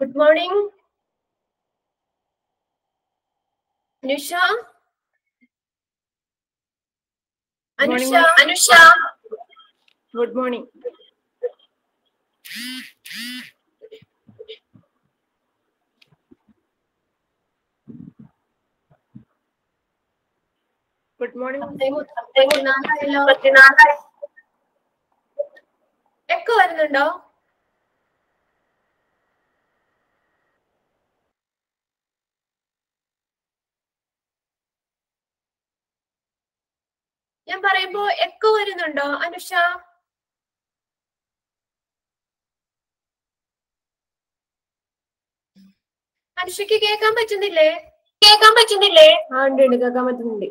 Good morning Anusha Anusha Anusha good morning good morning echo വരുന്നുണ്ടോ ഞാൻ പറയുമ്പോ എക്കോ വരുന്നുണ്ടോ അനുഷ അനുഷയ്ക്ക് കേൾക്കാൻ പറ്റുന്നില്ലേ കേൾക്കാൻ പറ്റുന്നില്ലേ ആ ഉണ്ട് ഉണ്ട് കേൾക്കാൻ പറ്റുന്നുണ്ട്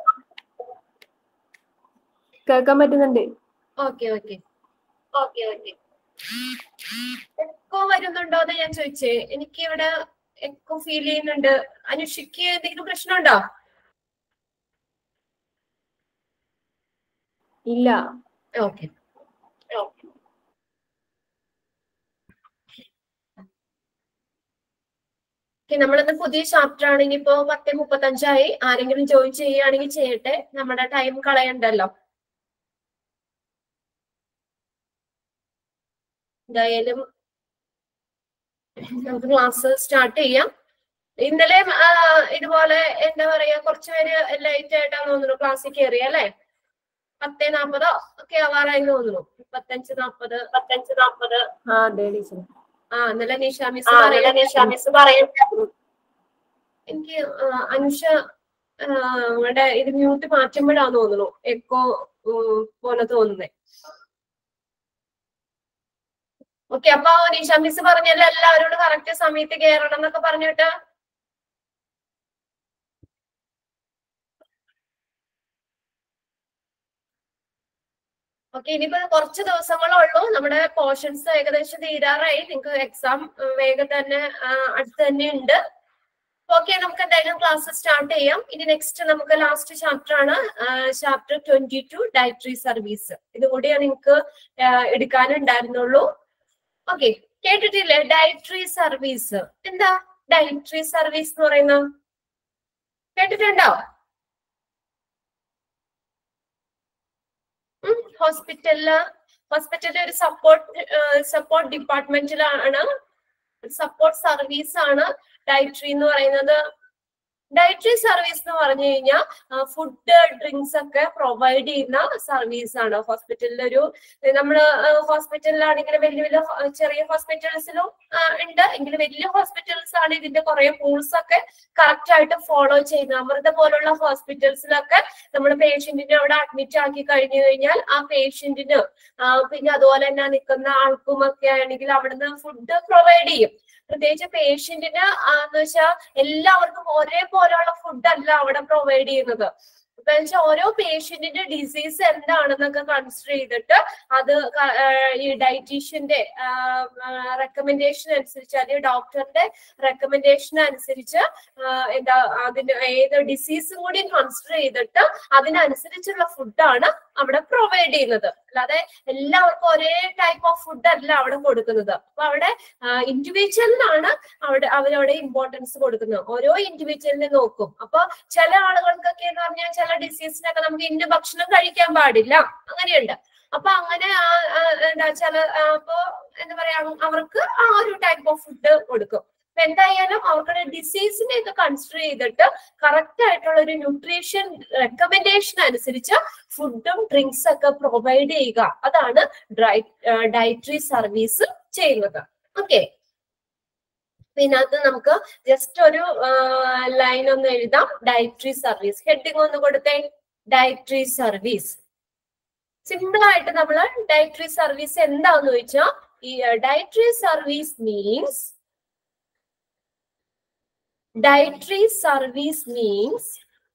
കേൾക്കാൻ പറ്റുന്നുണ്ട് okay okay okay okay echo വരുന്നുണ്ടോ എന്ന് ഞാൻ ചോദിച്ചേ എനിക്ക് ഇവിടെ എക്കോ ഫീൽ ചെയ്യുന്നുണ്ട് അനുഷയ്ക്ക് എന്തെങ്കിലും പ്രശ്നമുണ്ടോ ഇല്ല ഓക്കെ നമ്മളിന്ന് പുതിയ ചാപ്റ്റർ ആണ് ഇനിയിപ്പോ പത്ത് മുപ്പത്തഞ്ചായി ആരെങ്കിലും ജോയിൻ ചെയ്യുകയാണെങ്കിൽ ചെയ്യട്ടെ നമ്മുടെ ടൈം കളയണ്ടല്ലോ എന്തായാലും നമുക്ക് ക്ലാസ് സ്റ്റാർട്ട് ചെയ്യാം ഇന്നലെ ആ, ഇതുപോലെ എന്താ പറയാ കുറച്ചുപേര് ലൈറ്റ് ആയിട്ടാണ് തോന്നുന്നു ക്ലാസ്സിൽ കയറി അല്ലെ പത്ത് നാപ്പതോ ഒക്കെ ആവാറായി തോന്നുന്നു മുപ്പത്തഞ്ച് നാപ്പത് പത്തഞ്ച് നാപ്പത് ആ അതെ ടീച്ചർ ആ ഇന്നലെ നിഷ മിസ് നിഷ മിസ് പറയുന്നു എനിക്ക് ആ, അനുഷ ആ, ഇവിടെ ഇത് മ്യൂട്ട് മാറ്റുമ്പോഴാന്ന് തോന്നുന്നു എക്കോ പോലെ തോന്നുന്നേ ഓക്കെ അപ്പൊ നിഷ മിസ് പറഞ്ഞല്ലോ എല്ലാവരോടും കറക്റ്റ് സമയത്ത് കയറണം എന്നൊക്കെ പറഞ്ഞിട്ട് ഓക്കെ ഇനിയിപ്പോ കുറച്ച് ദിവസങ്ങളേ ഉള്ളൂ നമ്മുടെ പോർഷൻസ് ഏകദേശം തീരാറായി നിങ്ങൾക്ക് എക്സാം വേഗം തന്നെ ആ, അടുത്ത് തന്നെ ഉണ്ട് ഓക്കെ നമുക്ക് എന്തായാലും ക്ലാസ് സ്റ്റാർട്ട് ചെയ്യാം ഇനി നെക്സ്റ്റ് നമുക്ക് ലാസ്റ്റ് ചാപ്റ്റർ ആണ് chapter twenty two dietary service ഇതുകൂടിയേ നിങ്ങൾക്ക് എടുക്കാനുണ്ടായിരുന്നുള്ളൂ ഓക്കെ കേട്ടിട്ടില്ലേ ഡയറ്ററി സർവീസ് എന്താ ഡയറ്ററി സർവീസ് എന്ന് പറയുന്നത് കേട്ടിട്ടുണ്ടോ ഹോസ്പിറ്റലില് ഹോസ്പിറ്റലിലെ ഒരു സപ്പോർട്ട് സപ്പോർട്ട് ഡിപ്പാർട്ട്മെന്റിലാണ് സപ്പോർട്ട് സർവീസ് ആണ് ഡയറ്ററി എന്ന് പറയുന്നത് ഡയറ്ററി സർവീസ് എന്ന് പറഞ്ഞു കഴിഞ്ഞാൽ ഫുഡ് ഡ്രിങ്ക്സ് ഒക്കെ പ്രൊവൈഡ് ചെയ്യുന്ന സർവീസ് ആണ് ഹോസ്പിറ്റലിൽ ഒരു നമ്മള് ഹോസ്പിറ്റലിലാണെങ്കിൽ വലിയ വലിയ ഹോ- ചെറിയ ഹോസ്പിറ്റൽസിലും ഉണ്ട് എങ്കിൽ വലിയ ഹോസ്പിറ്റൽസ് ആണ് ഇതിന്റെ കുറെ റൂൾസ് ഒക്കെ കറക്റ്റ് ആയിട്ട് ഫോളോ ചെയ്യുന്നത് അമൃത പോലുള്ള ഹോസ്പിറ്റൽസിലൊക്കെ നമ്മൾ പേഷ്യന്റിനെ അവിടെ അഡ്മിറ്റ് ആക്കി കഴിഞ്ഞു കഴിഞ്ഞാൽ ആ പേഷ്യന്റിന് പിന്നെ അതുപോലെ തന്നെ നിൽക്കുന്ന ആൾക്കും ഒക്കെ ആണെങ്കിൽ അവിടുന്ന് ഫുഡ് പ്രൊവൈഡ് ചെയ്യും പ്രത്യേകിച്ച് പേഷ്യന്റിന് എന്ന് വെച്ചാൽ എല്ലാവർക്കും ഒരേപോലെയുള്ള ഫുഡ് അല്ല അവിടെ പ്രൊവൈഡ് ചെയ്യുന്നത് ഇപ്പൊ വെച്ചാൽ ഓരോ പേഷ്യന്റിന്റെ ഡിസീസ് എന്താണെന്നൊക്കെ കൺസിഡർ ചെയ്തിട്ട് അത് ക- ആഹ് ഈ ഡയറ്റീഷ്യന്റെ റെക്കമെൻഡേഷൻ അനുസരിച്ച് അല്ലെങ്കിൽ ഡോക്ടറിന്റെ റെക്കമെൻഡേഷൻ അനുസരിച്ച് ആഹ് എന്താ അതിന് ഏത് ഡിസീസും കൂടി കൺസിഡർ ചെയ്തിട്ട് അതിനനുസരിച്ചുള്ള ഫുഡാണ് അവിടെ പ്രൊവൈഡ് ചെയ്യുന്നത് അല്ലാതെ എല്ലാവർക്കും ഒരേ ടൈപ്പ് ഓഫ് ഫുഡ് അല്ല അവിടെ കൊടുക്കുന്നത് അപ്പൊ അവിടെ ഇൻഡിവിജ്വലിനാണ് അവിടെ അവരവിടെ ഇമ്പോർട്ടൻസ് കൊടുക്കുന്നത് ഓരോ ഇൻഡിവിജ്വലിനെ നോക്കും അപ്പൊ ചില ആളുകൾക്കൊക്കെ എന്ന് പറഞ്ഞാൽ ചില ഡിസീസിനൊക്കെ നമുക്ക് ഇന്ന ഭക്ഷണം കഴിക്കാൻ പാടില്ല അങ്ങനെയുണ്ട് അപ്പൊ അങ്ങനെ ആ, ആ, എന്താ ചില ആ, അപ്പൊ എന്താ പറയാ അവർക്ക് ആ ഒരു ടൈപ്പ് ഓഫ് ഫുഡ് കൊടുക്കും അപ്പൊ എന്തായാലും അവരുടെ ഡിസീസിനെ ഒക്കെ കൺസിഡർ ചെയ്തിട്ട് കറക്റ്റ് ആയിട്ടുള്ള ഒരു ന്യൂട്രീഷൻ റെക്കമെൻഡേഷൻ അനുസരിച്ച് ഫുഡും ഡ്രിങ്ക്സ് ഒക്കെ പ്രൊവൈഡ് ചെയ്യുക അതാണ് ഡ്രൈ ഡയറ്ററി സർവീസ് ചെയ്യുന്നത് ഓക്കെ ഇതിനകത്ത് നമുക്ക് ജസ്റ്റ് ഒരു ലൈൻ ഒന്ന് എഴുതാം ഡയറ്ററി സർവീസ് ഹെഡിങ് ഒന്ന് കൊടുത്തേ ഡയറ്ററി സർവീസ് സിമ്പിൾ ആയിട്ട് നമ്മൾ ഡയറ്ററി സർവീസ് എന്താന്ന് ചോദിച്ചാൽ ഈ dietary service means dietary service means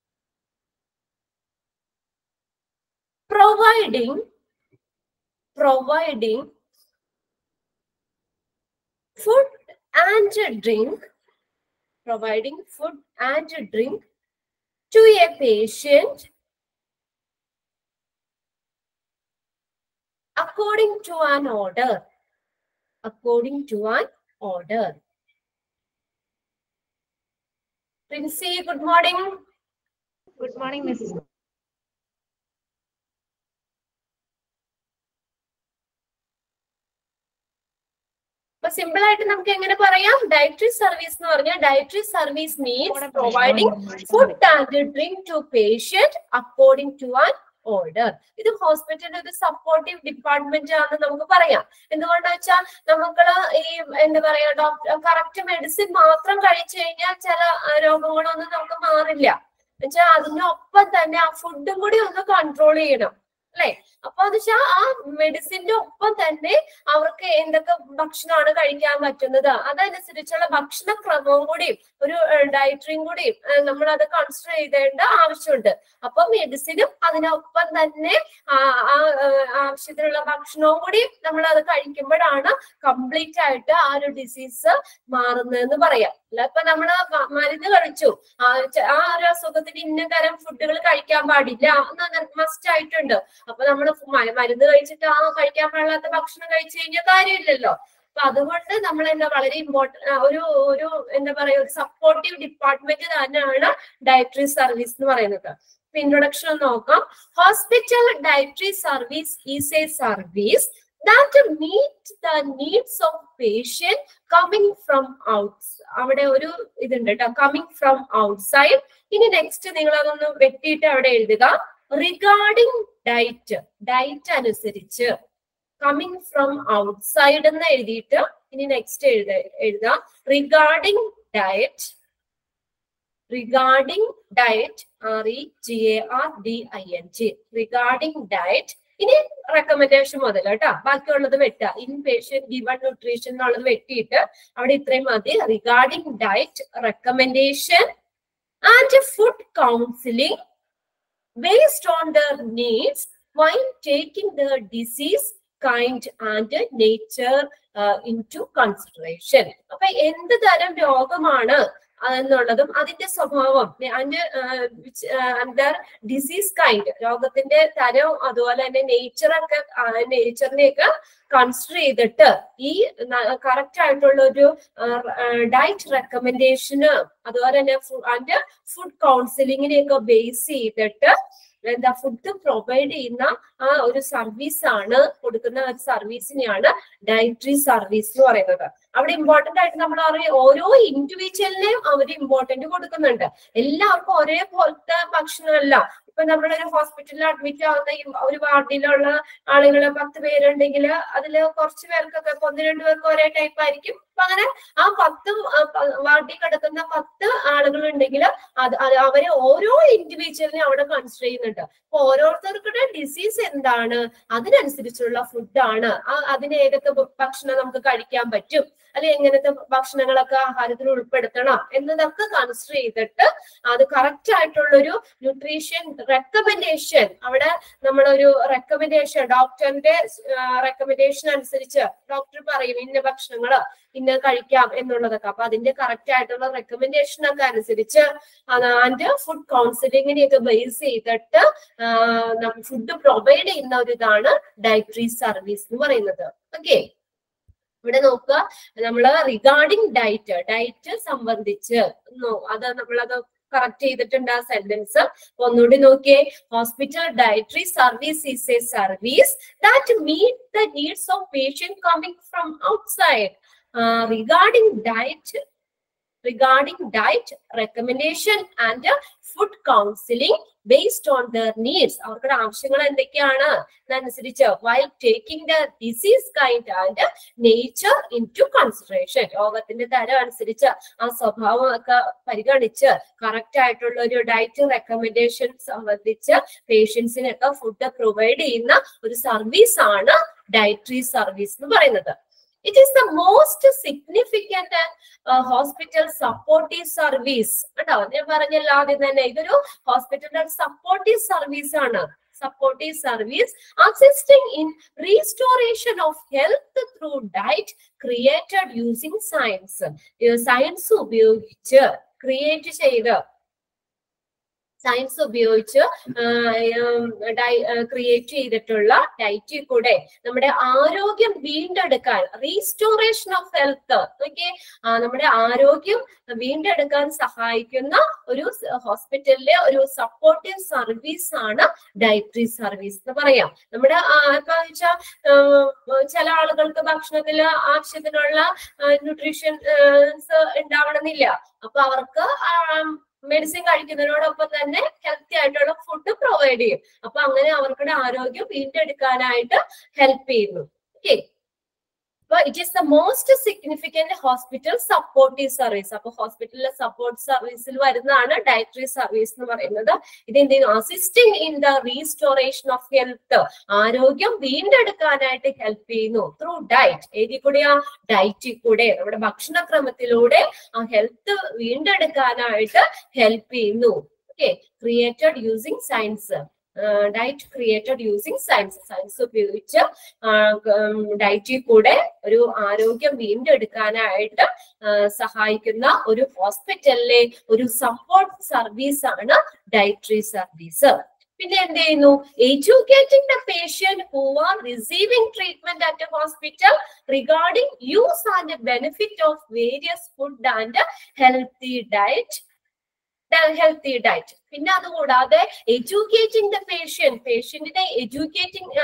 providing providing food and drink providing food and drink to a patient according to an order according to an order Princy good morning good morning miss അപ്പൊ simple ആയിട്ട് നമുക്ക് എങ്ങനെ പറയാം dietary service എന്ന് പറഞ്ഞാൽ dietary service means providing food and drink to patient according to an order ഇത് ഹോസ്പിറ്റലിന്റെ ഒരു സപ്പോർട്ടീവ് ഡിപ്പാർട്ട്മെന്റ് ആണെന്ന് നമുക്ക് പറയാം എന്തുകൊണ്ടാ വെച്ചാൽ നമുക്ക് ഈ എന്താ പറയാ ഡോക്ടർ കറക്റ്റ് മെഡിസിൻ മാത്രം കഴിച്ചു കഴിഞ്ഞാൽ ചില ആ, രോഗങ്ങളൊന്നും നമുക്ക് മാറില്ല എന്നുവെച്ചാൽ അതിനൊപ്പം തന്നെ ആ ഫുഡും കൂടി ഒന്ന് കൺട്രോൾ ചെയ്യണം അല്ലെ അപ്പൊ അത് വെച്ചാൽ ആ മെഡിസിന്റെ ഒപ്പം തന്നെ അവർക്ക് എന്തൊക്കെ ഭക്ഷണമാണ് കഴിക്കാൻ പറ്റുന്നത് അതനുസരിച്ചുള്ള ഭക്ഷണക്രമവും കൂടി ഒരു ഡയറ്ററിയും കൂടി നമ്മൾ അത് കൺസിഡർ ചെയ്തേണ്ട ആവശ്യമുണ്ട് അപ്പൊ മെഡിസിനും അതിനൊപ്പം തന്നെ ആ ആ, ആ, ആവശ്യത്തിനുള്ള ഭക്ഷണവും കൂടി നമ്മൾ അത് കഴിക്കുമ്പോഴാണ് കംപ്ലീറ്റ് ആയിട്ട് ആ ഒരു ഡിസീസ് മാറുന്നതെന്ന് പറയാം അല്ല ഇപ്പൊ നമ്മള് മ- മരുന്ന് കഴിച്ചു ആ ച- ആ ഒരു അസുഖത്തിന് ഇന്ന തരം ഫുഡുകൾ കഴിക്കാൻ പാടില്ല എന്ന് മസ്റ്റ് ആയിട്ടുണ്ട് അപ്പൊ നമ്മൾ മരുന്ന് കഴിച്ചിട്ട് ആ കഴിക്കാൻ പാടില്ലാത്ത ഭക്ഷണം കഴിച്ചു കഴിഞ്ഞാൽ കാര്യമില്ലല്ലോ അപ്പൊ അതുകൊണ്ട് നമ്മൾ എന്താ വളരെ ഇമ്പോർട്ടന്റ് ഒരു ഒരു എന്താ പറയാ ഒരു സപ്പോർട്ടീവ് ഡിപ്പാർട്ട്മെന്റ് തന്നെയാണ് ഡയറ്ററി സർവീസ് എന്ന് പറയുന്നത് ഇൻട്രൊഡക്ഷൻ നോക്കാം hospital dietary service is a service that meet the needs of patient coming from outs അവിടെ ഒരു ഇതുണ്ട് കേട്ടോ കമ്മിങ് ഫ്രം ഔട്ട്സൈഡ് ഇനി നെക്സ്റ്റ് നിങ്ങൾ അതൊന്ന് വെട്ടിയിട്ട് അവിടെ എഴുതുക റിഗാർഡിംഗ് ഡയറ്റ് ഡയറ്റ് അനുസരിച്ച് കമ്മിങ് ഫ്രം ഔട്ട്സൈഡ് എന്ന് എഴുതിയിട്ട് ഇനി നെക്സ്റ്റ് എഴുത എഴുതാം regarding diet regarding diet R E G A R D I N G regarding diet ഇനി റെക്കമെൻഡേഷൻ മുതൽ കേട്ടോ ബാക്കിയുള്ളത് വെട്ടുക ഇൻ പേഷ്യൻ ഗിവൺ ന്യൂട്രീഷൻ എന്നുള്ളത് വെട്ടിയിട്ട് അവിടെ ഇത്രയും മതി regarding diet recommendation and food counselling based on their needs while taking the disease kind and nature uh, into consideration അപ്പൊ എന്ത് തരം രോഗമാണ് എന്നുള്ളതും അതിന്റെ സ്വഭാവം അതിന്റെ ഡിസീസ് കൈൻഡ് രോഗത്തിന്റെ തരം അതുപോലെ തന്നെ നേച്ചറൊക്കെ നേച്ചറിനെയൊക്കെ കൺസിഡർ ചെയ്തിട്ട് ഈ കറക്റ്റ് ആയിട്ടുള്ള ഒരു ഡയറ്റ് റെക്കമെൻഡേഷന് അതുപോലെ തന്നെ അതിന്റെ ഫുഡ് കൗൺസിലിങ്ങിനെയൊക്കെ ബേസ് ചെയ്തിട്ട് എന്താ ഫുഡ് പ്രൊവൈഡ് ചെയ്യുന്ന ആ ഒരു സർവീസ് ആണ് കൊടുക്കുന്ന ഒരു സർവീസിനെയാണ് ഡയറ്ററി സർവീസ് എന്ന് പറയുന്നത് അവിടെ ഇമ്പോർട്ടന്റ് ആയിട്ട് നമ്മൾ അറിയാം ഓരോ ഇൻഡിവിജ്വലിനെയും അവർ ഇമ്പോർട്ടന്റ് കൊടുക്കുന്നുണ്ട് എല്ലാവർക്കും ഒരേപോലത്തെ ഭക്ഷണമല്ല ഇപ്പൊ നമ്മളൊരു ഹോസ്പിറ്റലിൽ അഡ്മിറ്റ് ആവുന്ന ഈ ഒരു വാർഡിലുള്ള ആളുകൾ പത്ത് പേരുണ്ടെങ്കിൽ അതിൽ കുറച്ച് പേർക്കൊക്കെ ഇപ്പൊ ഒന്ന് രണ്ട് പേർക്ക് ഒരേ ടൈപ്പ് ആയിരിക്കും അപ്പൊ അങ്ങനെ ആ പത്ത് വാർഡിൽ കിടക്കുന്ന പത്ത് ആളുകൾ ഉണ്ടെങ്കിൽ അത് അത് അവരെ ഓരോ ഇൻഡിവിജ്വലിനെ അവിടെ കൺസിഡർ ചെയ്യുന്നുണ്ട് അപ്പൊ ഓരോരുത്തർക്കുടെ ഡിസീസ് എന്താണ് അതിനനുസരിച്ചുള്ള ഫുഡാണ് അതിന് ഏതൊക്കെ ഭക്ഷണം നമുക്ക് കഴിക്കാൻ പറ്റും അല്ലെ എങ്ങനത്തെ ഭക്ഷണങ്ങളൊക്കെ ആഹാരത്തിൽ ഉൾപ്പെടുത്തണം എന്നതൊക്കെ കൺസിഡർ ചെയ്തിട്ട് അത് കറക്റ്റ് ആയിട്ടുള്ളൊരു ന്യൂട്രീഷൻ റെക്കമെൻഡേഷൻ അവിടെ നമ്മളൊരു റെക്കമെൻഡേഷൻ ഡോക്ടറിന്റെ റെക്കമെൻഡേഷൻ അനുസരിച്ച് ഡോക്ടർ പറയും ഇന്ന ഭക്ഷണങ്ങൾ ഇന്ന കഴിക്കാം എന്നുള്ളതൊക്കെ അപ്പൊ അതിന്റെ കറക്റ്റ് ആയിട്ടുള്ള റെക്കമെൻഡേഷൻ ഒക്കെ അനുസരിച്ച് അതിന്റെ ഫുഡ് കൗൺസിലിങ്ങിനെയൊക്കെ ബേസ് ചെയ്തിട്ട് ഫുഡ് പ്രൊവൈഡ് ചെയ്യുന്ന ഒരു ഇതാണ് ഡയറ്ററി സർവീസ് എന്ന് പറയുന്നത് ഓക്കെ ഇവിടെ നോക്കുക നമ്മൾ റിഗാർഡിംഗ് ഡയറ്റ് ഡയറ്റ് സംബന്ധിച്ച് അത് നമ്മളത് കറക്റ്റ് ചെയ്തിട്ടുണ്ട് ആ സെന്റൻസ് ഒന്നുകൂടി നോക്കിയേ hospital dietary service is a service that meet the needs of patient coming from outside regarding diet regarding diet recommendation and uh, food counseling based on their needs അവരുടെ ആവശ്യങ്ങൾ എന്തൊക്കെയാണ് അതനുസരിച്ച് while taking the disease kind and nature into consideration രോഗത്തിന്റെ തരം അനുസരിച്ച് ആ സ്വഭാവം ഒക്കെ പരിഗണിച്ച് കറക്റ്റ് ആയിട്ടുള്ള ഒരു ഡയറ്റ് റെക്കമെൻഡേഷൻ സംബന്ധിച്ച് പേഷ്യൻസിനൊക്കെ ഫുഡ് പ്രൊവൈഡ് ചെയ്യുന്ന ഒരു സർവീസ് ആണ് ഡയറ്ററി സർവീസ് എന്ന് പറയുന്നത് it is the most significant hospital supportive service കേട്ടോ ഞാൻ പറഞ്ഞല്ലോ ആദ്യം തന്നെ ഇതൊരു ഹോസ്പിറ്റലിന്റെ സപ്പോർട്ടീവ് സർവീസ് ആണ് supportive service assisting in restoration of health through diet created using science science ഉപയോഗിച്ച് ക്രിയേറ്റ് ചെയ്ത് സയൻസ് ഉപയോഗിച്ച് ക്രിയേറ്റ് ചെയ്തിട്ടുള്ള ഡയറ്റിൽ കൂടെ നമ്മുടെ ആരോഗ്യം വീണ്ടെടുക്കാൻ റീസ്റ്റോറേഷൻ ഓഫ് ഹെൽത്ത് ഓക്കെ നമ്മുടെ ആരോഗ്യം വീണ്ടെടുക്കാൻ സഹായിക്കുന്ന ഒരു ഹോസ്പിറ്റലിലെ ഒരു സപ്പോർട്ടീവ് സർവീസ് ആണ് ഡയറ്ററി സർവീസ് എന്ന് പറയാം നമ്മുടെ ഇപ്പൊ വെച്ചാൽ ചില ആളുകൾക്ക് ഭക്ഷണത്തിൽ ആവശ്യത്തിനുള്ള ന്യൂട്രീഷൻ ഉണ്ടാവണമെന്നില്ല അപ്പൊ അവർക്ക് മെഡിസിൻ കഴിക്കുന്നതിനോടൊപ്പം തന്നെ ഹെൽത്തി ആയിട്ടുള്ള ഫുഡ് പ്രൊവൈഡ് ചെയ്യും അപ്പൊ അങ്ങനെ അവർക്കുടെ ആരോഗ്യം വീണ്ടെടുക്കാനായിട്ട് ഹെൽപ്പ് ചെയ്യുന്നു ഓക്കെ അപ്പൊ it is the most significant hospital supportive service അപ്പൊ ഹോസ്പിറ്റലിലെ സപ്പോർട്ട് സർവീസിൽ വരുന്നതാണ് ഡയറ്ററി സർവീസ് എന്ന് പറയുന്നത് ഇത് എന്ത് ചെയ്യുന്നു assisting in the restoration of health ആരോഗ്യം വീണ്ടെടുക്കാനായിട്ട് ഹെൽപ്പ് ചെയ്യുന്നു ത്രൂ ഡയറ്റ് ഏതി കൂടെയാ ഡയറ്റിൽ കൂടെ നമ്മുടെ ഭക്ഷണക്രമത്തിലൂടെ ആ ഹെൽത്ത് വീണ്ടെടുക്കാനായിട്ട് ഹെൽപ്പ് ചെയ്യുന്നു okay created using science diet created using science science ഉപയോഗിച്ച് ഡയറ്റിൽ കൂടെ ഒരു ആരോഗ്യം വീണ്ടെടുക്കാനായിട്ട് സഹായിക്കുന്ന ഒരു ഹോസ്പിറ്റലിലെ ഒരു സപ്പോർട്ട് സർവീസ് ആണ് ഡയറ്ററി സർവീസ് പിന്നെ എന്ത് ചെയ്യുന്നു educating the patient who are receiving treatment at hospital regarding use and benefit of various food and healthy diet healthy diet പിന്നെ അതുകൂടാതെ എഡ്യൂക്കേറ്റിംഗ് ദ പേഷ്യന്റ് പേഷ്യന്റിനെ എഡ്യൂക്കേറ്റിംഗ്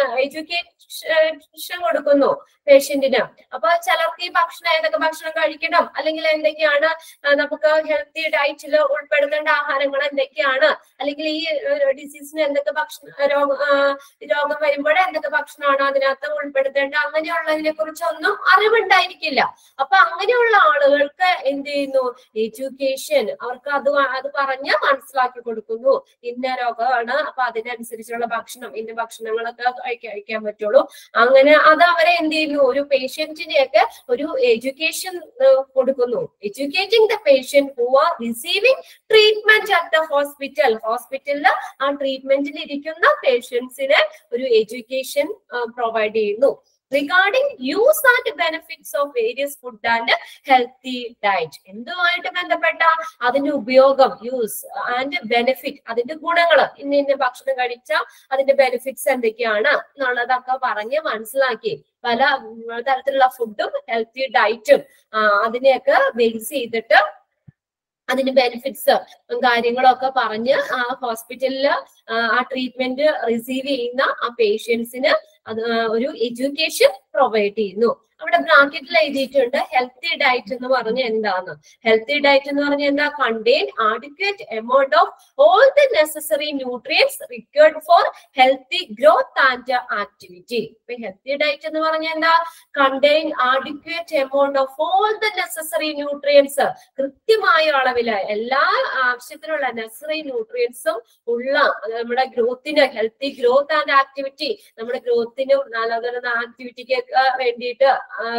എഡ്യൂക്കേഷൻ കൊടുക്കുന്നു പേഷ്യന്റിന് അപ്പൊ ചിലർക്ക് ഈ ഭക്ഷണം ഏതൊക്കെ ഭക്ഷണം കഴിക്കണം അല്ലെങ്കിൽ എന്തൊക്കെയാണ് നമുക്ക് ഹെൽത്തി ഡയറ്റിൽ ഉൾപ്പെടുത്തേണ്ട ആഹാരങ്ങൾ എന്തൊക്കെയാണ് അല്ലെങ്കിൽ ഈ ഡിസീസിന് എന്തൊക്കെ ഭക്ഷണം രോഗം രോഗം വരുമ്പോൾ എന്തൊക്കെ ഭക്ഷണമാണ് അതിനകത്ത് ഉൾപ്പെടുത്തേണ്ട അങ്ങനെയുള്ളതിനെ കുറിച്ചൊന്നും അറിവുണ്ടായിരിക്കില്ല അപ്പൊ അങ്ങനെയുള്ള ആളുകൾക്ക് എന്ത് ചെയ്യുന്നു എഡ്യൂക്കേഷൻ അവർക്ക് അത് അത് പറഞ്ഞ് മനസ്സിലാക്കി കൊടുക്കുന്നു ഇന്ന രോഗമാണ് അപ്പൊ അതിനനുസരിച്ചുള്ള ഭക്ഷണം ഇന്ന ഭക്ഷണങ്ങളൊക്കെ കഴിക്കാൻ പറ്റുള്ളൂ അങ്ങനെ അത് അവരെ എന്ത് ചെയ്യുന്നു ഒരു പേഷ്യന്റിനെയൊക്കെ ഒരു എഡ്യൂക്കേഷൻ കൊടുക്കുന്നു educating the patient who are receiving treatment at the hospital ഹോസ്പിറ്റലിൽ ആ ട്രീറ്റ്മെന്റിൽ ഇരിക്കുന്ന പേഷ്യൻസിന് ഒരു എഡ്യൂക്കേഷൻ പ്രൊവൈഡ് ചെയ്യുന്നു regarding use and benefits of various food and healthy diet എന്തുമായിട്ട് ബന്ധപ്പെട്ട അതിന്റെ ഉപയോഗം യൂസ് ആൻഡ് ബെനിഫിറ്റ് അതിന്റെ ഗുണങ്ങൾ ഇന്ന ഇന്ന ഭക്ഷണം കഴിച്ചാൽ അതിന്റെ ബെനിഫിറ്റ്സ് എന്തൊക്കെയാണ് എന്നുള്ളതൊക്കെ പറഞ്ഞ് മനസ്സിലാക്കി പല തരത്തിലുള്ള ഫുഡും ഹെൽത്തി ഡയറ്റും അതിനെയൊക്കെ ബേസ് ചെയ്തിട്ട് അതിന് ബെനിഫിറ്റ്സ് കാര്യങ്ങളൊക്കെ പറഞ്ഞ് ആ ഹോസ്പിറ്റലിൽ ആ ട്രീറ്റ്മെന്റ് റിസീവ് ചെയ്യുന്ന ആ പേഷ്യൻസിന് അത് ഒരു എഡ്യൂക്കേഷൻ പ്രൊവൈഡ് ചെയ്യുന്നു അവിടെ ബ്രാക്കറ്റിൽ എഴുതിയിട്ടുണ്ട് ഹെൽത്തി ഡയറ്റ് എന്ന് പറഞ്ഞ എന്താണ് ഹെൽത്തി ഡയറ്റ് എന്ന് പറഞ്ഞ എന്താ contain adequate amount of all the necessary nutrients required for healthy growth and activity ഇപ്പൊ ഹെൽത്തി ഡയറ്റ് എന്ന് പറഞ്ഞ എന്താ contain adequate amount of all the necessary nutrients കൃത്യമായ അളവില് എല്ലാ ആവശ്യത്തിനുള്ള നെസസറി ന്യൂട്രിയൻസും ഉള്ള നമ്മുടെ ഗ്രോത്തിന് ഹെൽത്തി ഗ്രോത്ത് ആൻഡ് ആക്ടിവിറ്റി നമ്മുടെ ഗ്രോത്തിനും നല്ലതൊരു ആക്ടിവിറ്റിക്കൊക്കെ വേണ്ടിയിട്ട്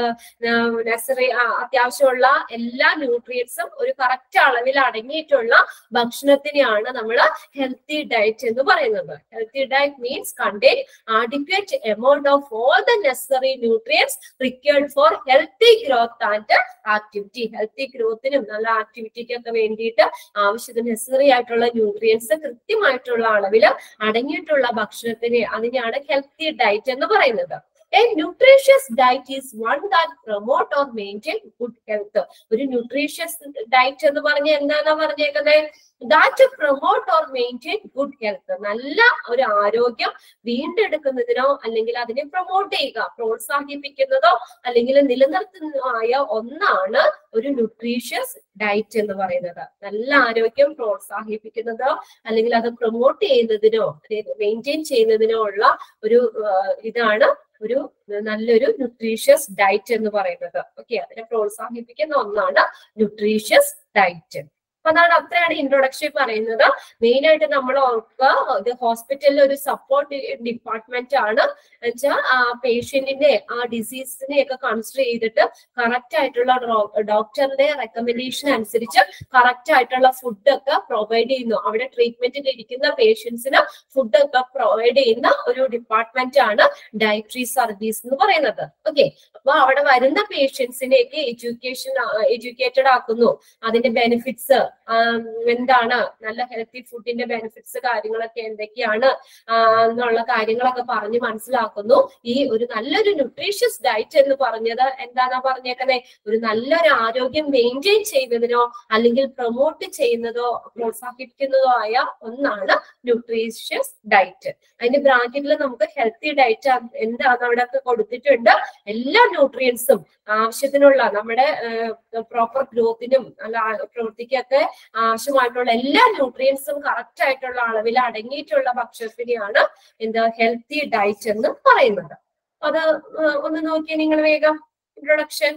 നെസറി അത്യാവശ്യമുള്ള എല്ലാ ന്യൂട്രിയൻസും ഒരു കറക്റ്റ് അളവിൽ അടങ്ങിയിട്ടുള്ള ഭക്ഷണത്തിനെയാണ് നമ്മൾ ഹെൽത്തി ഡയറ്റ് എന്ന് പറയുന്നത് healthy diet means contain adequate amount of all the necessary nutrients required for healthy growth and activity healthy ഗ്രോത്തിനും നല്ല ആക്ടിവിറ്റിക്കൊക്കെ വേണ്ടിയിട്ട് ആവശ്യത്തിന് നെസറി ആയിട്ടുള്ള ന്യൂട്രിയൻസ് കൃത്യമായിട്ടുള്ള അളവിൽ അടങ്ങിയിട്ടുള്ള ഭക്ഷണത്തിന് അതിനെയാണ് ഹെൽത്തി ഡയറ്റ് എന്ന് പറയുന്നത് a nutritious diet is one that promote or maintain good health ഒരു ന്യൂട്രീഷ്യസ് ഡയറ്റ് എന്ന് പറഞ്ഞ എന്താണെന്നാ പറഞ്ഞേക്കുന്നത് that promote or maintain good health നല്ല ഒരു ആരോഗ്യം വീണ്ടെടുക്കുന്നതിനോ അല്ലെങ്കിൽ അതിനെ പ്രൊമോട്ട് ചെയ്യുക പ്രോത്സാഹിപ്പിക്കുന്നതോ അല്ലെങ്കിൽ നിലനിർത്തുന്നതോ ആയ ഒന്നാണ് ഒരു ന്യൂട്രീഷ്യസ് ഡയറ്റ് എന്ന് പറയുന്നത് നല്ല ആരോഗ്യം പ്രോത്സാഹിപ്പിക്കുന്നതോ അല്ലെങ്കിൽ അത് പ്രൊമോട്ട് ചെയ്യുന്നതിനോ മെയിൻറ്റെയിൻ ചെയ്യുന്നതിനോ ഉള്ള ഒരു ഇതാണ് ഒരു നല്ലൊരു ന്യൂട്രീഷ്യസ് ഡയറ്റ് എന്ന് പറയുന്നത് ഓക്കെ അതിനെ പ്രോത്സാഹിപ്പിക്കുന്ന ഒന്നാണ് ന്യൂട്രീഷ്യസ് ഡയറ്റ് അപ്പൊ അതാണ് അത്രയാണ് ഇൻട്രൊഡക്ഷൻ പറയുന്നത് മെയിൻ ആയിട്ട് നമ്മൾ ഓർക്കുക ഇത് ഹോസ്പിറ്റലിൽ ഒരു സപ്പോർട്ട് ഡിപ്പാർട്ട്മെന്റ് ആണ് വെച്ചാൽ ആ പേഷ്യന്റിന്റെ ആ ഡിസീസിനെ ഒക്കെ കൺസിഡർ ചെയ്തിട്ട് കറക്റ്റ് ആയിട്ടുള്ള ഡോക്ടറിന്റെ റെക്കമെൻഡേഷൻ അനുസരിച്ച് കറക്റ്റ് ആയിട്ടുള്ള ഫുഡ് ഒക്കെ പ്രൊവൈഡ് ചെയ്യുന്നു അവിടെ ട്രീറ്റ്മെന്റിൽ ഇരിക്കുന്ന പേഷ്യൻസിന് ഫുഡ് ഒക്കെ പ്രൊവൈഡ് ചെയ്യുന്ന ഒരു ഡിപ്പാർട്ട്മെന്റ് ആണ് ഡയറ്ററി സർവീസ് എന്ന് പറയുന്നത് ഓക്കെ അപ്പൊ അവിടെ വരുന്ന പേഷ്യൻസിനെയൊക്കെ എഡ്യൂക്കേഷൻ എഡ്യൂക്കേറ്റഡ് ആക്കുന്നു അതിന്റെ ബെനിഫിറ്റ്സ് ആം, എന്താണ് നല്ല ഹെൽത്തി ഫുഡിന്റെ ബെനിഫിറ്റ്സ് കാര്യങ്ങളൊക്കെ എന്തൊക്കെയാണ് ആ, എന്നുള്ള കാര്യങ്ങളൊക്കെ പറഞ്ഞ് മനസ്സിലാക്കുന്നു ഈ ഒരു നല്ലൊരു ന്യൂട്രീഷ്യസ് ഡയറ്റ് എന്ന് പറഞ്ഞത് എന്താന്നാ പറഞ്ഞേക്കുന്നത് ഒരു നല്ലൊരു ആരോഗ്യം മെയിൻറ്റെയിൻ ചെയ്യുന്നതിനോ അല്ലെങ്കിൽ പ്രൊമോട്ട് ചെയ്യുന്നതോ പ്രോത്സാഹിപ്പിക്കുന്നതോ ആയ ഒന്നാണ് ന്യൂട്രീഷ്യസ് ഡയറ്റ് അതിന്റെ ബ്രാക്കറ്റിൽ നമുക്ക് ഹെൽത്തി ഡയറ്റ് എന്താണ് അവിടെ ഒക്കെ കൊടുത്തിട്ടുണ്ട് എല്ലാ ന്യൂട്രിയൻസും ആവശ്യത്തിനുള്ള നമ്മുടെ പ്രോപ്പർ ഗ്രോത്തിനും അല്ല ആ- പ്രവൃത്തിക്കൊക്കെ ആവശ്യമായിട്ടുള്ള എല്ലാ ന്യൂട്രിയൻസും കറക്റ്റ് ആയിട്ടുള്ള അളവിൽ അടങ്ങിയിട്ടുള്ള ഭക്ഷണത്തിനെയാണ് എന്താ ഹെൽത്തി ഡയറ്റ് എന്ന് പറയുന്നത് അത് ആ, ഒന്ന് നോക്കിയേ നിങ്ങൾ വേഗം ഇൻട്രൊഡക്ഷൻ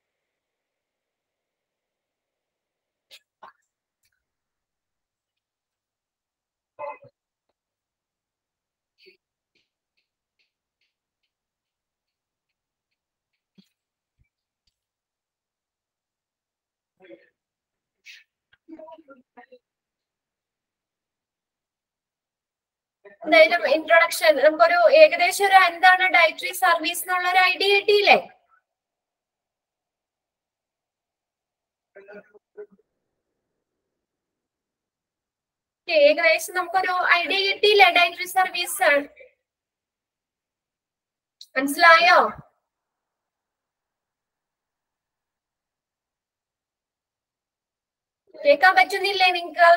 എന്തായാലും ഇൻട്രൊഡക്ഷൻ നമുക്കൊരു ഏകദേശം ഒരു എന്താണ് ഡയറ്ററി സർവീസ് എന്നുള്ള ഒരു ഐഡിയ കിട്ടിയില്ലേ ഏകദേശം നമുക്കൊരു ഐഡിയ കിട്ടിയില്ലേ ഡയറ്ററി സർവീസ് മനസ്സിലായോ കേൾക്കാൻ പറ്റുന്നില്ലേ നിങ്ങക്ക്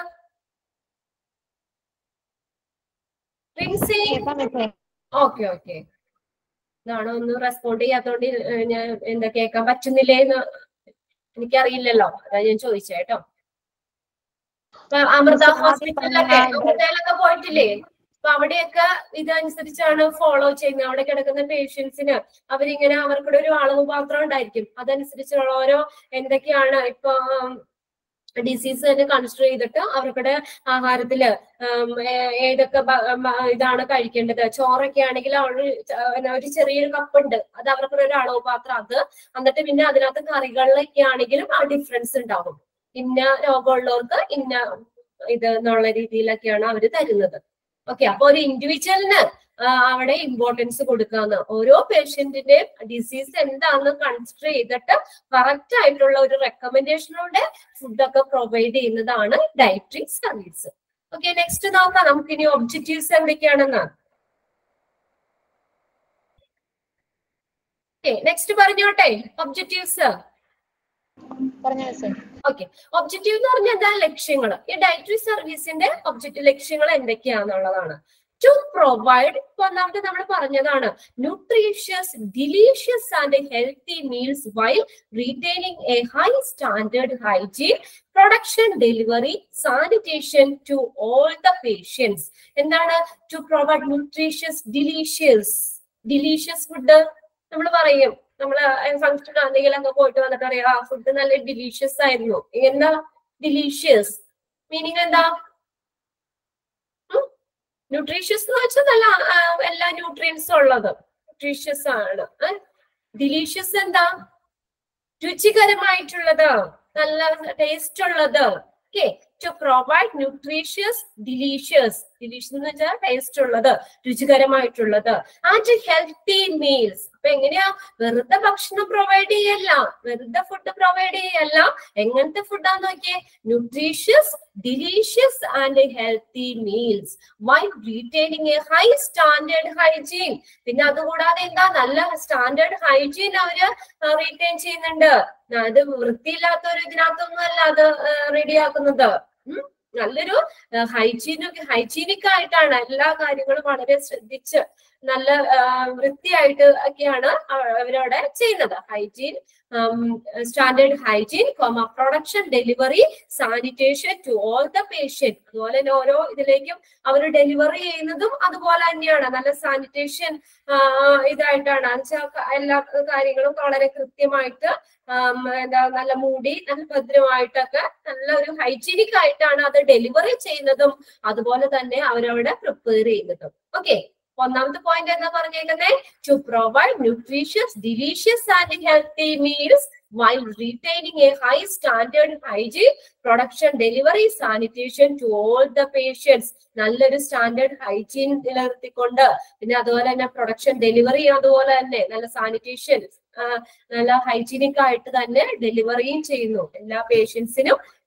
റിൻസി കേൾക്കാൻ പറ്റുമോ ഓക്കെ ഓക്കെ ഇതാണോ ഒന്ന് റെസ്പോണ്ട് ചെയ്യാത്തോണ്ട് ഏഹ് ഞാൻ എന്താ കേൾക്കാൻ പറ്റുന്നില്ലേ എന്ന് എനിക്കറിയില്ലല്ലോ അതാ ഞാൻ ചോദിച്ചേ കേട്ടോ ഇപ്പൊ അമൃത ആദ്യം ഹോസ്പിറ്റലിലൊക്കെ പറഞ്ഞ അമൃതയിലൊക്കെ പോയിട്ടില്ലേ അപ്പൊ അവിടെയൊക്കെ ഇതനുസരിച്ചാണ് ഫോളോ ചെയ്യുന്നത് അവിടെ കിടക്കുന്ന പേഷ്യൻസിന് അവരിങ്ങനെ അവർക്കൂടെ ഒരു അളവ് പാത്രം ഉണ്ടായിരിക്കും അതനുസരിച്ചുള്ള ഓരോ എന്തൊക്കെയാണ് ഇപ്പൊ ഡിസീസ് തന്നെ കൺസിഡർ ചെയ്തിട്ട് അവർക്കുടെ ആഹാരത്തില് ഉം, ഏ- ഏതൊക്കെ ഭ- മ- ഇതാണ് കഴിക്കേണ്ടത് ചോറൊക്കെ ആണെങ്കിൽ അവര് ച- ഒരു ചെറിയൊരു കപ്പ് ഉണ്ട് അത് അവർക്കൊരു ഒരു അളവ് പാത്രം അത് എന്നിട്ട് പിന്നെ അതിനകത്ത് കറികളിലൊക്കെ ആണെങ്കിലും ആ ഡിഫറൻസ് ഉണ്ടാവും ഇന്ന രോഗമുള്ളവർക്ക് ഇന്ന ഇത് എന്നുള്ള രീതിയിലൊക്കെയാണ് അവർ തരുന്നത് ഓക്കെ അപ്പൊ ഒരു ഇൻഡിവിജ്വലിന് അവിടെ ഇമ്പോർട്ടൻസ് കൊടുക്കാന്ന് ഓരോ പേഷ്യന്റിന്റെ ഡിസീസ് എന്താണെന്ന് കൺസിഡർ ചെയ്തിട്ട് കറക്റ്റ് ആയിട്ടുള്ള ഒരു റെക്കമെൻഡേഷനോടെ ഫുഡൊക്കെ പ്രൊവൈഡ് ചെയ്യുന്നതാണ് ഡയറ്ററി സർവീസ് ഓക്കെ നെക്സ്റ്റ് നോക്കാം നമുക്ക് ഇനി ഒബ്ജക്റ്റീവ്സ് എന്തൊക്കെയാണെന്ന് നെക്സ്റ്റ് പറഞ്ഞോട്ടെ ഒബ്ജക്റ്റീവ്സ് പറഞ്ഞോ മിസ്സേ ഓക്കെ ഒബ്ജക്റ്റീവ് എന്ന് പറഞ്ഞാൽ എന്താ ലക്ഷ്യങ്ങൾ ഈ ഡയറ്ററി സർവീസിന്റെ ഒബ്ജക്റ്റീവ് ലക്ഷ്യങ്ങൾ എന്തൊക്കെയാന്നുള്ളതാണ് ടു പ്രൊവൈഡ് ഇപ്പൊ ഒന്നാമത്തെ നമ്മൾ പറഞ്ഞതാണ് nutritious delicious and healthy meals while retaining a high standard hygiene production delivery sanitation to all the patients എന്താണ് to provide nutritious delicious delicious food നമ്മൾ പറയും നമ്മള് ഫംഗ്ഷൻ ആണെങ്കിൽ അങ്ങ് പോയിട്ട് വന്നിട്ട് അറിയാം ആ ഫുഡ് നല്ല ഡിലീഷ്യസ് ആയിരുന്നു എന്താ ഡിലീഷ്യസ് മീനിങ് എന്താ ന്യൂട്രീഷ്യസ് എന്ന് വെച്ചാൽ നല്ല ആ, എല്ലാ ന്യൂട്രിയൻസും ഉള്ളത് ന്യൂട്രീഷ്യസ് ആണ് ഡിലീഷ്യസ് എന്താ രുചികരമായിട്ടുള്ളത് നല്ല ടേസ്റ്റ് ഉള്ളത് okay to provide nutritious delicious delicious എന്ന് വെച്ചാൽ ടേസ്റ്റ് ഉള്ളത് രുചികരമായിട്ടുള്ളത് ആൻഡ് ഹെൽത്തി മീൽസ് അപ്പൊ എങ്ങനെയാ വെറുതെ ഭക്ഷണം പ്രൊവൈഡ് ചെയ്യല്ല വെറുതെ ഫുഡ് പ്രൊവൈഡ് ചെയ്യല്ല എങ്ങനത്തെ ഫുഡാന്ന് നോക്കിയേ nutritious delicious and healthy meals while retaining a high standard hygiene പിന്നെ അതുകൂടാതെ എന്താ നല്ല സ്റ്റാൻഡേർഡ് ഹൈജീൻ അവര് റീറ്റെയിൻ ചെയ്യുന്നുണ്ട് അത് വൃത്തിയില്ലാത്ത ഒരു ഇതിനകത്തൊന്നും അല്ല അത് റെഡിയാക്കുന്നത് നല്ലൊരു ഹൈജീനിക് ഹൈജീനിക് ആയിട്ടാണ് എല്ലാ കാര്യങ്ങളും വളരെ ശ്രദ്ധിച്ച് നല്ല ആ, വൃത്തിയായിട്ട് ഒക്കെയാണ് അവ- അവരവിടെ ചെയ്യുന്നത് hygiene standard hygiene comma production delivery sanitation to all the patient അതുപോലെ തന്നെ ഓരോ ഇതിലേക്കും അവർ ഡെലിവറി ചെയ്യുന്നതും അതുപോലെ തന്നെയാണ് നല്ല സാനിറ്റേഷൻ ഇതായിട്ടാണ് എന്നുവെച്ചാൽ എല്ലാ കാര്യങ്ങളും വളരെ കൃത്യമായിട്ട് ആം, എന്താ നല്ല മൂടി നല്ല ഭദ്രമായിട്ടൊക്കെ നല്ല ഒരു ഹൈജീനിക് ആയിട്ടാണ് അത് ഡെലിവറി ചെയ്യുന്നതും അതുപോലെ തന്നെ അവരവിടെ പ്രിപ്പയർ ചെയ്യുന്നതും ഓക്കെ ഒന്നാമത്തെ പോയിന്റ് എന്താ പറഞ്ഞേക്കുന്നത് to provide nutritious delicious and healthy meals while retaining a high standard hygiene production delivery sanitation to all the patients നല്ലൊരു സ്റ്റാൻഡേർഡ് ഹൈജീൻ നിലനിർത്തിക്കൊണ്ട് പിന്നെ അതുപോലെ തന്നെ പ്രൊഡക്ഷൻ ഡെലിവറി അതുപോലെ തന്നെ നല്ല സാനിറ്റേഷൻ നല്ല ഹൈജീനിക് ആയിട്ട് തന്നെ ഡെലിവറിയും ചെയ്യുന്നു എല്ലാ പേഷ്യൻസിനും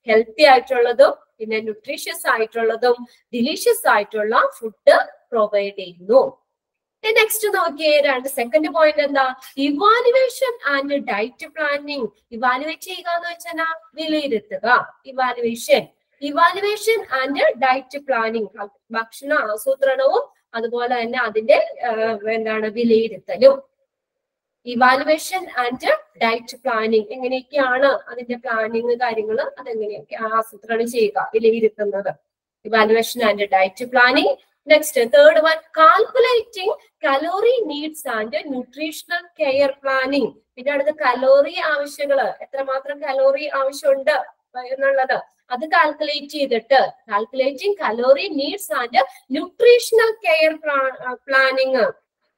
ഹെൽത്തി ആയിട്ടുള്ളതും പിന്നെ ന്യൂട്രീഷ്യസ് ആയിട്ടുള്ളതും ഡിലീഷ്യസ് ആയിട്ടുള്ള ഫുഡ് പ്രൊവൈഡ് ചെയ്യുന്നു നെക്സ്റ്റ് നോക്കിയേ രണ്ട് സെക്കൻഡ് പോയിന്റ് എന്താ evaluation and diet planning evaluate ചെയ്യുക എന്ന് വെച്ചാൽ വിലയിരുത്തുക evaluation evaluation and diet planning ഭക്ഷണ ആസൂത്രണവും അതുപോലെ തന്നെ അതിന്റെ ആ, എന്താണ് വിലയിരുത്തലും ഇവാലുവേഷൻ ആൻഡ് ഡയറ്റ് പ്ലാനിങ് എങ്ങനെയൊക്കെയാണ് അതിന്റെ പ്ലാനിങ് കാര്യങ്ങൾ അതെങ്ങനെയൊക്കെ ആസൂത്രണം ചെയ്യുക വിലയിരുത്തുന്നത് evaluation and diet planning next third one calculating calorie needs and nutritional care planning പിന്നെ അടുത്ത കലോറി ആവശ്യങ്ങള് എത്രമാത്രം കലോറി ആവശ്യമുണ്ട് എന്നുള്ളത് അത് കാൽക്കുലേറ്റ് ചെയ്തിട്ട് calculating calorie needs and nutritional care planning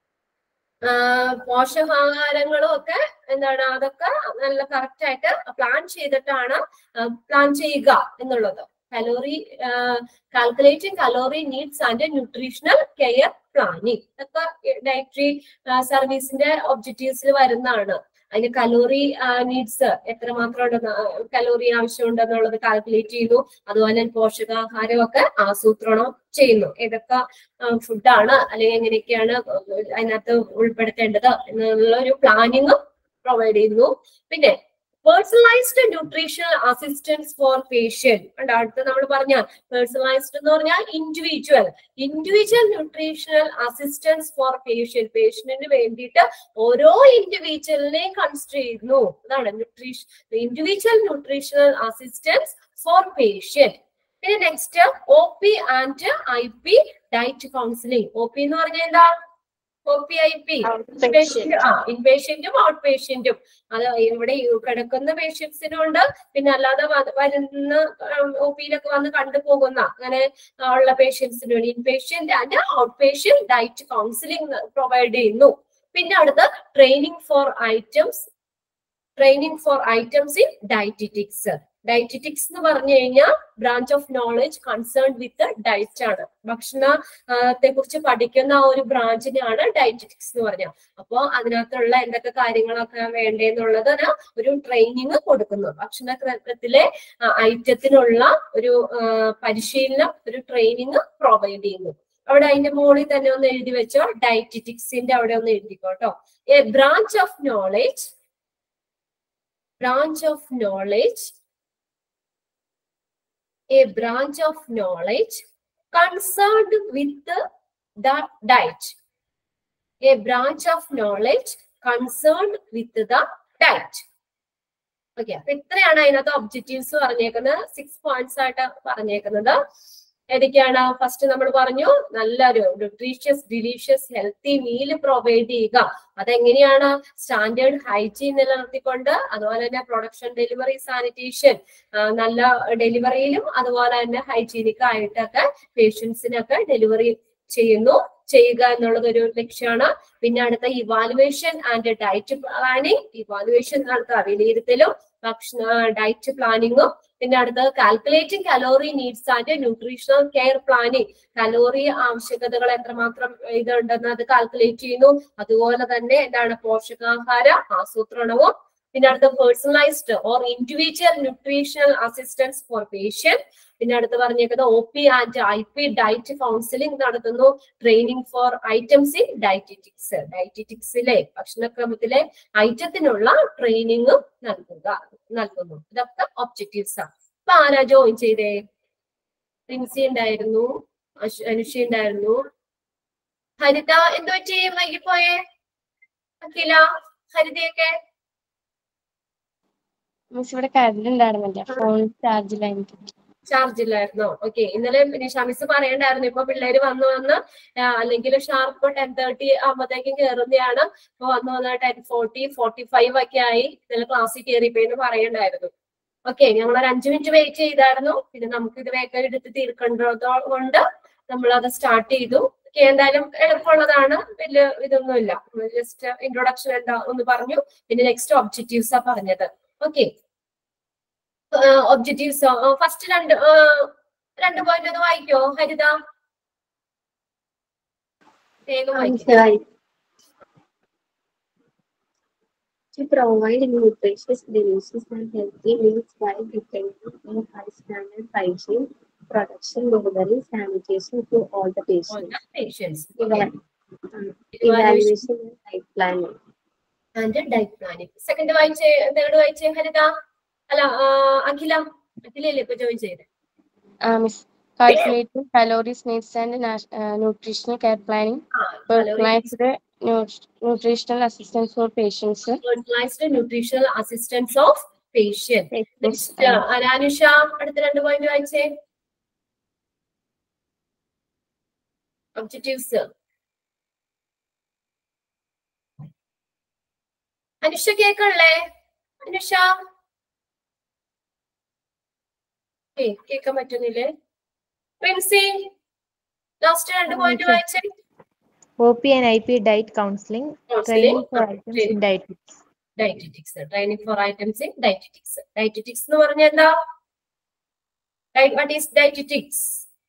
പോഷകാഹാരങ്ങളും ഒക്കെ എന്താണ് അതൊക്കെ നല്ല കറക്റ്റ് ആയിട്ട് പ്ലാൻ ചെയ്തിട്ടാണ് പ്ലാൻ ചെയ്യുക എന്നുള്ളത് calorie calculating calorie needs and nutritional care planning ഇതൊക്കെ ഡയറ്ററി സർവീസിന്റെ ഒബ്ജക്റ്റീവ്സിൽ വരുന്നതാണ് അതിന് കലോറി നീഡ്സ് എത്രമാത്രം ഉണ്ടെന്ന് കലോറി ആവശ്യമുണ്ടെന്നുള്ളത് കാൽക്കുലേറ്റ് ചെയ്യുന്നു അതുപോലെ തന്നെ പോഷകാഹാരമൊക്കെ ആസൂത്രണം ചെയ്യുന്നു ഏതൊക്കെ ഫുഡാണ് അല്ലെങ്കിൽ എങ്ങനെയൊക്കെയാണ് അതിനകത്ത് ഉൾപ്പെടുത്തേണ്ടത് എന്നുള്ള ഒരു പ്ലാനിങ് പ്രൊവൈഡ് ചെയ്യുന്നു പിന്നെ personalised nutritional assistance for patient ഉണ്ട് അടുത്ത് നമ്മൾ പറഞ്ഞ പേഴ്സണലൈസ്ഡ് എന്ന് പറഞ്ഞാൽ individual individual nutritional assistance for patient പേഷ്യന്റിന് വേണ്ടിയിട്ട് ഓരോ ഇൻഡിവിജ്വലിനെയും കൺസിഡർ ചെയ്യുന്നു അതാണ് nutrition individual nutritional assistance for patient പിന്നെ next O P and I P diet counselling O P എന്ന് പറഞ്ഞാൽ എന്താ O P I P inpatient ആ ഇൻപേഷ്യന്റും ഔട്ട് പേഷ്യന്റും അത് ഇവിടെ ഈ കിടക്കുന്ന പേഷ്യൻസിനും ഉണ്ട് പിന്നെ അല്ലാതെ വ- വരുന്ന ഒ പിയിലൊക്കെ വന്ന് കണ്ടുപോകുന്ന അങ്ങനെ ഉള്ള പേഷ്യൻസിനും inpatient and out patient diet counselling provide ചെയ്യുന്നു പിന്നെ അടുത്ത് training for items training for items in dietetics dietetics എന്ന് പറഞ്ഞു കഴിഞ്ഞാൽ branch of knowledge concern with diet ആണ് ഭക്ഷണത്തെ കുറിച്ച് പഠിക്കുന്ന ആ ഒരു ബ്രാഞ്ചിനെയാണ് ഡയറ്റിറ്റിക്സ് എന്ന് പറഞ്ഞാൽ അപ്പോ അതിനകത്തുള്ള എന്തൊക്കെ കാര്യങ്ങളൊക്കെ വേണ്ടേന്നുള്ളത് ഒരു ട്രെയിനിങ് കൊടുക്കുന്നു ഭക്ഷണക്രമത്തിലെ ഐറ്റത്തിനുള്ള ഒരു ആ, പരിശീലനം ഒരു ട്രെയിനിങ് പ്രൊവൈഡ് ചെയ്യുന്നു അവിടെ അതിന്റെ മുകളിൽ തന്നെ ഒന്ന് എഴുതി വെച്ചോ ഡയറ്റിറ്റിക്സിന്റെ അവിടെ ഒന്ന് എഴുതിക്കോട്ടോ a branch of knowledge branch of knowledge a branch of knowledge concerned with the, the diet a branch of knowledge concerned with the diet okay അപ്പൊ ഇത്രയാണ് അതിനകത്ത് ഒബ്ജക്റ്റീവ്സ് പറഞ്ഞേക്കുന്നത് സിക്സ് പോയിന്റ്സ് ആയിട്ട് പറഞ്ഞേക്കുന്നത് ഏതൊക്കെയാണ് ഫസ്റ്റ് നമ്മൾ പറഞ്ഞു നല്ലൊരു nutritious delicious healthy meal provide ചെയ്യുക അതെങ്ങനെയാണ് സ്റ്റാൻഡേർഡ് ഹൈജീൻ നിലനിർത്തിക്കൊണ്ട് അതുപോലെ തന്നെ പ്രൊഡക്ഷൻ ഡെലിവറി സാനിറ്റേഷൻ നല്ല ഡെലിവറിയിലും അതുപോലെ തന്നെ ഹൈജീനിക് ആയിട്ടൊക്കെ പേഷ്യൻസിനൊക്കെ ഡെലിവറി ചെയ്യുന്നു ചെയ്യുക എന്നുള്ളത് ഒരു ലക്ഷ്യമാണ് പിന്നെ അടുത്ത evaluation and diet planning evaluation നടത്തുക വിലയിരുത്തലും ഭക്ഷണ ഡയറ്റ് പ്ലാനിങ്ങും പിന്നെ അടുത്തത് calculating calorie needs and nutritional care planning calorie ആവശ്യകതകൾ എത്രമാത്രം ഇതുണ്ടെന്ന് അത് കാൽക്കുലേറ്റ് ചെയ്യുന്നു അതുപോലെ തന്നെ എന്താണ് പോഷകാഹാര ആസൂത്രണവും പിന്നെ അടുത്ത personalised or individual nutritional assistance for patient പിന്നെ അടുത്ത് പറഞ്ഞേക്കുന്നത് O P and I P diet counselling നടത്തുന്നു training for items in dietetics ഡയറ്റിറ്റിക്സിലെ ഭക്ഷണക്രമത്തിലെ ഐറ്റത്തിനുള്ള ട്രെയിനിങ് നൽകുക നൽകുന്നു ഇതൊക്കെ ഒബ്ജക്റ്റീവ്സ് ആണ് അപ്പൊ ആരാ ജോയിൻ ചെയ്തേ പ്രിൻസി ഉണ്ടായിരുന്നു അശ്- അനുഷ ഉണ്ടായിരുന്നു ഹരിത എന്ത് പറ്റി വൈകിപ്പോയേ അഖില ഹരിതയൊക്കെ മിസ് ഇവിടെ കറണ്ട് ഉണ്ടായിരുന്നില്ല ഫോൺ ചാർജിലായിരിക്കും ചാർജ് ഇല്ലായിരുന്നോ ഓക്കെ ഇന്നലെ പിന്നെ ഷമിസ് പറയണ്ടായിരുന്നു ഇപ്പൊ പിള്ളേര് വന്നു വന്ന് അല്ലെങ്കിൽ ഷാർപ്പ് ടെൻ തേർട്ടി ആകുമ്പോഴത്തേക്കും കയറുന്നതാണ് ഇപ്പൊ വന്നു വന്ന ടെൻ ഫോർട്ടി ഫോർട്ടി ഫൈവ് ഒക്കെ ആയി ഇന്നലെ ക്ലാസ്സിൽ കയറിപ്പോയെന്ന് പറയണ്ടായിരുന്നു ഓക്കെ ഞങ്ങൾ ഒരു അഞ്ചു മിനിറ്റ് വെയിറ്റ് ചെയ്തായിരുന്നു പിന്നെ നമുക്ക് ഇത് വേഗം എടുത്ത് തീർക്കേണ്ടത് കൊണ്ട് നമ്മൾ അത് സ്റ്റാർട്ട് ചെയ്തു ഓക്കെ എന്തായാലും എളുപ്പമുള്ളതാണ് വലിയ ഇതൊന്നുമില്ല ജസ്റ്റ് ഇൻട്രൊഡക്ഷൻ എന്താ ഒന്ന് പറഞ്ഞു പിന്നെ നെക്സ്റ്റ് ഒബ്ജക്റ്റീവ്സ് ആ പറഞ്ഞത് ഓക്കെ ഒബ്ജക്റ്റീവ്സ് ഫസ്റ്റ് രണ്ട് ആ, രണ്ട് പോയിന്റ് ഒന്ന് വായിക്കോ ഹരിത വേഗം വായിക്കും To provide nutritious, delicious, and healthy meals while depending on high standard hygiene, production, delivery, sanitation to all the all patients. the patients. Eva- Okay. uh, Evaluation Evaluation and diet planning. and diet planning. Second വായിച്ചേ third വായിച്ചേ ഹരിത അല്ല ആ, അഖില അഖിലല്ലേ ഇപ്പൊ join ചെയ്ത് Uh, Miss, calculating calories, needs, and nas- uh, nutritional care planning, personalized nu- nutritional assistance for patients. Personalised nutritional assistance of patient patients, next uh, അനാനുഷ അടുത്ത രണ്ട് point വായിച്ചേ ഒബ്ജക്റ്റീവ്സ് അനുഷ കേക്കണല്ലേ അനുഷ ഏയ് കേക്കാൻ പറ്റുന്നില്ലേ പ്രിൻസി ലാസ്റ്റ് രണ്ട് പോയിന്റ് വായിച്ചേ OP and IP diet counseling, training for items in dietetics. Dietetics training for items in dietetics dietetics എന്ന് പറഞ്ഞാൽ എന്താ വാട്ട് ഈസ് ഡയറ്ററ്റിക്സ്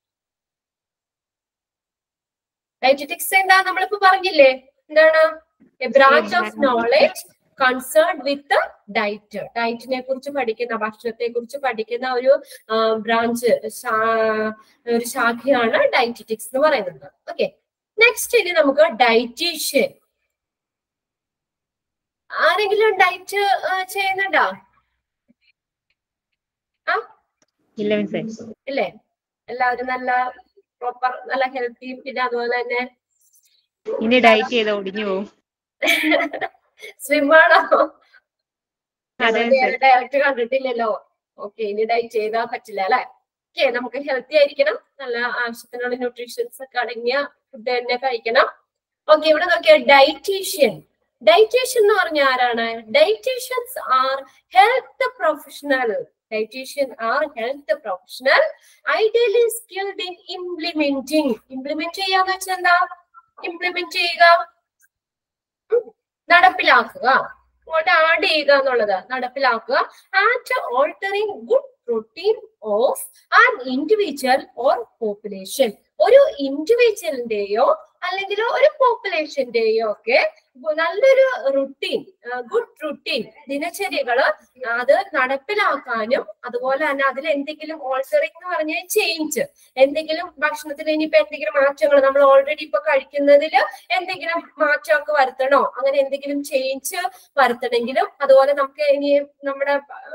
ഡയറ്ററ്റിക്സ് എന്താ നമ്മളിപ്പോ പറഞ്ഞില്ലേ എന്താണ് a branch of knowledge concern with diet ഡയറ്റിനെ കുറിച്ച് പഠിക്കുന്ന ഭക്ഷണത്തെ കുറിച്ച് പഠിക്കുന്ന ഒരു ബ്രാഞ്ച് ഒരു ശാഖയാണ് ഡയറ്ററ്റിക്സ് എന്ന് പറയുന്നത് ഓക്കെ നെക്സ്റ്റ് ഇനി നമുക്ക് ഡയറ്റീഷ്യൻ ആരെങ്കിലും ഡയറ്റ് ചെയ്യുന്നുണ്ടോ Eleven cents. ഇല്ലേ എല്ലാവരും നല്ല പ്രോപ്പർ നല്ല ഹെൽത്തിയും പിന്നെ അതുപോലെ തന്നെ ഇനി ഡയറ്റ് ചെയ്ത് ഒടിഞ്ഞു പോകും സ്ലിം ആണോ അതെ, ഡയറക്റ്റ് കണ്ടിട്ടില്ലല്ലോ ഓക്കെ ഇനി ഡയറ്റ് ചെയ്താൽ പറ്റില്ല അല്ലെ ഓക്കെ നമുക്ക് ഹെൽത്തി ആയിരിക്കണം നല്ല ആവശ്യത്തിനുള്ള ന്യൂട്രീഷൻസ് ഒക്കെ അടങ്ങിയ ഫുഡ് തന്നെ കഴിക്കണം ഓക്കെ ഇവിടെ നോക്കിയ ഡയറ്റീഷ്യൻ ഡയറ്റീഷ്യൻ എന്ന് പറഞ്ഞ ആരാണ് dietitians are health professional dietitian are health professional ideally skilled in implementing implement ചെയ്യാന്ന് വെച്ചാൽ എന്താ ഇംപ്ലിമെന്റ് ചെയ്യുക ഉം, നടപ്പിലാക്കുക ഇങ്ങോട്ട് ആഡ് ചെയ്യുക എന്നുള്ളത് നടപ്പിലാക്കുക at altering good routine of an individual or population ഒരു ഇൻഡിവിജ്വലിന്റെയോ അല്ലെങ്കിൽ ഒരു പോപ്പുലേഷന്റെയോ ഒക്കെ നല്ലൊരു റുട്ടീൻ ഗുഡ് റുട്ടീൻ ദിനചര്യകള് അത് നടപ്പിലാക്കാനും അതുപോലെ തന്നെ അതിൽ എന്തെങ്കിലും ഓൾട്ടറിംഗ് എന്ന് പറഞ്ഞാൽ ചേഞ്ച് എന്തെങ്കിലും ഭക്ഷണത്തിൽ ഇനിയിപ്പോ എന്തെങ്കിലും മാറ്റങ്ങൾ നമ്മൾ ഓൾറെഡി ഇപ്പൊ കഴിക്കുന്നതിൽ എന്തെങ്കിലും മാറ്റമൊക്കെ വരുത്തണോ അങ്ങനെ എന്തെങ്കിലും ചേഞ്ച് വരുത്തണമെങ്കിലും അതുപോലെ നമുക്ക് ഇനി നമ്മുടെ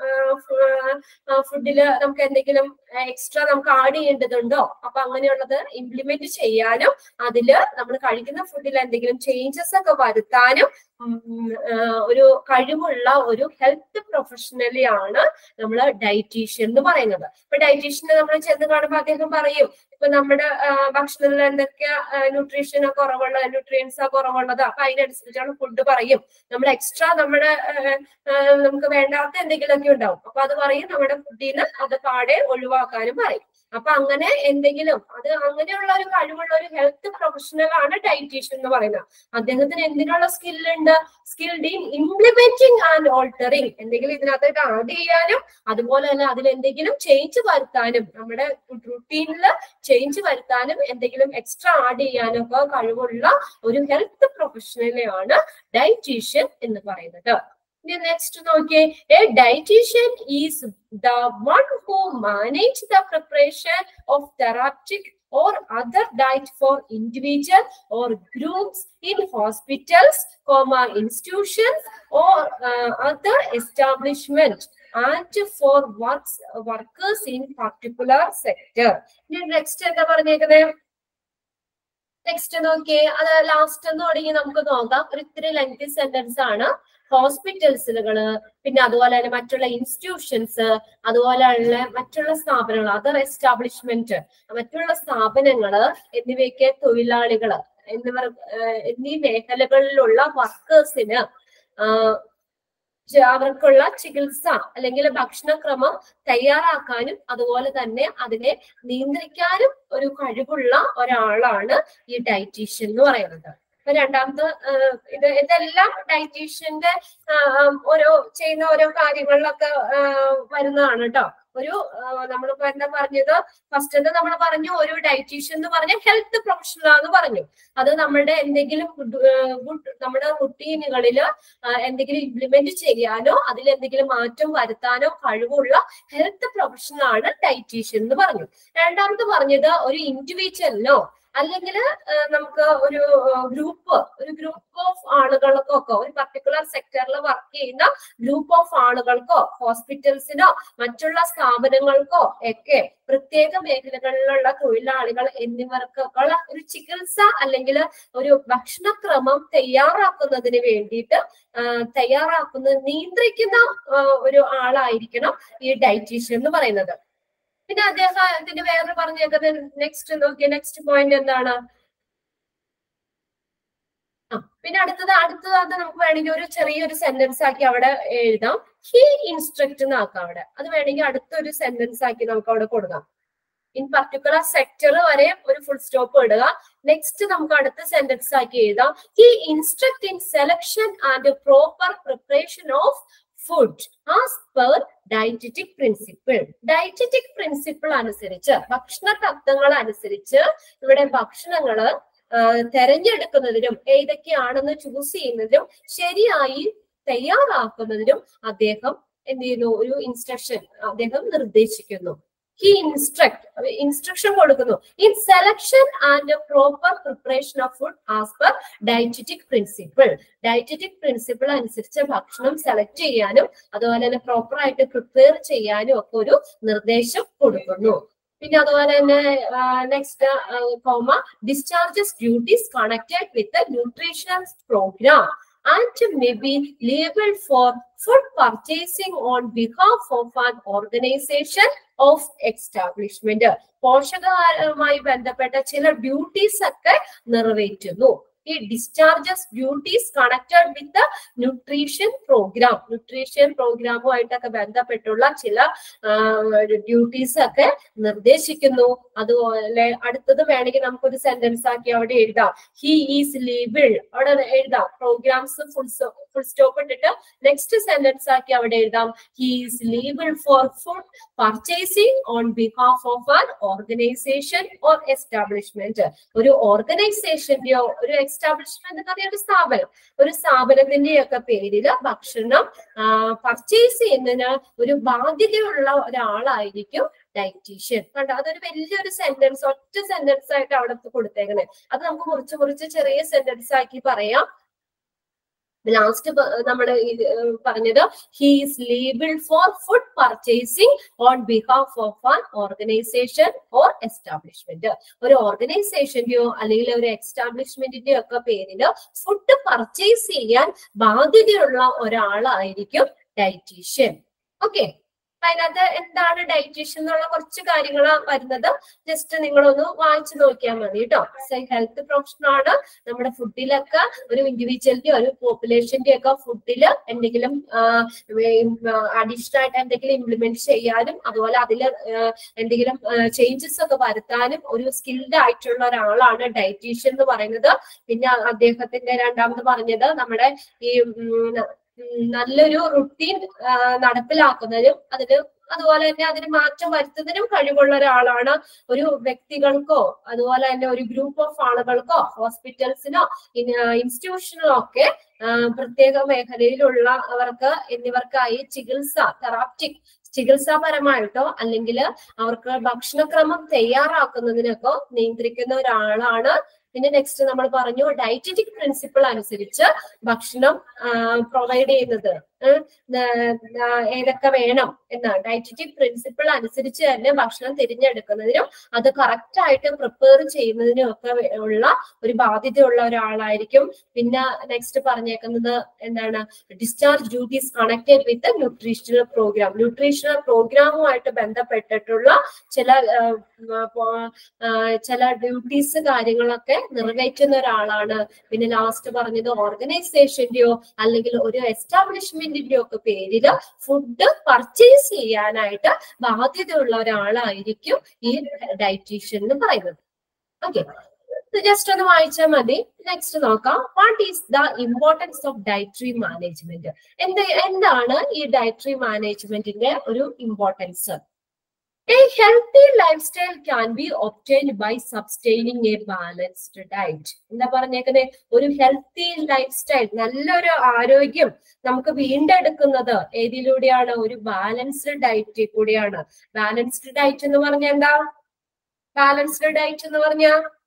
ഫുഡില് നമുക്ക് എന്തെങ്കിലും എക്സ്ട്രാ നമുക്ക് ആഡ് ചെയ്യേണ്ടതുണ്ടോ അപ്പൊ അങ്ങനെയുള്ളത് ഇംപ്ലിമെന്റ് ചെയ്യാനും അതില് നമ്മൾ കഴിക്കുന്ന ഫുഡിൽ എന്തെങ്കിലും ചേഞ്ചസ് ഒക്കെ വരുത്താനും ഉം, ആ, ഒരു കഴിവുള്ള ഒരു ഹെൽത്ത് പ്രൊഫഷണലി ആണ് നമ്മൾ ഡയറ്റീഷ്യൻ എന്ന് പറയുന്നത് ഇപ്പൊ ഡയറ്റീഷ്യനെ നമ്മൾ ചെന്ന് കാണുമ്പോൾ അദ്ദേഹം പറയും ഇപ്പൊ നമ്മുടെ ആ, ഭക്ഷണത്തിൽ എന്തൊക്കെ ന്യൂട്രീഷന് കുറവുള്ള ന്യൂട്രിയൻസ് കുറവുള്ളത് അപ്പൊ അതിനനുസരിച്ചാണ് ഫുഡ് പറയും നമ്മൾ എക്സ്ട്രാ നമ്മുടെ ആ, ആ, നമുക്ക് വേണ്ടാത്ത എന്തെങ്കിലുമൊക്കെ ഉണ്ടാവും അപ്പൊ അത് പറയും നമ്മുടെ ഫുഡിൽ നിന്ന് അത് പാടെ ഒഴിവാക്കാനും പറയും അപ്പൊ അങ്ങനെ എന്തെങ്കിലും അത് അങ്ങനെയുള്ള ഒരു കഴിവുള്ള ഒരു ഹെൽത്ത് പ്രൊഫഷണൽ ആണ് ഡയറ്റീഷ്യൻ എന്ന് പറയുന്നത് അദ്ദേഹത്തിന് എന്തിനുള്ള സ്കില്ലുണ്ട് skilled in implementing and altering എന്തെങ്കിലും ഇതിനകത്തേക്ക് ആഡ് ചെയ്യാനും അതുപോലെ തന്നെ അതിൽ എന്തെങ്കിലും ചേഞ്ച് വരുത്താനും നമ്മുടെ റുട്ടീനിൽ ചേഞ്ച് വരുത്താനും എന്തെങ്കിലും എക്സ്ട്രാ ആഡ് ചെയ്യാനും ഒക്കെ കഴിവുള്ള ഒരു ഹെൽത്ത് പ്രൊഫഷണലെയാണ് ഡയറ്റീഷ്യൻ എന്ന് പറയുന്നത് ഇനി നെക്സ്റ്റ് നോക്കിയേ a dietitian is the one who manage the preparation of therapeutic or other diet for individual or groups in hospitals, comma institutions or uh, other establishment and for works workers in particular sector. ഇനി next എന്താ പറഞ്ഞേക്കുന്നത് next നോക്കിയേ അത് last എന്ന് തുടങ്ങി നമുക്ക് നോക്കാം ഒരു ഇത്തിരി ലെങ്തി സെന്റൻസ് ആണ് ഹോസ്പിറ്റൽസുകള് പിന്നെ അതുപോലെ തന്നെ മറ്റുള്ള ഇൻസ്റ്റിറ്റ്യൂഷൻസ് അതുപോലെയുള്ള മറ്റുള്ള സ്ഥാപനങ്ങൾ അതർ എസ്റ്റാബ്ലിഷ്മെന്റ് മറ്റുള്ള സ്ഥാപനങ്ങള് എന്നിവയ്ക്ക് തൊഴിലാളികള് എന്നിവർ ഏഹ് എന്നീ മേഖലകളിലുള്ള വർക്കേഴ്സിന് അവർക്കുള്ള ചികിത്സ അല്ലെങ്കിൽ ഭക്ഷണക്രമം തയ്യാറാക്കാനും അതുപോലെ തന്നെ അതിനെ നിയന്ത്രിക്കാനും ഒരു കഴിവുള്ള ഒരാളാണ് ഈ ഡയറ്റീഷ്യൻ എന്ന് പറയുന്നത് ഇപ്പൊ രണ്ടാമത് ആഹ് ഇത് ഇതെല്ലാം ഡയറ്റീഷ്യന്റെ ആഹ് ഓരോ ചെയ്യുന്ന ഓരോ കാര്യങ്ങളിലൊക്കെ ആഹ് വരുന്നതാണ് കേട്ടോ ഒരു നമ്മളിപ്പോ എന്താ പറഞ്ഞത് ഫസ്റ്റ് നമ്മൾ പറഞ്ഞു ഒരു ഡയറ്റീഷ്യൻ എന്ന് പറഞ്ഞ ഹെൽത്ത് പ്രൊഫഷണൽ ആന്ന് പറഞ്ഞു അത് നമ്മുടെ എന്തെങ്കിലും ഗുഡ് നമ്മുടെ റുട്ടീനുകളിൽ എന്തെങ്കിലും ഇംപ്ലിമെന്റ് ചെയ്യാനോ അതിൽ എന്തെങ്കിലും മാറ്റം വരുത്താനോ കഴിവുള്ള ഹെൽത്ത് പ്രൊഫഷണൽ ആണ് ഡയറ്റീഷ്യൻ എന്ന് പറഞ്ഞു രണ്ടാമത് പറഞ്ഞത് ഒരു ഇൻഡിവിജ്വലിനോ അല്ലെങ്കിൽ നമുക്ക് ഒരു ഗ്രൂപ്പ് ഒരു ഗ്രൂപ്പ് ഓഫ് ആളുകൾക്കൊക്കെ ഒരു പർട്ടിക്കുലർ സെക്ടറിൽ വർക്ക് ചെയ്യുന്ന ഗ്രൂപ്പ് ഓഫ് ആളുകൾക്കോ ഹോസ്പിറ്റൽസിനോ മറ്റുള്ള സ്ഥാപനങ്ങൾക്കോ ഒക്കെ പ്രത്യേക മേഖലകളിലുള്ള തൊഴിലാളികൾ എന്നിവർക്കൊക്കെ ഉള്ള ഒരു ചികിത്സ അല്ലെങ്കിൽ ഒരു ഭക്ഷണക്രമം തയ്യാറാക്കുന്നതിന് വേണ്ടിയിട്ട് തയ്യാറാക്കുന്നത് നിയന്ത്രിക്കുന്ന ഒരു ആളായിരിക്കണം ഈ ഡയറ്റീഷ്യൻ എന്ന് പറയുന്നത് പിന്നെ അദ്ദേഹത്തിന്റെ വേറെ പറഞ്ഞേക്കുന്നത് നെക്സ്റ്റ് നോക്കിയ നെക്സ്റ്റ് പോയിന്റ് എന്താണ് പിന്നെ അടുത്തത് അടുത്തത് അത് നമുക്ക് വേണമെങ്കിൽ ഒരു ചെറിയൊരു സെന്റൻസ് ആക്കി അവിടെ എഴുതാം ഹി ഇൻസ്ട്രക്ട് എന്നാക്കാം അവിടെ അത് വേണമെങ്കിൽ അടുത്തൊരു സെന്റൻസ് ആക്കി നമുക്ക് അവിടെ കൊടുക്കാം ഇൻ പർട്ടിക്കുലർ സെക്ടർ വരെ ഒരു ഫുൾ സ്റ്റോപ്പ് ഇടുക നെക്സ്റ്റ് നമുക്ക് അടുത്ത സെന്റൻസ് ആക്കി എഴുതാം he instruct in selection and proper preparation of food as per dietetic principle dietetic principle അനുസരിച്ച് ഭക്ഷണ തത്വങ്ങൾ അനുസരിച്ച് ഇവിടെ ഭക്ഷണങ്ങള് തെരഞ്ഞെടുക്കുന്നതിനും ഏതൊക്കെയാണെന്ന് ചൂസ് ചെയ്യുന്നതിനും ശരിയായി തയ്യാറാക്കുന്നതിനും അദ്ദേഹം എന്ത് ചെയ്യുന്നു ഒരു ഇൻസ്ട്രക്ഷൻ അദ്ദേഹം നിർദ്ദേശിക്കുന്നു ഹി ഇൻസ്ട്രക്ട് ഇൻസ്ട്രക്ഷൻ കൊടുക്കുന്നു in selection and proper preparation of food as per dietetic principle dietetic principle അനുസരിച്ച് ഭക്ഷണം സെലക്ട് ചെയ്യാനും അതുപോലെ തന്നെ പ്രോപ്പർ ആയിട്ട് പ്രിപ്പയർ ചെയ്യാനും ഒക്കെ ഒരു നിർദ്ദേശം കൊടുക്കുന്നു പിന്നെ അതുപോലെ തന്നെ next comma discharges duties connected with nutritional programme and may be liable for food purchasing on behalf of an organisation of establishment പോഷകവുമായി ബന്ധപ്പെട്ട ചില ഡ്യൂട്ടീസ് ഒക്കെ നിറവേറ്റുന്നു ഈ discharges duties connected with nutrition programme nutrition പ്രോഗ്രാമുമായിട്ടൊക്കെ ബന്ധപ്പെട്ടുള്ള ചില ഡ്യൂട്ടീസ് ഒക്കെ നിർദ്ദേശിക്കുന്നു അതുപോലെ അടുത്തത് വേണമെങ്കിൽ നമുക്കൊരു സെന്റൻസ് ആക്കി അവിടെ എഴുതാം ഹി ഈസ് ലീബിൾ അവിടെ എഴുതാം പ്രോഗ്രാംസ് ഫുൾ ഫുൾ സ്റ്റോപ്പ് ഇട്ടിട്ട് നെക്സ്റ്റ് സെന്റൻസ് ആക്കി അവിടെ എഴുതാം he is liable for food purchasing on behalf of an organisation or establishment ഒരു ഓർഗനൈസേഷന്റെയോ ഒരു എസ്റ്റാബ്ലിഷ്മെന്റ് എന്ന് പറയുന്ന ഒരു സ്ഥാപനം ഒരു സ്ഥാപനത്തിന്റെയൊക്കെ പേരിൽ ഭക്ഷണം പർച്ചേസ് ചെയ്യുന്നതിന് ഒരു ബാധ്യതയുള്ള ഒരാളായിരിക്കും ഡയറ്റീഷ്യൻ കണ്ടോ അതൊരു വലിയൊരു സെന്റൻസ് ഒറ്റ സെന്റൻസ് ആയിട്ട് അവിടെ കൊടുത്തേക്കുന്നത് അത് നമുക്ക് മുറിച്ച് മുറിച്ച് ചെറിയ സെന്റൻസ് ആക്കി പറയാം ലാസ്റ്റ് നമ്മൾ പറഞ്ഞത് he is liable for food purchasing on behalf of an organisation or establishment ഒരു ഓർഗനൈസേഷന്റെയോ അല്ലെങ്കിൽ ഒരു എസ്റ്റാബ്ലിഷ്മെന്റിന്റെയോ ഒക്കെ പേരിൽ ഫുഡ് പർച്ചേസ് ചെയ്യാൻ ബാധ്യതയുള്ള ഒരാളായിരിക്കും ഡയറ്റീഷ്യൻ ഓക്കെ അതിനകത്ത് എന്താണ് ഡയറ്റീഷ്യൻ എന്നുള്ള കുറച്ച് കാര്യങ്ങൾ വരുന്നത് ജസ്റ്റ് നിങ്ങളൊന്ന് വായിച്ചു നോക്കിയാൽ മതി കേട്ടോ ഹെൽത്ത് പ്രൊഫഷണൽ ആണ് നമ്മുടെ ഫുഡിലൊക്കെ ഒരു ഇൻഡിവിജ്വലിന്റെ ഒരു പോപ്പുലേഷന്റെ ഒക്കെ ഫുഡിൽ എന്തെങ്കിലും അഡീഷണൽ ആയിട്ട് എന്തെങ്കിലും ഇംപ്ലിമെന്റ് ചെയ്യാനും അതുപോലെ അതിൽ എന്തെങ്കിലും ചേഞ്ചസ് ഒക്കെ വരുത്താനും ഒരു സ്കിൽഡ് ആയിട്ടുള്ള ഒരാളാണ് ഡയറ്റീഷ്യൻ എന്ന് പറയുന്നത് പിന്നെ അദ്ദേഹത്തിന്റെ രണ്ടാമത് പറഞ്ഞത് നമ്മുടെ ഈ നല്ലൊരു റുട്ടീൻ നടപ്പിലാക്കുന്നതിനും അതിന് അതുപോലെ തന്നെ അതിന് മാറ്റം വരുത്തുന്നതിനും കഴിവുള്ള ഒരാളാണ് ഒരു വ്യക്തികൾക്കോ അതുപോലെ തന്നെ ഒരു ഗ്രൂപ്പ് ഓഫ് ആളുകൾക്കോ ഹോസ്പിറ്റൽസിനോ ഇൻസ്റ്റിറ്റ്യൂഷനോ ഒക്കെ പ്രത്യേക മേഖലയിലുള്ള അവർക്ക് എന്നിവർക്കായി ചികിത്സ തെറാപ്റ്റിക് ചികിത്സാപരമായിട്ടോ അല്ലെങ്കിൽ അവർക്ക് ഭക്ഷണക്രമം തയ്യാറാക്കുന്നതിനൊക്കെ നിയന്ത്രിക്കുന്ന ഒരാളാണ് പിന്നെ നെക്സ്റ്റ് നമ്മൾ പറഞ്ഞു ഡയറ്ററ്റിക് പ്രിൻസിപ്പിൾ അനുസരിച്ച് ഭക്ഷണം പ്രൊവൈഡ് ചെയ്യുന്നത് ഏതൊക്കെ വേണം എന്ന് ഡയറ്ററ്റിക് പ്രിൻസിപ്പിൾ അനുസരിച്ച് തന്നെ ഭക്ഷണം തിരഞ്ഞെടുക്കുന്നതിനും അത് കറക്റ്റ് ആയിട്ട് പ്രിപ്പയർ ചെയ്യുന്നതിനും ഒക്കെ ഉള്ള ഒരു ബാധ്യതയുള്ള ഒരാളായിരിക്കും പിന്നെ നെക്സ്റ്റ് പറഞ്ഞേക്കുന്നത് എന്താണ് discharge duties connected with nutritional programme nutritional പ്രോഗ്രാമുമായിട്ട് ബന്ധപ്പെട്ടിട്ടുള്ള ചില ചില ഡ്യൂട്ടീസ് കാര്യങ്ങളൊക്കെ നിറവേറ്റുന്ന ഒരാളാണ് പിന്നെ ലാസ്റ്റ് പറഞ്ഞത് ഓർഗനൈസേഷന്റെയോ അല്ലെങ്കിൽ ഒരു എസ്റ്റാബ്ലിഷ്മെന്റിന്റെയോ ഒക്കെ പേരിൽ ഫുഡ് പർച്ചേസ് ചെയ്യാനായിട്ട് ബാധ്യതയുള്ള ഒരാളായിരിക്കും ഈ ഡയറ്റീഷ്യൻ എന്ന് പറയുന്നത് ഓക്കെ ജസ്റ്റ് ഒന്ന് വായിച്ചാൽ മതി നെക്സ്റ്റ് നോക്കാം what is the importance of dietary management എന്ത് എന്താണ് ഈ ഡയറ്ററി മാനേജ്മെന്റിന്റെ ഒരു importance A healthy lifestyle can be obtained by sustaining a balanced diet. എന്താ പറഞ്ഞേക്കുന്നത് ഒരു ഹെൽത്തി ലൈഫ് സ്റ്റൈൽ നല്ലൊരു ആരോഗ്യം നമുക്ക് വീണ്ടെടുക്കുന്നത് ഏതിലൂടെയാണ് ഒരു ബാലൻസ്ഡ് ഡയറ്റിൽ കൂടിയാണ് ബാലൻസ്ഡ് ഡയറ്റ് എന്ന് പറഞ്ഞ എന്താ ബാലൻസ്ഡ് ഡയറ്റ് എന്ന് പറഞ്ഞ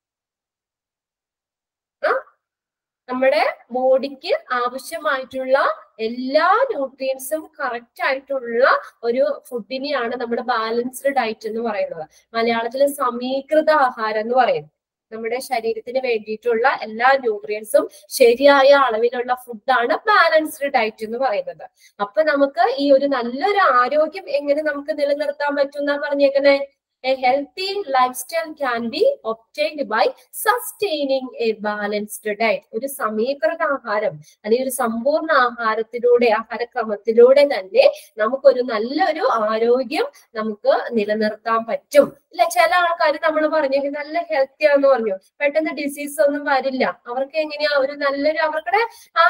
നമ്മുടെ ബോഡിക്ക് ആവശ്യമായിട്ടുള്ള എല്ലാ ന്യൂട്രിയൻസും കറക്റ്റ് ആയിട്ടുള്ള ഒരു ഫുഡിനെയാണ് നമ്മുടെ ബാലൻസ്ഡ് ഡയറ്റ് എന്ന് പറയുന്നത് മലയാളത്തിൽ സമീകൃത ആഹാരം എന്ന് പറയും നമ്മുടെ ശരീരത്തിന് വേണ്ടിയിട്ടുള്ള എല്ലാ ന്യൂട്രിയൻസും ശരിയായ അളവിലുള്ള ഫുഡാണ് ബാലൻസ്ഡ് ഡയറ്റ് എന്ന് പറയുന്നത് അപ്പൊ നമുക്ക് ഈ ഒരു നല്ലൊരു ആരോഗ്യം എങ്ങനെ നമുക്ക് നിലനിർത്താൻ പറ്റും എന്നാ പറഞ്ഞേക്കണേ A healthy lifestyle can be obtained by sustaining a balanced diet. ഒരു സമീകൃത ആഹാരം അല്ലെങ്കിൽ ഒരു സമ്പൂർണ്ണ ആഹാരത്തിലൂടെ ആഹാരക്രമത്തിലൂടെ തന്നെ നമുക്കൊരു നല്ലൊരു ആരോഗ്യം നമുക്ക് നിലനിർത്താൻ പറ്റും ഇല്ല ചില ആൾക്കാർ നമ്മൾ പറഞ്ഞു നല്ല ഹെൽത്തി ആണെന്ന് പറഞ്ഞു പെട്ടെന്ന് ഡിസീസ് ഒന്നും വരില്ല അവർക്ക് എങ്ങനെയാ ഒരു നല്ലൊരു അവരുടെ ആ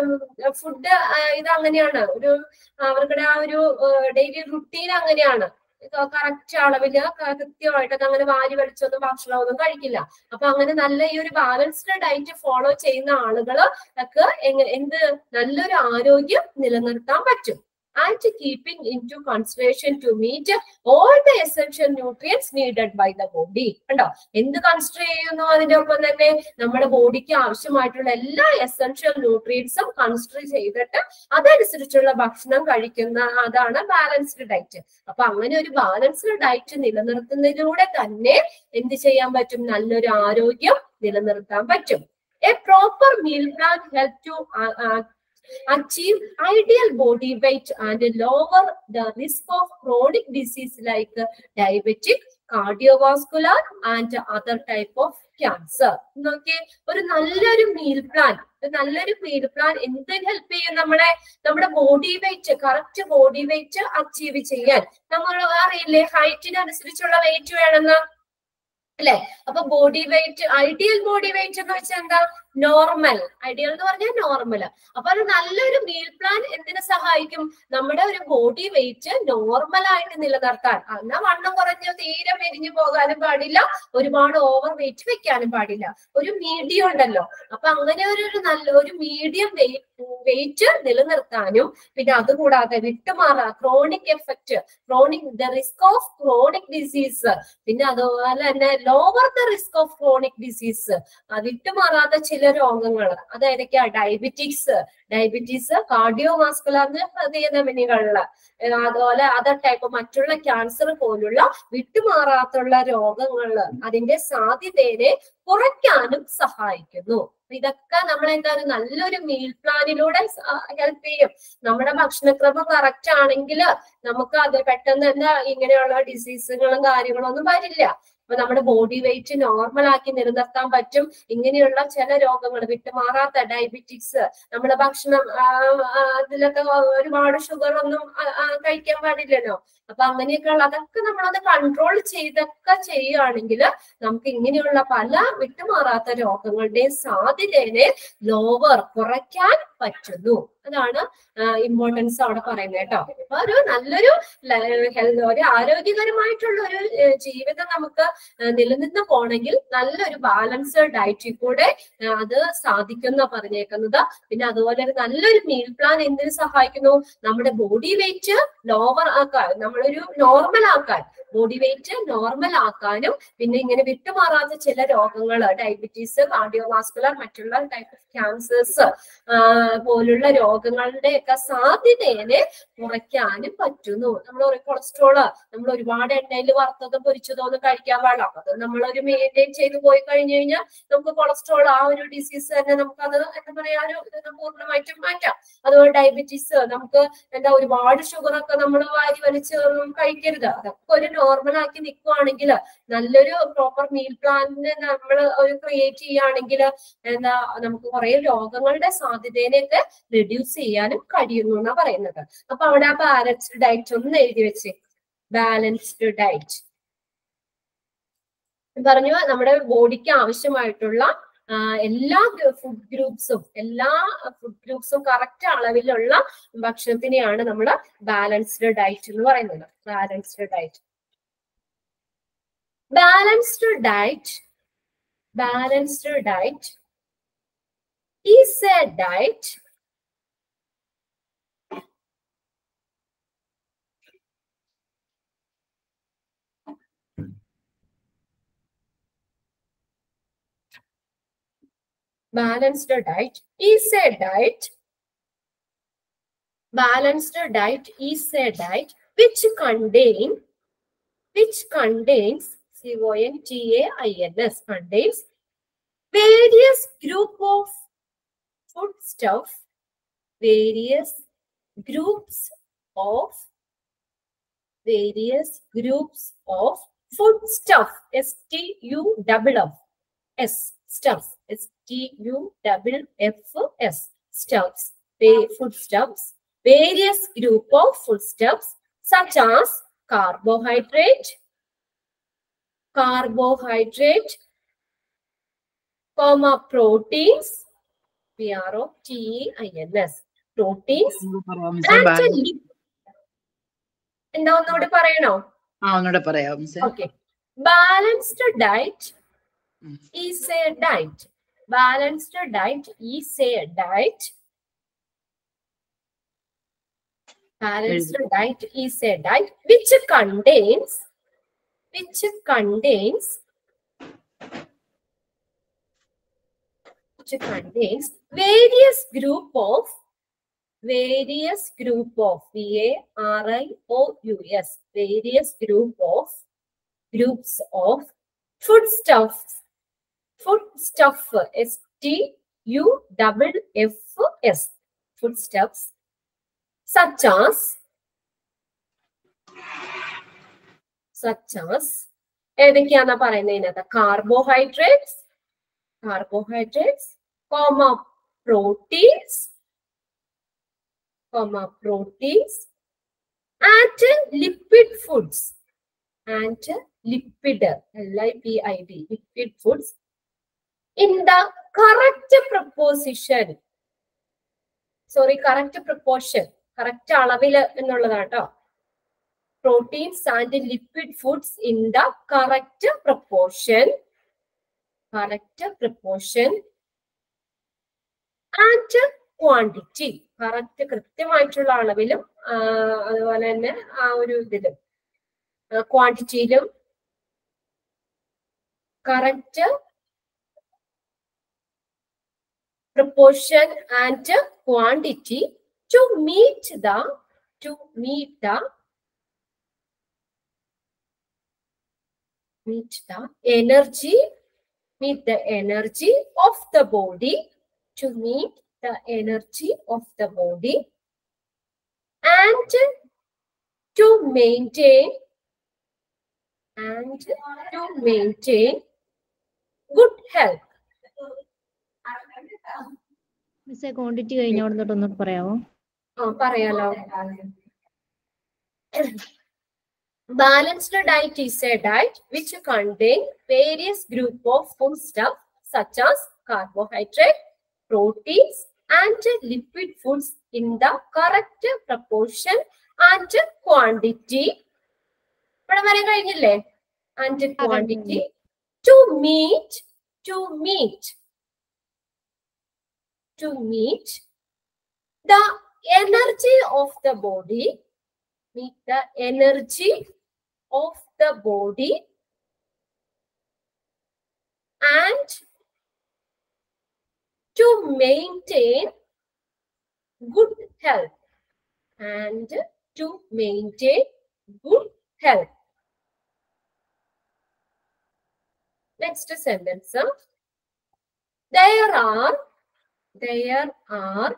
ഫുഡ് ഇത് അങ്ങനെയാണ് ഒരു അവരുടെ ആ ഒരു ഡെയിലി റുട്ടീൻ അങ്ങനെയാണ് കറക്റ്റ് അളവില് കൃത്യമായിട്ട് അത് അങ്ങനെ വാരി വലിച്ചൊന്നും ഭക്ഷണമൊന്നും കഴിക്കില്ല അപ്പൊ അങ്ങനെ നല്ല ഈ ഒരു ബാലൻസ്ഡ് ഡയറ്റ് ഫോളോ ചെയ്യുന്ന ആളുകള് ഒക്കെ എന്ത് നല്ലൊരു ആരോഗ്യം നിലനിർത്താൻ പറ്റും and keeping into consideration to meet all the essential nutrients needed by the body കണ്ടോ എന്ത് കൺസിഡർ ചെയ്യുന്നു അതിന്റെ ഒപ്പം തന്നെ നമ്മുടെ ബോഡിക്ക് ആവശ്യമായിട്ടുള്ള എല്ലാ എസെൻഷ്യൽ ന്യൂട്രിയൻസും കൺസിഡർ ചെയ്തിട്ട് അതനുസരിച്ചുള്ള ഭക്ഷണം കഴിക്കുന്ന അതാണ് ബാലൻസ്ഡ് ഡയറ്റ് അപ്പൊ അങ്ങനെ ഒരു ബാലൻസ്ഡ് ഡയറ്റ് നിലനിർത്തുന്നതിലൂടെ തന്നെ എന്ത് ചെയ്യാൻ പറ്റും നല്ലൊരു ആരോഗ്യം നിലനിർത്താൻ പറ്റും a proper meal plan help to achieve ideal body weight and lower the risk of chronic disease like diabetic, cardiovascular and other type of cancer. നോക്കിയേ ഒരു നല്ലൊരു മീൽ പ്ലാൻ നല്ലൊരു മീൽ പ്ലാൻ എന്ത് ഹെൽപ്പ് ചെയ്യും നമ്മളെ നമ്മുടെ body weight correct body weight achieve ചെയ്യാൻ നമ്മൾ അറിയില്ലേ ഹൈറ്റിനനുസരിച്ചുള്ള വെയിറ്റ് വേണമെന്ന് അല്ലെ അപ്പൊ body weight ideal body weight എന്ന് വെച്ചാൽ എന്താ നോർമൽ ഐഡിയൽ എന്ന് പറഞ്ഞാൽ നോർമൽ അപ്പൊ അത് നല്ലൊരു മീൽ പ്ലാൻ എന്തിനു സഹായിക്കും നമ്മുടെ ഒരു ബോഡി വെയിറ്റ് നോർമൽ ആയിട്ട് നിലനിർത്താൻ എന്നാ വണ്ണം കുറഞ്ഞ് തീരെ മെരിഞ്ഞു പോകാനും പാടില്ല ഒരുപാട് ഓവർ വെയിറ്റ് വെക്കാനും പാടില്ല ഒരു മീഡിയം ഉണ്ടല്ലോ അപ്പൊ അങ്ങനെ ഒരു ഒരു നല്ല ഒരു മീഡിയം വെയിറ്റ് വെയിറ്റ് നിലനിർത്താനും പിന്നെ അതുകൂടാതെ വിട്ടുമാറാ chronic effect chronic the risk of chronic disease പിന്നെ അതുപോലെ തന്നെ lower the risk of chronic disease വിട്ടുമാറാത്ത ചില രോഗങ്ങൾ അതായതൊക്കെയാ ഡയബറ്റിക്സ് ഡയബറ്റീസ് കാർഡിയോ വാസ്കുലറിന് ഹൃദയധമനികളില് അതുപോലെ അതർ ടൈപ്പ് മറ്റുള്ള ക്യാൻസർ പോലുള്ള വിട്ടുമാറാത്തുള്ള രോഗങ്ങള് അതിന്റെ സാധ്യതയെ കുറയ്ക്കാനും സഹായിക്കുന്നു ഇതൊക്കെ നമ്മൾ എന്താ നല്ലൊരു മീൽ പ്ലാനിലൂടെ ഹെൽപ്പ് ചെയ്യും നമ്മുടെ ഭക്ഷണക്രമം കറക്റ്റ് ആണെങ്കിൽ നമുക്ക് അത് പെട്ടെന്ന് എന്താ ഇങ്ങനെയുള്ള ഡിസീസുകളും കാര്യങ്ങളും ഒന്നും വരില്ല അപ്പൊ നമ്മുടെ ബോഡി വെയിറ്റ് നോർമൽ ആക്കി നിലനിർത്താൻ പറ്റും ഇങ്ങനെയുള്ള ചില രോഗങ്ങൾ വിട്ടുമാറാത്ത ഡയബറ്റിക്സ് നമ്മുടെ ഭക്ഷണം അതിലൊക്കെ ഒരുപാട് ഷുഗർ ഒന്നും കഴിക്കാൻ പാടില്ലല്ലോ അപ്പൊ അങ്ങനെയൊക്കെയുള്ള അതൊക്കെ നമ്മളത് കൺട്രോൾ ചെയ്തൊക്കെ ചെയ്യുകയാണെങ്കിൽ നമുക്ക് ഇങ്ങനെയുള്ള പല വിട്ടുമാറാത്ത രോഗങ്ങളുടെയും സാധ്യതയെ ലോവർ കുറയ്ക്കാൻ പറ്റുന്നു അതാണ് ഇമ്പോർട്ടൻസ് അവിടെ പറയുന്നത് കേട്ടോ അപ്പൊ ഒരു നല്ലൊരു ഹെൽത്ത് ഒരു ആരോഗ്യകരമായിട്ടുള്ള ഒരു ജീവിതം നമുക്ക് നിലനിന്ന് പോണെങ്കിൽ നല്ലൊരു ബാലൻസ്ഡ് ഡയറ്റിൽ കൂടെ അത് സാധിക്കുന്ന പറഞ്ഞേക്കുന്നത് പിന്നെ അതുപോലെ ഒരു നല്ലൊരു മീൽ പ്ലാൻ എന്തിനു സഹായിക്കുന്നു നമ്മുടെ ബോഡി വെയിറ്റ് ലോവർ ആക്കാൻ നമ്മളൊരു നോർമൽ ആക്കാൻ ബോഡി വെയിറ്റ് നോർമൽ ആക്കാനും പിന്നെ ഇങ്ങനെ വിട്ടുമാറാത്ത ചില രോഗങ്ങൾ ഡയബറ്റീസ് കാർഡിയോവാസ്കുലർ മറ്റുള്ള ടൈപ്പ് ഓഫ് ക്യാൻസേഴ്സ് പോലുള്ള രോഗങ്ങളുടെ ഒക്കെ സാധ്യതയെ കുറയ്ക്കാനും പറ്റുന്നു നമ്മൾ കൊളസ്ട്രോള് നമ്മൾ ഒരുപാട് എണ്ണയിൽ വറുത്തതോ പൊരിച്ചതോ ഒന്നും കഴിക്കാൻ പാടില്ല അത് നമ്മളൊരു മെയിൻറ്റെയിൻ ചെയ്ത് പോയി കഴിഞ്ഞു കഴിഞ്ഞാൽ നമുക്ക് കൊളസ്ട്രോൾ ആ ഒരു ഡിസീസ് തന്നെ നമുക്ക് അത് എന്താ പറയാ ഒരു പൂർണ്ണമായിട്ടും മാറ്റാം അതുപോലെ ഡയബറ്റീസ് നമുക്ക് എന്താ ഒരുപാട് ഷുഗർ ഒക്കെ നമ്മൾ വാരി വലിച്ച് കഴിക്കരുത് അതൊക്കെ ഒരു നോർമൽ ആക്കി നിൽക്കുവാണെങ്കിൽ നല്ലൊരു പ്രോപ്പർ മീൽ പ്ലാനിന് നമ്മൾ ഒരു ക്രിയേറ്റ് ചെയ്യുകയാണെങ്കിൽ എന്താ നമുക്ക് കുറെ രോഗങ്ങളുടെ സാധ്യതേനെയൊക്കെ റിഡ്യൂസ് ചെയ്യാനും കഴിയുന്നു എന്നാ പറയുന്നത് അപ്പൊ അവിടെ ആ ബാലൻസ്ഡ് ഡയറ്റ് ഒന്ന് എഴുതി വെച്ച് ബാലൻസ്ഡ് ഡയറ്റ് പറഞ്ഞു നമ്മുടെ ബോഡിക്ക് ആവശ്യമായിട്ടുള്ള എല്ലാ ഫുഡ് ഗ്രൂപ്പ്സും എല്ലാ ഫുഡ് ഗ്രൂപ്പ്സും കറക്റ്റ് അളവിലുള്ള ഭക്ഷണത്തിനെയാണ് നമ്മൾ ബാലൻസ്ഡ് ഡയറ്റ് എന്ന് പറയുന്നത് balanced diet Balanced diet, balanced diet is a diet balanced diet is a diet balanced diet is a diet which contain which contains c-o-n-t-a-i-n-s contains various group of foodstuff various groups of various groups of foodstuff s t u double f s stuffs s t u double f s stuffs va- foodstuffs various group of foodstuffs such as carbohydrate carbohydrate comma proteins p r o t e i n s proteins പറയാം മിസ്സേ and ബാ- lip- എന്താ ഒന്നുകൂടി പറയണോ ആ ഒന്നുകൂടെ പറയാം മിസ്സേ Okay. Balanced diet Mm. is a diet. Balanced diet is a diet. Balanced diet is a diet which contains which contains which contains various group of various group of V A R I O U S various group of groups of foodstuffs foodstuff S T U double F S foodstuffs such as such as ഏതൊക്കെയാന്നാ പറയുന്നത് ഇതിനകത്ത് carbohydrates carbohydrates comma proteins comma proteins and lipid foods and lipid L-I-P-I-D lipid foods in the correct proposition sorry correct proportion correct അളവില് എന്നുള്ളതാണ് കേട്ടോ proteins and lipid foods in the correct proportion correct proportion and quantity correct കൃത്യമായിട്ടുള്ള അളവിലും ആ, അതുപോലെ തന്നെ ആ ഒരു ഇതിലും ക്വാണ്ടിറ്റിയിലും correct proportion and quantity to meet the to meet the meet the energy meet the energy of the body to meet the energy of the body and to maintain and to maintain good health മിസ്സേ quantity കഴിഞ്ഞ അവിടെ തൊട്ട് ഒന്നുകൂടെ പറയാമോ ആ പറയാലോ Balanced diet is a diet which contain various group of foodstuff such as carbohydrate, proteins and lipid foods in the correct proportion and quantity. ഇവിടെ വരെ കഴിഞ്ഞില്ലേ and quantity to meet to meet to meet the energy of the body meet the energy of the body and to maintain good health and to maintain good health next sentence there are there are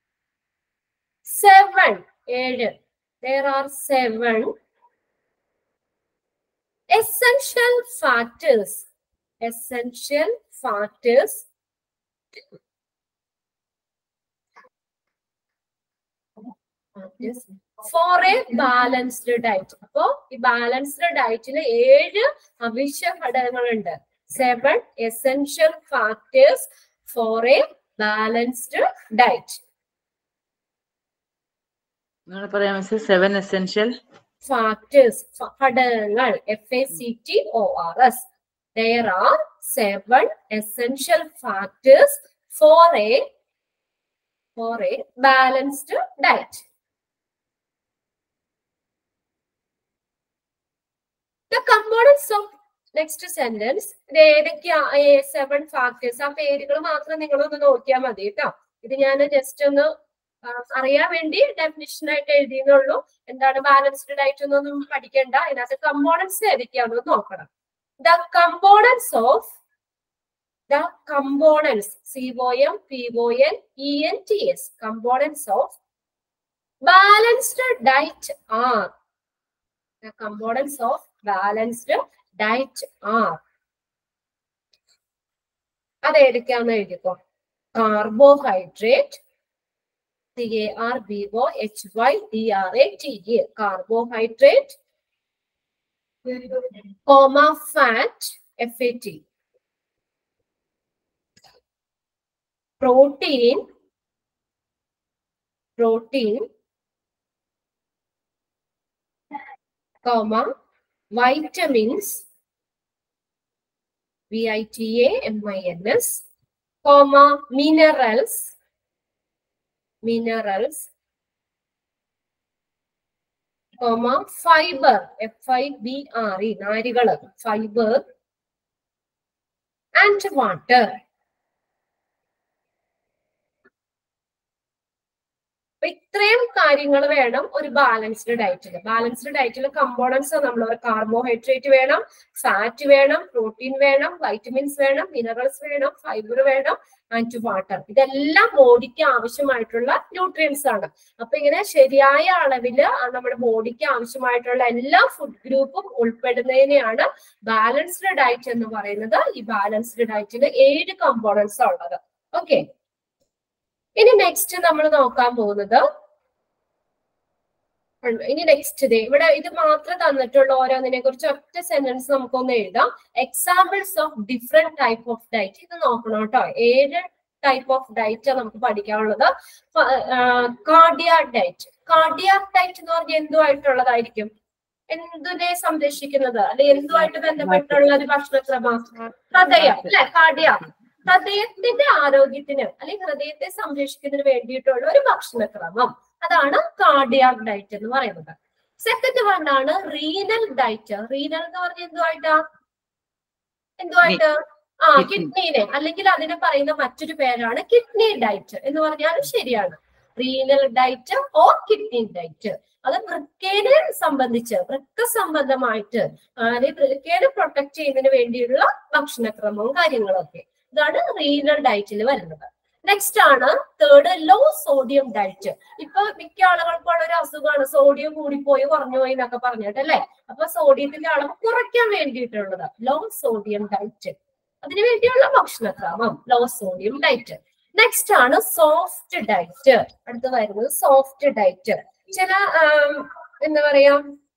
seven ഏഴ് there are seven essential factors essential factors factors for a balanced diet അപ്പോ ഈ balanced ഡയറ്റിൽ ഏഴ് അവശ്യ ഘടകങ്ങളുണ്ട് seven essential factors for a balanced diet ഒന്നുകൂടെ പറയാം മിസ്സേ സെവൻ എസെൻഷ്യൽ ഫാക്ടേഴ്സ് ഘടകങ്ങൾ F A C T O R S there are seven essential factors for a for a balanced diet the components of next sentence ഇത് ഏതൊക്കെയാ seven factors ആ പേരുകൾ മാത്രം നിങ്ങളൊന്ന് നോക്കിയാൽ മതി കേട്ടോ ഇത് ഞാൻ ജസ്റ്റ് ഒന്ന് ആ, അറിയാൻ വേണ്ടി ഡെഫിനിഷൻ ആയിട്ട് എഴുതിയെന്നുള്ളൂ എന്താണ് ബാലൻസ്ഡ് ഡയറ്റ് എന്നൊന്നും പഠിക്കണ്ട അതിനകത്ത് കമ്പോണൻസ് ഏതൊക്കെയാണെന്ന് നോക്കണം the components of the components COM, PON, ENTS components of balanced diet are the components of balanced diet are അത് ഏതൊക്കെയാന്ന് എഴുതിക്കോ carbohydrate C A R B O H Y D R A T A carbohydrate comma fat FAT. Protein, protein, comma vitamins, V-I-T-A-M-I-N-S, comma minerals, minerals, comma fibre F I B R E നാരുകള് fibre and water അപ്പൊ ഇത്രയും കാര്യങ്ങൾ വേണം ഒരു balanced ഡയറ്റിൽ balanced ഡയറ്റിൽ components നമ്മൾ carbohydrate വേണം ഫാറ്റ് വേണം പ്രോട്ടീൻ വേണം വൈറ്റമിൻസ് വേണം മിനറൽസ് വേണം ഫൈബർ വേണം ആൻഡ് വാട്ടർ ഇതെല്ലാം ബോഡിക്ക് ആവശ്യമായിട്ടുള്ള ന്യൂട്രിയൻസ് ആണ് അപ്പൊ ഇങ്ങനെ ശരിയായ അളവില് ആ നമ്മുടെ ബോഡിക്ക് ആവശ്യമായിട്ടുള്ള എല്ലാ ഫുഡ് ഗ്രൂപ്പും ഉൾപ്പെടുന്നതിനെയാണ് ബാലൻസ്ഡ് ഡയറ്റ് എന്ന് പറയുന്നത് ഈ ബാലൻസ്ഡ് ഡയറ്റിൽ ഏഴ് കമ്പോണൻസ് ഉള്ളത് ഓക്കെ ഇനി നെക്സ്റ്റ് നമ്മൾ നോക്കാൻ പോകുന്നത് ഉണ്ട്. ഇനി നെക്സ്റ്റ് ഡേ ഇവിടെ ഇത് മാത്രം തന്നിട്ടുള്ള ഓരോന്നിനെ കുറിച്ച് ഒറ്റ സെന്റൻസ് നമുക്കൊന്ന് എഴുതാം examples of different type of diet ഇത് നോക്കണം കേട്ടോ ഏഴ് ടൈപ്പ് ഓഫ് ഡയറ്റ് നമുക്ക് പഠിക്കാനുള്ളത് കാർഡിയാക് ഡയറ്റ് കാർഡിയാക് ഡയറ്റ് എന്ന് പറഞ്ഞാൽ എന്തുമായിട്ടുള്ളതായിരിക്കും എന്തിനെ സംരക്ഷിക്കുന്നത് അല്ലെ എന്തുമായിട്ട് ബന്ധപ്പെട്ടുള്ള ഒരു ഭക്ഷണക്രമം ഹൃദയം അല്ലെ കാർഡിയാക് ഹൃദയത്തിന്റെ ആരോഗ്യത്തിന് അല്ലെങ്കിൽ ഹൃദയത്തെ സംരക്ഷിക്കുന്നതിന് വേണ്ടിയിട്ടുള്ള ഒരു ഭക്ഷണക്രമം അതാണ് കാർഡിയാക് ഡയറ്റ് എന്ന് പറയുന്നത് സെക്കൻഡ് വൺ ആണ് റീനൽ ഡയറ്റ് റീനൽ എന്ന് പറഞ്ഞാൽ എന്തുമായിട്ടാ എന്തുമായിട്ട് ആ Kidney. കിഡ്നിനെ അല്ലെങ്കിൽ അതിനെ പറയുന്ന മറ്റൊരു പേരാണ് കിഡ്നി ഡയറ്റ് എന്ന് പറഞ്ഞാലും ശരിയാണ് renal diet or kidney diet അത് വൃക്കേനെ സംബന്ധിച്ച് വൃക്ക സംബന്ധമായിട്ട് അതായത് വൃക്കേനെ പ്രൊട്ടക്ട് ചെയ്യുന്നതിന് വേണ്ടിയുള്ള ഭക്ഷണക്രമവും കാര്യങ്ങളൊക്കെ ഇതാണ് റീനൽ ഡയറ്റിൽ വരുന്നത് നെക്സ്റ്റ് ആണ് തേർഡ് ലോ സോഡിയം ഡയറ്റ് ഇപ്പൊ മിക്ക ആളുകൾക്കും ഉള്ള ഒരു അസുഖമാണ് സോഡിയം കൂടിപ്പോയി കുറഞ്ഞു പോയി എന്നൊക്കെ പറഞ്ഞിട്ട് അല്ലെ അപ്പൊ സോഡിയത്തിന്റെ അളവ് കുറയ്ക്കാൻ വേണ്ടിയിട്ടുള്ളത് ലോ സോഡിയം ഡയറ്റ് അതിനു വേണ്ടിയുള്ള ഭക്ഷണക്രമം ലോ സോഡിയം ഡയറ്റ് നെക്സ്റ്റ് ആണ് സോഫ്റ്റ് ഡയറ്റ് അടുത്ത് വരുന്നത് സോഫ്റ്റ് ഡയറ്റ് ചില ആം, എന്താ പറയാ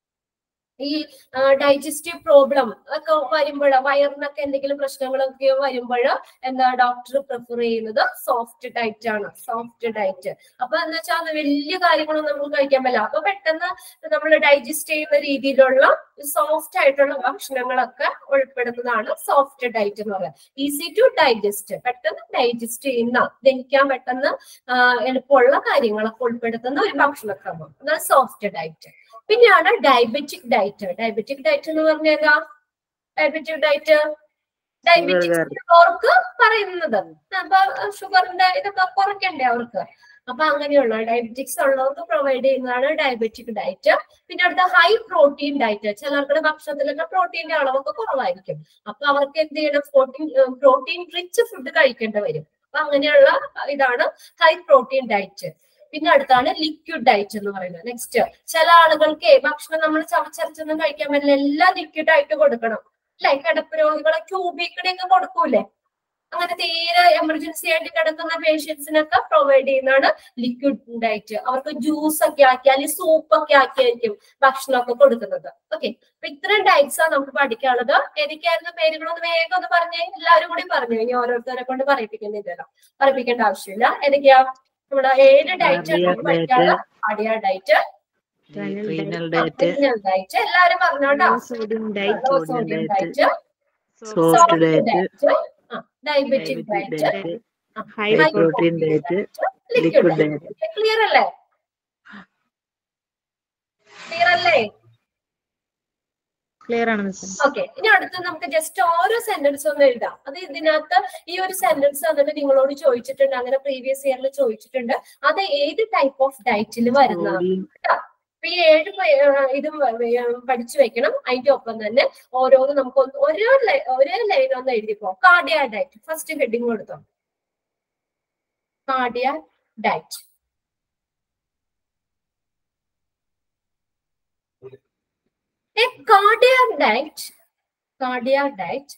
ഈ ഡൈജസ്റ്റീവ് പ്രോബ്ലം ഒക്കെ വരുമ്പോൾ വയറിനൊക്കെ എന്തെങ്കിലും പ്രശ്നങ്ങളൊക്കെ വരുമ്പോൾ എന്താ ഡോക്ടർ പ്രിഫർ ചെയ്യുന്നത് സോഫ്റ്റ് ഡയറ്റ് ആണ് സോഫ്റ്റ് ഡയറ്റ് അപ്പൊ എന്താ വെച്ചാൽ വലിയ കാര്യങ്ങളൊന്നും നമുക്ക് കഴിക്കാൻ പറ്റില്ല അപ്പൊ പെട്ടെന്ന് നമ്മൾ ഡൈജസ്റ്റ് ചെയ്യുന്ന രീതിയിലുള്ള സോഫ്റ്റ് ആയിട്ടുള്ള ഭക്ഷണങ്ങളൊക്കെ ഉൾപ്പെടുന്നതാണ് സോഫ്റ്റ് ഡയറ്റ് എന്ന് പറയുന്നത് ഈസി ടു ഡൈജസ്റ്റ് പെട്ടെന്ന് ഡൈജസ്റ്റ് ചെയ്യുന്ന ദഹിക്കാൻ പെട്ടെന്ന് ആ, എളുപ്പമുള്ള കാര്യങ്ങളൊക്കെ ഉൾപ്പെടുത്തുന്ന ഒരു ഭക്ഷണക്രമം അതാണ് സോഫ്റ്റ് ഡയറ്റ് പിന്നെയാണ് ഡയബറ്റിക് ഡയറ്റ് ഡയബറ്റിക് ഡയറ്റ് എന്ന് പറഞ്ഞാൽ ഏതാ ഡയബറ്റിക് ഡയറ്റ് ഡയബറ്റിക്സ് അവർക്ക് പറയുന്നത് അപ്പൊ ഷുഗറിന്റെ ഇതൊക്കെ കുറയ്ക്കണ്ടേ അവർക്ക് അപ്പൊ അങ്ങനെയുള്ള ഡയബറ്റിക്സ് ഉള്ളവർക്ക് പ്രൊവൈഡ് ചെയ്യുന്നതാണ് ഡയബറ്റിക് ഡയറ്റ് പിന്നെ അടുത്ത ഹൈ പ്രോട്ടീൻ ഡയറ്റ് ചിലർക്ക് ഭക്ഷണത്തിലൊക്കെ പ്രോട്ടീന്റെ അളവൊക്കെ കുറവായിരിക്കും അപ്പൊ അവർക്ക് എന്ത് ചെയ്യണം പ്രോട്ടീൻ പ്രോട്ടീൻ റിച്ച് ഫുഡ് കഴിക്കേണ്ടി വരും അപ്പൊ അങ്ങനെയുള്ള ഇതാണ് ഹൈ പ്രോട്ടീൻ ഡയറ്റ് പിന്നെ അടുത്താണ് ലിക്വിഡ് ഡയറ്റ് എന്ന് പറയുന്നത് നെക്സ്റ്റ് ചില ആളുകൾക്ക് ഭക്ഷണം നമ്മൾ ചവച്ചരച്ചൊന്നും കഴിക്കാൻ പറ്റില്ല എല്ലാം ലിക്വിഡ് ആയിട്ട് കൊടുക്കണം അല്ലെ കിടപ്പ് രോഗികളെ ക്യൂബിക്കണൊക്കെ കൊടുക്കൂലേ അങ്ങനെ തീരെ എമർജൻസി ആയിട്ട് കിടക്കുന്ന പേഷ്യൻസിനൊക്കെ പ്രൊവൈഡ് ചെയ്യുന്നതാണ് ലിക്വിഡ് ഡയറ്റ് അവർക്ക് ജ്യൂസ് ഒക്കെ ആക്കി അല്ലെങ്കിൽ സൂപ്പ് ഒക്കെ ആക്കിയായിരിക്കും ഭക്ഷണമൊക്കെ കൊടുക്കുന്നത് ഓക്കെ അപ്പൊ ഇത്രയും ഡയറ്റ്സ് ആണ് നമുക്ക് പഠിക്കാനുള്ളത് ഏതൊക്കെയായിരുന്നു പേരുകളൊന്ന് വേഗം ഒന്ന് പറഞ്ഞേ എല്ലാവരും കൂടി പറഞ്ഞു ഇനി ഓരോരുത്തരെ കൊണ്ട് പറയിപ്പിക്കുന്നില്ലല്ലോ പറയിപ്പിക്കേണ്ട ആവശ്യമില്ല ഏതൊക്കെയാ നമ്മുടെ ഏഴ് ഡയറ്റ് Cardiac നമുക്ക് പഠിക്കാനുള്ളത് cardiac diet Renal renal diet. Diet diet എല്ലാരും പറഞ്ഞോട്ടോ low sodium diet, low sodium sodium diet. diet, Soft soft diet. diet, ആ, diabetic diabetic diet, diet high high protein. protein diet, liquid liquid diet. diet. Clear അല്ലേ clear അല്ലേ Clear ആണ് miss okay ഇനി അടുത്ത് നമുക്ക് just ഓരോ sentence ഒന്ന് എഴുതാം അത് ഇതിനകത്ത് ഈ ഒരു സെന്റൻസ് അതിന് നിങ്ങളോട് ചോദിച്ചിട്ടുണ്ട് അങ്ങനെ പ്രീവിയസ് ഇയറിൽ ചോദിച്ചിട്ടുണ്ട് അത് ഏത് ടൈപ്പ് ഓഫ് ഡയറ്റിൽ വരുന്നതാണ് Sodium, അപ്പൊ ഈ ഏഴ് പ- ഏഹ് ഇതും ഏഹ് പഠിച്ചു വെക്കണം അതിന്റെ ഒപ്പം തന്നെ ഓരോന്ന് നമുക്ക് ഒന്ന് ഒരേ ലൈ- ഒരേ ലൈൻ ഒന്ന് എഴുതിപ്പോ കാർഡിയ ഡയറ്റ് ഫസ്റ്റ് ഹെഡിങ് കൊടുത്തോ cardiac diet A cardiac diet, cardiac diet,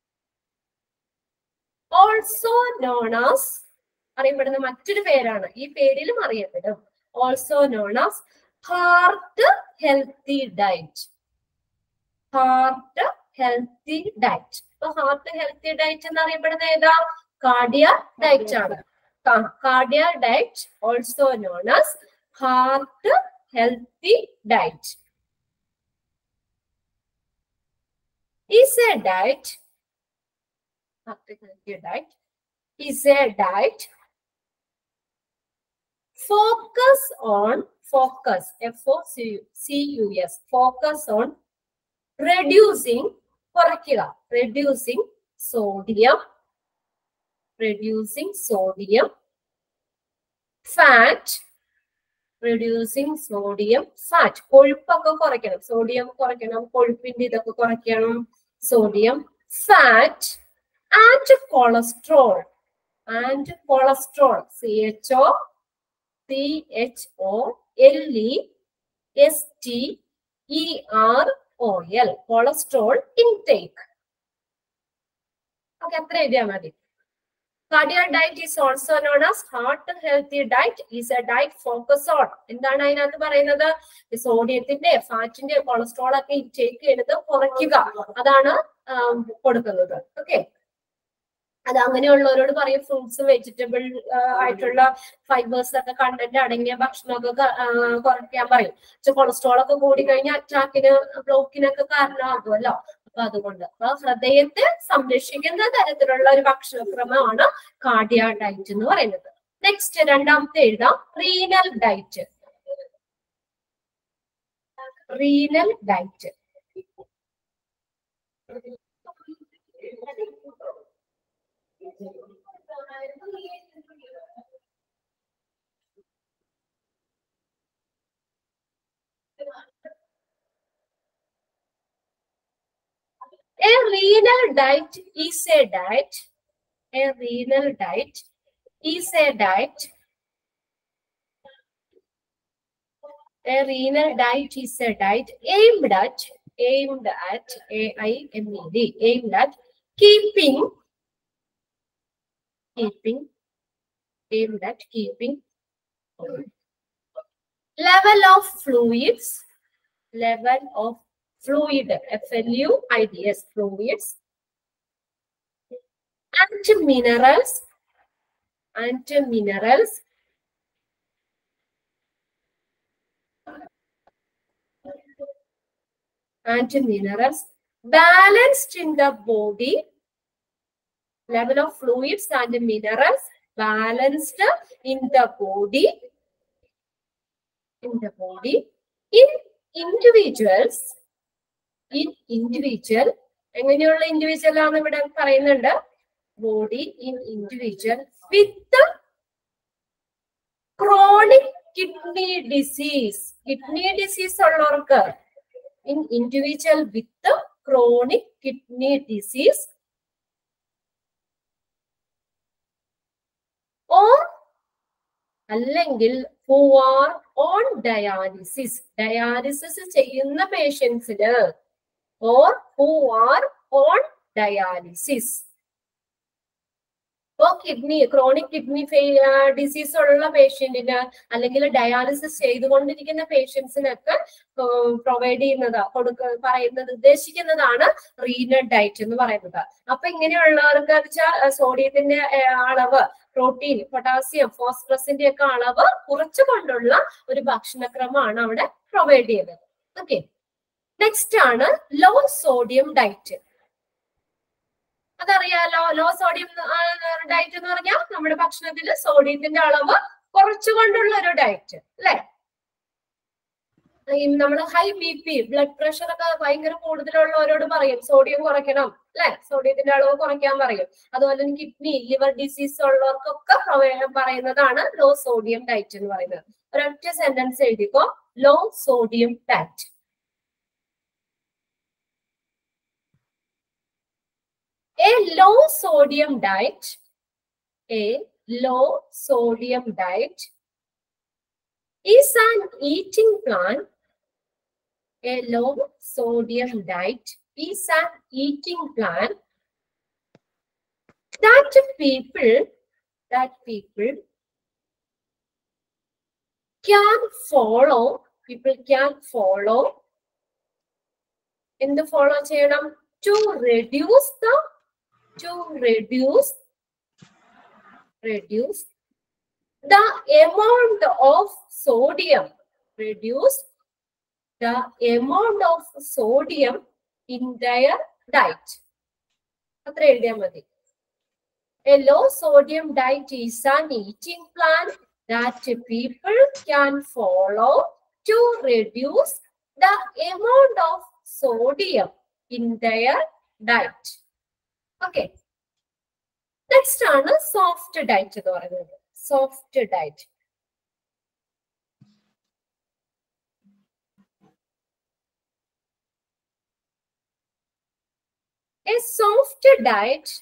also known as അറിയപ്പെടുന്ന മറ്റൊരു പേരാണ് ഈ പേരിലും അറിയപ്പെടും also known as heart healthy diet heart healthy diet ഇപ്പൊ ഹാർട്ട് ഹെൽത്തി ഡയറ്റ് എന്നറിയപ്പെടുന്ന ഏതാ കാർഡിയ ഡയറ്റ് ആണ് cardiac diet also known as heart healthy diet is a diet healthy diet is a diet focus on focus f o c c u s focus on reducing കുറയ്ക്കുക reducing sodium reducing sodium fat reducing sodium fat കൊഴുപ്പൊക്കെ കുറയ്ക്കണം sodium കുറയ്ക്കണം കൊഴുപ്പിന്റെ ഇതൊക്കെ കുറയ്ക്കണം sodium fat and cholesterol and cholesterol C H O C H O L E S T E R O L cholesterol intake okay അത്ര എഴുതിയാൽ മതി Cardiac diet is also known as heart healthy diet is a diet focus on എന്താണ് അതിനകത്ത് പറയുന്നത് ഈ സോഡിയത്തിന്റെ ഫാറ്റിന്റെ cholesterol ഒക്കെ intake ചെയ്യുന്നത് കുറയ്ക്കുക അതാണ് ആം, കൊടുക്കുന്നത് ഓക്കെ അത് അങ്ങനെയുള്ളവരോട് പറയും ഫ്രൂട്ട്സ് വെജിറ്റബിൾ ആയിട്ടുള്ള ഫൈബേഴ്സ് ഒക്കെ കണ്ടന്റ് അടങ്ങിയ ഭക്ഷണമൊക്കെ ക- ആ, കുറയ്ക്കാൻ പറയും പക്ഷെ കൊളസ്ട്രോൾ ഒക്കെ കൂടി കഴിഞ്ഞാൽ അറ്റാക്കിന് ബ്ലോക്കിനൊക്കെ കാരണമാകുമല്ലോ അപ്പൊ അതുകൊണ്ട് അപ്പൊ ഹൃദയത്തെ സംരക്ഷിക്കുന്ന തരത്തിലുള്ള ഒരു ഭക്ഷണക്രമമാണ് കാർഡിയ ഡയറ്റ് എന്ന് പറയുന്നത് നെക്സ്റ്റ് രണ്ടാമത്തെ എഴുതാം renal diet renal diet A renal diet is a diet. A renal diet is a diet. A renal diet is a diet aimed at aimed at A I M E D aimed at keeping keeping aimed at keeping level of fluids level of fluid F-L-U-I-D-S fluids and minerals and minerals and minerals balanced in the body level of fluids and minerals balanced in the body in the body in individuals in individual എങ്ങനെയുള്ള individual ആണ് ഇവിടെ പറയുന്നുണ്ട് body in individual with chronic kidney disease kidney disease ഉള്ളവർക്ക് in individual with chronic kidney disease or അല്ലെങ്കിൽ who are on dialysis dialysis ചെയ്യുന്ന പേഷ്യൻസിന് or who are on dialysis അപ്പോ kidney chronic kidney disease ഉള്ള പേഷ്യന്റിന് അല്ലെങ്കിൽ ഡയാലിസിസ് ചെയ്തുകൊണ്ടിരിക്കുന്ന പേഷ്യൻസിനൊക്കെ provide ചെയ്യുന്നത് കൊടുക്ക പറയുന്നത് ഉദ്ദേശിക്കുന്നതാണ് റീനൽ ഡയറ്റ് എന്ന് പറയുന്നത് അപ്പൊ ഇങ്ങനെയുള്ളവർക്ക് വെച്ചാൽ സോഡിയത്തിന്റെ അളവ് പ്രോട്ടീൻ പൊട്ടാസ്യം ഫോസ്ഫറസിന്റെ ഒക്കെ അളവ് കുറച്ചുകൊണ്ടുള്ള ഒരു ഭക്ഷണക്രമമാണ് അവിടെ പ്രൊവൈഡ് ചെയ്യുന്നത് ഓക്കെ നെക്സ്റ്റ് ആണ് ലോ സോഡിയം ഡയറ്റ് അതറിയാലോ ലോ സോഡിയം ഡയറ്റ് എന്ന് പറഞ്ഞാൽ നമ്മുടെ ഭക്ഷണത്തിൽ സോഡിയത്തിന്റെ അളവ് കുറച്ചുകൊണ്ടുള്ള ഒരു ഡയറ്റ് അല്ലെ നമ്മൾ high B P blood pressure ഒക്കെ ഭയങ്കര കൂടുതലുള്ളവരോട് പറയും സോഡിയം കുറയ്ക്കണം അല്ലെ സോഡിയത്തിന്റെ അളവ് കുറയ്ക്കാൻ പറയും അതുപോലെ തന്നെ കിഡ്നി ലിവർ ഡിസീസ് ഉള്ളവർക്കൊക്കെ പറയുന്നതാണ് ലോ സോഡിയം ഡയറ്റ് എന്ന് പറയുന്നത് ഒരൊറ്റ സെന്റൻസ് എഴുതിക്കോ low sodium diet A low sodium diet, a low sodium diet is an eating plan. A low sodium diet is an eating plan that people that people can follow people can follow in the follow ചെയ്യണം to reduce the to reduce reduce the amount of sodium reduce the amount of sodium in their diet അത്ര എഴുതിയാൽ മതി A low sodium diet is an eating plan that people can follow to reduce the amount of sodium in their diet. Okay next ആണ് soft diet എന്ന് പറയുന്നത് soft diet a soft diet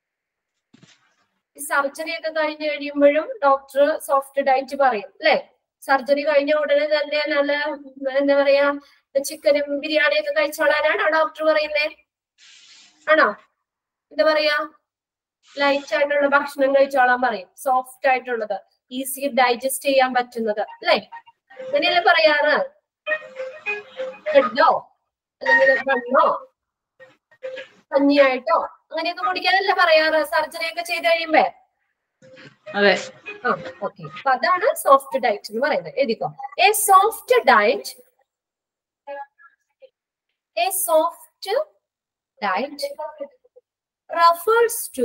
surgery ഒക്കെ കഴിഞ്ഞ് കഴിയുമ്പോഴും doctor soft diet പറയും അല്ലെ surgery കഴിഞ്ഞ ഉടനെ തന്നെ നല്ല എന്താ പറയാ ചിക്കനും ബിരിയാണി ഒക്കെ കഴിച്ചോളാനാണോ ഡോക്ടർ പറയുന്നത് ആണോ എന്താ പറയാ ലൈറ്റ് ആയിട്ടുള്ള ഭക്ഷണം കഴിച്ചോളാൻ പറയും സോഫ്റ്റ് ആയിട്ടുള്ളത് ഈസി ഡൈജസ്റ്റ് ചെയ്യാൻ പറ്റുന്നത് അല്ലേ അങ്ങനെയല്ലേ പറയാറ് ബ്രെഡോ അല്ലെങ്കിൽ ബണ്ണോ കഞ്ഞിയായിട്ടോ അങ്ങനെയൊക്കെ കുടിക്കാനല്ലേ പറയാറ് സർജറി ഒക്കെ ചെയ്ത് കഴിയുമ്പോ അതെ ആ ഓക്കെ അപ്പൊ അതാണ് സോഫ്റ്റ് ഡയറ്റ് എന്ന് പറയുന്നത് എഴുതിക്കോ a soft diet a soft diet refers to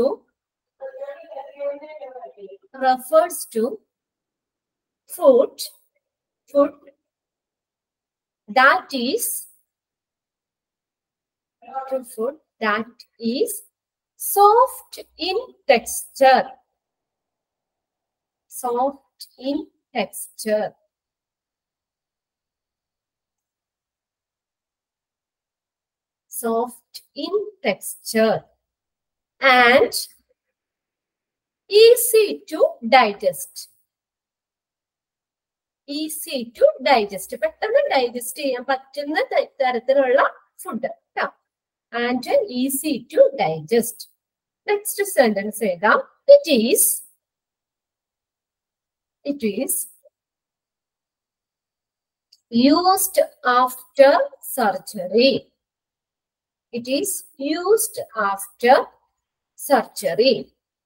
refers to food food that is to food that is soft in texture soft in texture soft in texture and easy to digest. Easy to digest പെട്ടെന്ന് digest ചെയ്യാൻ പറ്റുന്ന ത- തരത്തിലുള്ള food and easy to digest next sentence എഴുതാം it is it is used after surgery it is used after surgery.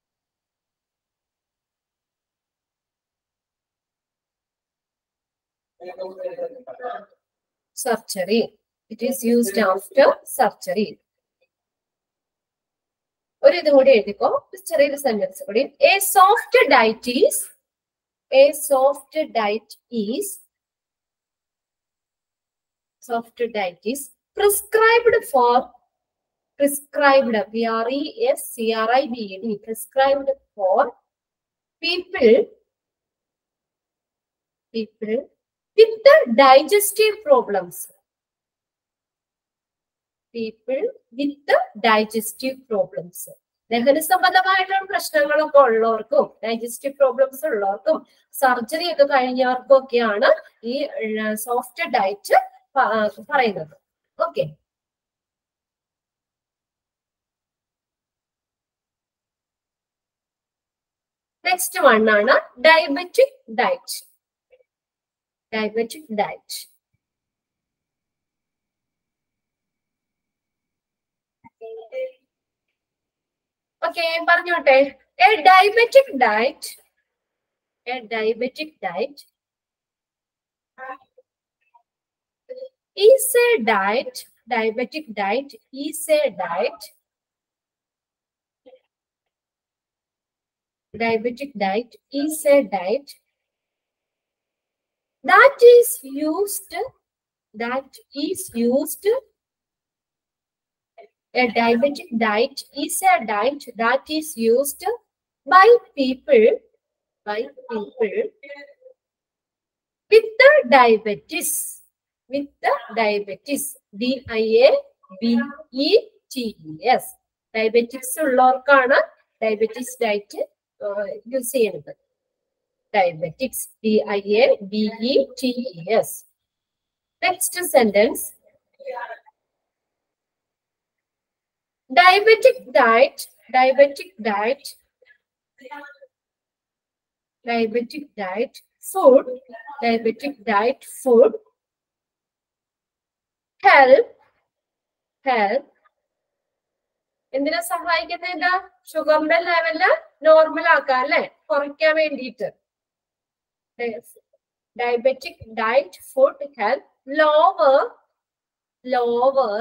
Surgery. It is used after surgery. ഒരു ഇതും കൂടി എഴുതിക്കോ ഒരു ചെറിയൊരു സെന്റൻസ് കൂടി a soft diet is a soft diet is soft diet is prescribed for prescribed P R E S C R I B E D prescribed for people people with the digestive problems people with the digestive problems ദഹന സംബന്ധമായിട്ടുള്ള പ്രശ്നങ്ങളൊക്കെ ഉള്ളവർക്കും digestive problems ഉള്ളവർക്കും surgery ഒക്കെ കഴിഞ്ഞവർക്കും ഒക്കെയാണ് ഈ soft diet പറയുന്നത് ഓക്കെ നെക്സ്റ്റ് വൺ ആണ് diabetic diet diabetic diet okay പറഞ്ഞോട്ടെ a diabetic diet a diabetic diet is a diet diabetic diet is a diet diabetic diet is a diet that is used that is used a diabetic diet is a diet that is used by people by people with the diabetes with the diabetes d i a b e t e s diabetics ഉള്ളവർക്കാണ് diabetics diet use ചെയ്യുന്നത് diabetics D I A B E T E S next sentence diabetic diet diabetic diet diabetic diet food diabetic diet food help help എന്തിനാ സഹായിക്കുന്നത് എന്താ ഷുഗറിന്റെ level normal ആക്കാൻ അല്ലെ കുറയ്ക്കാൻ വേണ്ടിയിട്ട് diabetic diet food help lower lower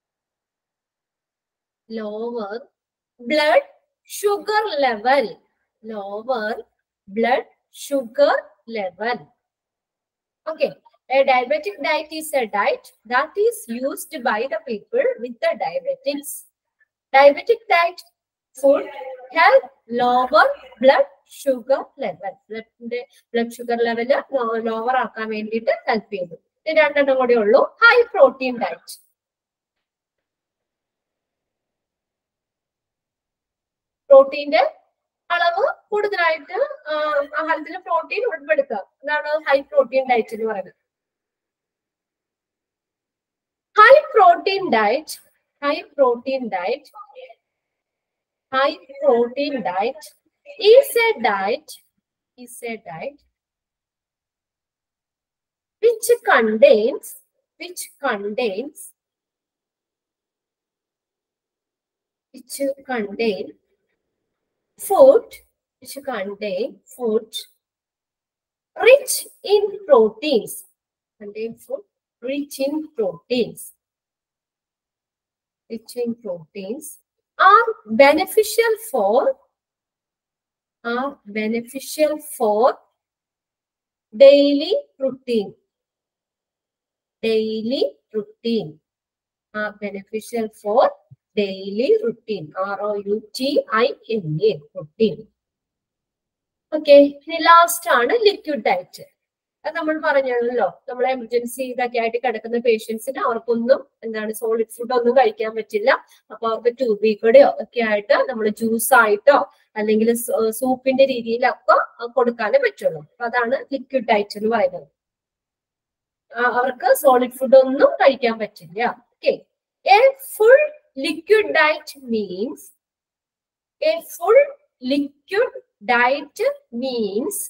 lower blood sugar level lower blood sugar level okay A diabetic diet is a diet that is used by the people with the diabetics. Diabetic diet food help lower blood sugar level. ബ്ലഡിന്റെ blood sugar level lower ആക്കാൻ വേണ്ടിയിട്ട് help ചെയ്തു ഇത് രണ്ടെണ്ണം കൂടെ ഉള്ളൂ high protein diet പ്രോട്ടീന്റെ അളവ് കൂടുതലായിട്ട് ആഹാരത്തിൽ പ്രോട്ടീൻ ഉൾപ്പെടുത്തുക അതാണ് ഹൈ പ്രോട്ടീൻ ഡയറ്റ് എന്ന് പറയുന്നത് high protein diet high protein diet high protein diet is a diet is a diet which contains which contains which contain food which contain food rich in proteins contain food rich in proteins, rich in proteins are beneficial for are beneficial for daily routine. Daily routine are beneficial for daily routine. R O U T I N A routine. Okay ഇനി last ആണ് liquid diet അത് നമ്മൾ പറഞ്ഞല്ലോ നമ്മൾ emergency ഇതൊക്കെ ആയിട്ട് കിടക്കുന്ന പേഷ്യൻസിന് അവർക്കൊന്നും എന്താണ് സോളിഡ് ഫുഡ് ഒന്നും കഴിക്കാൻ പറ്റില്ല അപ്പൊ അവർക്ക് ട്യൂബിക്കടെയോ ഒക്കെ ആയിട്ട് നമ്മൾ ജ്യൂസ് ആയിട്ടോ അല്ലെങ്കിൽ സൂപ്പിന്റെ രീതിയിലൊക്കെ കൊടുക്കാനേ പറ്റുള്ളൂ അപ്പൊ അതാണ് ലിക്വിഡ് ഡയറ്റ് എന്ന് പറയുന്നത് അവർക്ക് സോളിഡ് ഫുഡ് ഒന്നും കഴിക്കാൻ പറ്റില്ല okay a full liquid diet means a full liquid diet means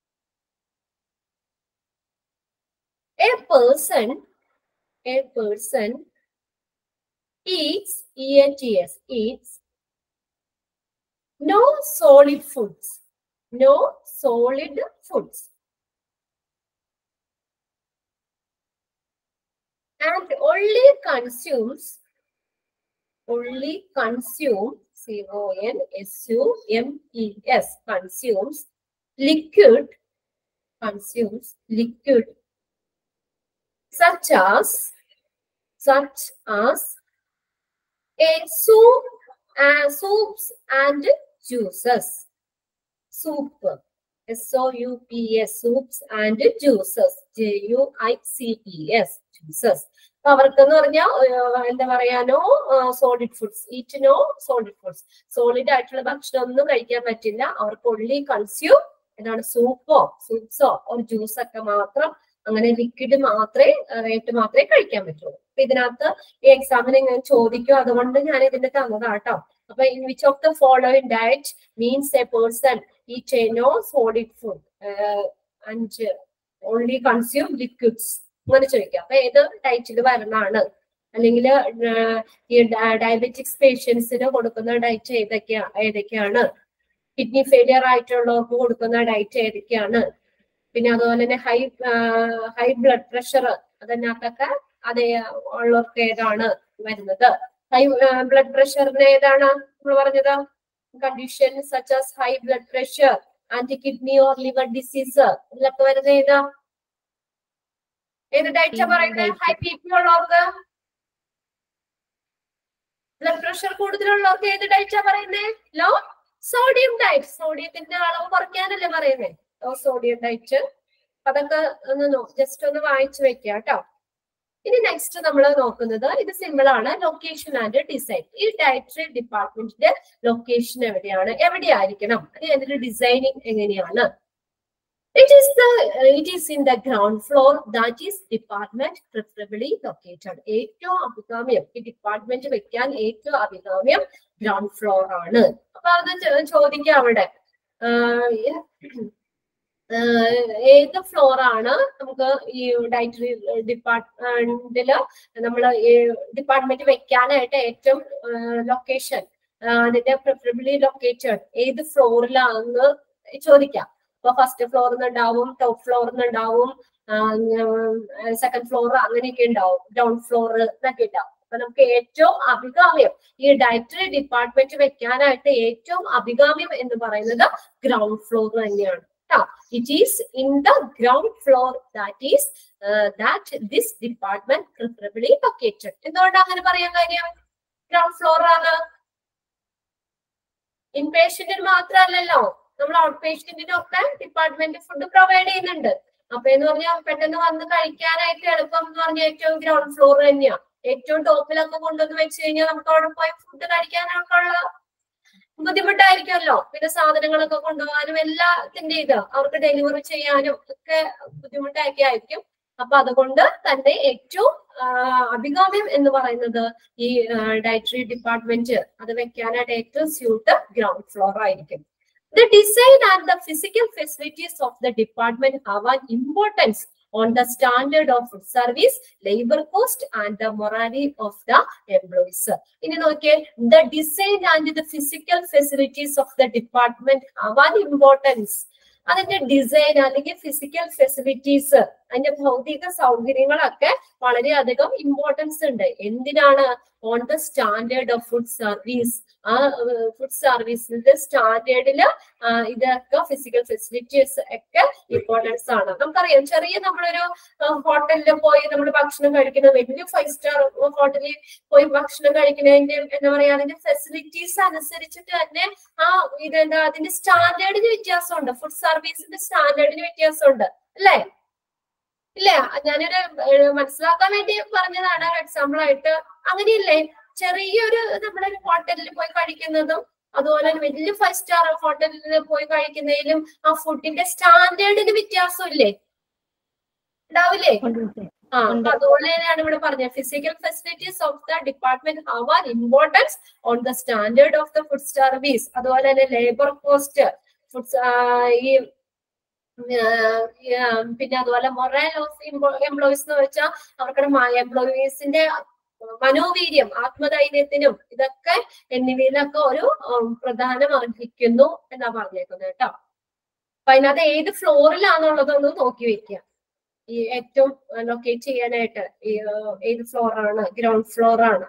a person a person eats eats eats no solid foods no solid foods and only consumes only consume c o n s u m e s consumes liquid consumes liquid such as such as a soup uh, soups and juices soup s o u p s soups and juices j u i c e s juices അവർക്ക് എന്ന് പറഞ്ഞാൽ എന്താ പറയാനോ solid foods eat no solid foods solid ആയിട്ടുള്ള ഭക്ഷണം ഒന്നും കഴിക്കാൻ പറ്റില്ല അവർക്ക് ഒള്ളി കൺസ്യൂം എന്താണ് സൂപ്പോ സൂപ്സോ ഒരു ജ്യൂസ് ഒക്കെ മാത്രം അങ്ങനെ ലിക്വിഡ് മാത്രമേ റേറ്റ് മാത്രമേ കഴിക്കാൻ പറ്റുള്ളൂ അപ്പൊ ഇതിനകത്ത് ഈ എക്സാമിന് ഇങ്ങനെ ചോദിക്കും അതുകൊണ്ട് ഞാൻ ഇതിന്റെ തന്നതാട്ടോ അപ്പൊ in which of the following diet means a person eat no solid food and only consume liquids അങ്ങനെ ചോദിക്കാം അപ്പൊ ഏത് ഡയറ്റിൽ വരുന്നതാണ് അല്ലെങ്കിൽ ഈ ഡയബറ്റിക്സ് പേഷ്യൻസിന് കൊടുക്കുന്ന ഡയറ്റ് ഏതൊക്കെയാ ഏതൊക്കെയാണ് കിഡ്നി ഫെയിലിയർ ആയിട്ടുള്ളവർക്ക് കൊടുക്കുന്ന ഡയറ്റ് ഏതൊക്കെയാണ് പിന്നെ അതുപോലെ തന്നെ ഹൈ ഹൈ ബ്ലഡ് പ്രഷർ അതിനകത്തൊക്കെ അതേ ഉള്ളവർക്ക് ഏതാണ് വരുന്നത് ഹൈ ബ്ലഡ് പ്രഷറിന് ഏതാണ് നമ്മൾ പറഞ്ഞത് condition such as high blood pressure and kidney or liver disease ഇതിലൊക്കെ വരുന്ന ഏതാ ഏത് ഡയറ്റാ പറയുന്നത് ഹൈ ബി പി ഉള്ളവർക്ക് ബ്ലഡ് പ്രഷർ കൂടുതലുള്ളവർക്ക് ഏത് ഡയറ്റാ പറയുന്നത് ലോ സോഡിയം ഡയറ്റ് സോഡിയത്തിന്റെ അളവ് കുറയ്ക്കാനല്ലേ പറയുന്നത് ലോ സോഡിയം ഡയറ്റ് അതൊക്കെ ഒന്ന് ജസ്റ്റ് ഒന്ന് വായിച്ചു വെക്കുക കേട്ടോ ഇനി നെക്സ്റ്റ് നമ്മൾ നോക്കുന്നത് ഇത് സിമ്പിൾ ആണ് ലൊക്കേഷൻ ആൻഡ് ഡിസൈൻ ഈ ഡയറ്ററി ഡിപ്പാർട്ട്മെന്റിന്റെ ലൊക്കേഷൻ എവിടെയാണ് എവിടെയായിരിക്കണം അതിന്റെ ഡിസൈനിങ് എങ്ങനെയാണ് it is the it is in the ground floor that is department preferably located ഏറ്റവും അഭികാമ്യം ഈ ഡിപ്പാർട്ട്മെന്റ് വെക്കാൻ ഏറ്റവും അഭികാമ്യം ഗ്രൗണ്ട് ഫ്ലോർ ആണ് അപ്പൊ അത് ചോ- ചോദിക്കാം അവിടെ ആഹ് ആഹ് ഏത് ഫ്ലോർ ആണ് നമുക്ക് ഈ ഡയറ്ററി ഡിപ്പാർട്ട്മെന്റില് നമ്മൾ ഡിപ്പാർട്ട്മെന്റ് വെക്കാനായിട്ട് ഏറ്റവും ലൊക്കേഷൻ അതിന്റെ പ്രിഫറബിളി ലൊക്കേറ്റഡ് ഏത് ഫ്ലോറിലാണെന്ന് ചോദിക്കാം ഇപ്പൊ ഫസ്റ്റ് ഫ്ലോറിൽ നിന്നുണ്ടാവും ടോപ്പ് ഫ്ലോറിൽ നിന്നുണ്ടാവും സെക്കൻഡ് ഫ്ലോർ അങ്ങനെയൊക്കെ ഉണ്ടാവും ഗ്രൗണ്ട് ഫ്ലോർ എന്നൊക്കെ ഉണ്ടാവും അപ്പൊ നമുക്ക് ഏറ്റവും അഭികാമ്യം ഈ ഡയറ്ററി ഡിപ്പാർട്ട്മെന്റ് വെക്കാനായിട്ട് ഏറ്റവും അഭികാമ്യം എന്ന് പറയുന്നത് ഗ്രൗണ്ട് ഫ്ലോർ തന്നെയാണ് it is in the ground floor that is that this department preferably located എന്തുകൊണ്ടാണ് അങ്ങനെ പറയാൻ കാര്യം ഗ്രൗണ്ട് ഫ്ലോർ ആണ് ഇൻ പേഷ്യന്റിന് മാത്രമല്ലല്ലോ നമ്മൾ ഔട്ട് പേഷ്യന്റിനും ഒക്കെ ഡിപ്പാർട്ട്മെന്റ് ഫുഡ് പ്രൊവൈഡ് ചെയ്യുന്നുണ്ട് അപ്പൊ എന്ന് പറഞ്ഞാൽ പെട്ടെന്ന് വന്ന് കഴിക്കാനായിട്ട് എളുപ്പം എന്ന് പറഞ്ഞാൽ ഏറ്റവും ഗ്രൗണ്ട് ഫ്ലോർ തന്നെയാ ഏറ്റവും ടോപ്പിലൊക്കെ കൊണ്ടുവന്ന് വെച്ച് കഴിഞ്ഞാൽ നമുക്ക് അവിടെ പോയി ഫുഡ് കഴിക്കാനൊക്കെ ഉള്ള ബുദ്ധിമുട്ടായിരിക്കുമല്ലോ പിന്നെ സാധനങ്ങളൊക്കെ കൊണ്ടുപോകാനും എല്ലാത്തിന്റെ ഇത് അവർക്ക് ഡെലിവറി ചെയ്യാനും ഒക്കെ ബുദ്ധിമുട്ടൊക്കെ ആയിരിക്കും അപ്പൊ അതുകൊണ്ട് തന്നെ ഏറ്റവും ആ, അഭികാമ്യം എന്ന് പറയുന്നത് ഈ ഡയറ്ററി ഡിപ്പാർട്ട്മെന്റ് അത് വെക്കാനായിട്ട് ഏറ്റവും സ്യൂട്ട് ഗ്രൗണ്ട് ഫ്ലോർ ആയിരിക്കും The design and the physical facilities of the department have an importance on the standard of food service, labor cost, and the morale of the employees. ഇനി നോക്കിയേ the design and the physical facilities of the department have an importance. അതിന്റെ design അല്ലെങ്കിൽ physical facilities അതിന്റെ ഭൗതിക സൗകര്യങ്ങളൊക്കെ വളരെയധികം importance ഉണ്ട് എന്തിനാണ് on the standard of food service ആ ഫുഡ് സർവീസിന്റെ സ്റ്റാൻഡേർഡില് ഇതൊക്കെ ഫിസിക്കൽ ഫെസിലിറ്റീസ് ഒക്കെ ഇമ്പോർട്ടൻസ് ആണ് നമുക്കറിയാം ചെറിയ നമ്മളൊരു ഹോട്ടലിൽ പോയി നമ്മൾ ഭക്ഷണം കഴിക്കുന്ന വലിയ ഫൈവ് സ്റ്റാർ ഹോട്ടലിൽ പോയി ഭക്ഷണം കഴിക്കുന്നതിന്റെ എന്താ പറയാ അതിന്റെ ഫെസിലിറ്റീസ് അനുസരിച്ചിട്ട് തന്നെ ആ ഇതെന്താ അതിന്റെ സ്റ്റാൻഡേർഡിന് വ്യത്യാസമുണ്ട് ഫുഡ് സർവീസിന്റെ സ്റ്റാൻഡേർഡിന് വ്യത്യാസമുണ്ട് അല്ലേ ഇല്ലേ ഞാനൊരു ഏഹ്, മനസ്സിലാക്കാൻ വേണ്ടി പറഞ്ഞതാണ് എക്സാമ്പിൾ ആയിട്ട് അങ്ങനെയല്ലേ ചെറിയൊരു നമ്മളൊരു ഹോട്ടലിൽ പോയി കഴിക്കുന്നതും അതുപോലെ തന്നെ വലിയ ഫൈവ് സ്റ്റാർ ഹോട്ടലിൽ പോയി കഴിക്കുന്നതിലും ആ ഫുഡിന്റെ സ്റ്റാൻഡേർഡിന് വ്യത്യാസമില്ലേ ഉണ്ടാവില്ലേ ആ അപ്പൊ അതുപോലെ തന്നെയാണ് ഇവിടെ പറഞ്ഞത് physical facilities of the department have an importance on the standard of the food service അതുപോലെ തന്നെ ലേബർ കോസ്റ്റ് ഫുഡ് ഈ ആഹ് ഈ, ആഹ് പിന്നെ അതുപോലെ മൊറൽ ഓഫ് എംപ്ലോയീസ് എന്ന് വെച്ചാൽ അവർക്ക് എംപ്ലോയീസിന്റെ മനോവീര്യം ആത്മധൈര്യത്തിനും ഇതൊക്കെ എന്നിവയിലൊക്കെ ഒരു ഉം, പ്രധാനം അർഹിക്കുന്നു എന്നാ പറഞ്ഞേക്കുന്നത് കേട്ടോ അപ്പൊ അതിനകത്ത് ഏത് ഫ്ലോറിലാണെന്നുള്ളതൊന്ന് നോക്കി വെക്കുക ഈ ഏറ്റവും ലൊക്കേറ്റ് ചെയ്യാനായിട്ട് ഈ ആഹ്, ഏത് ഫ്ലോർ ആണ് ഗ്രൗണ്ട് ഫ്ലോർ ആണ്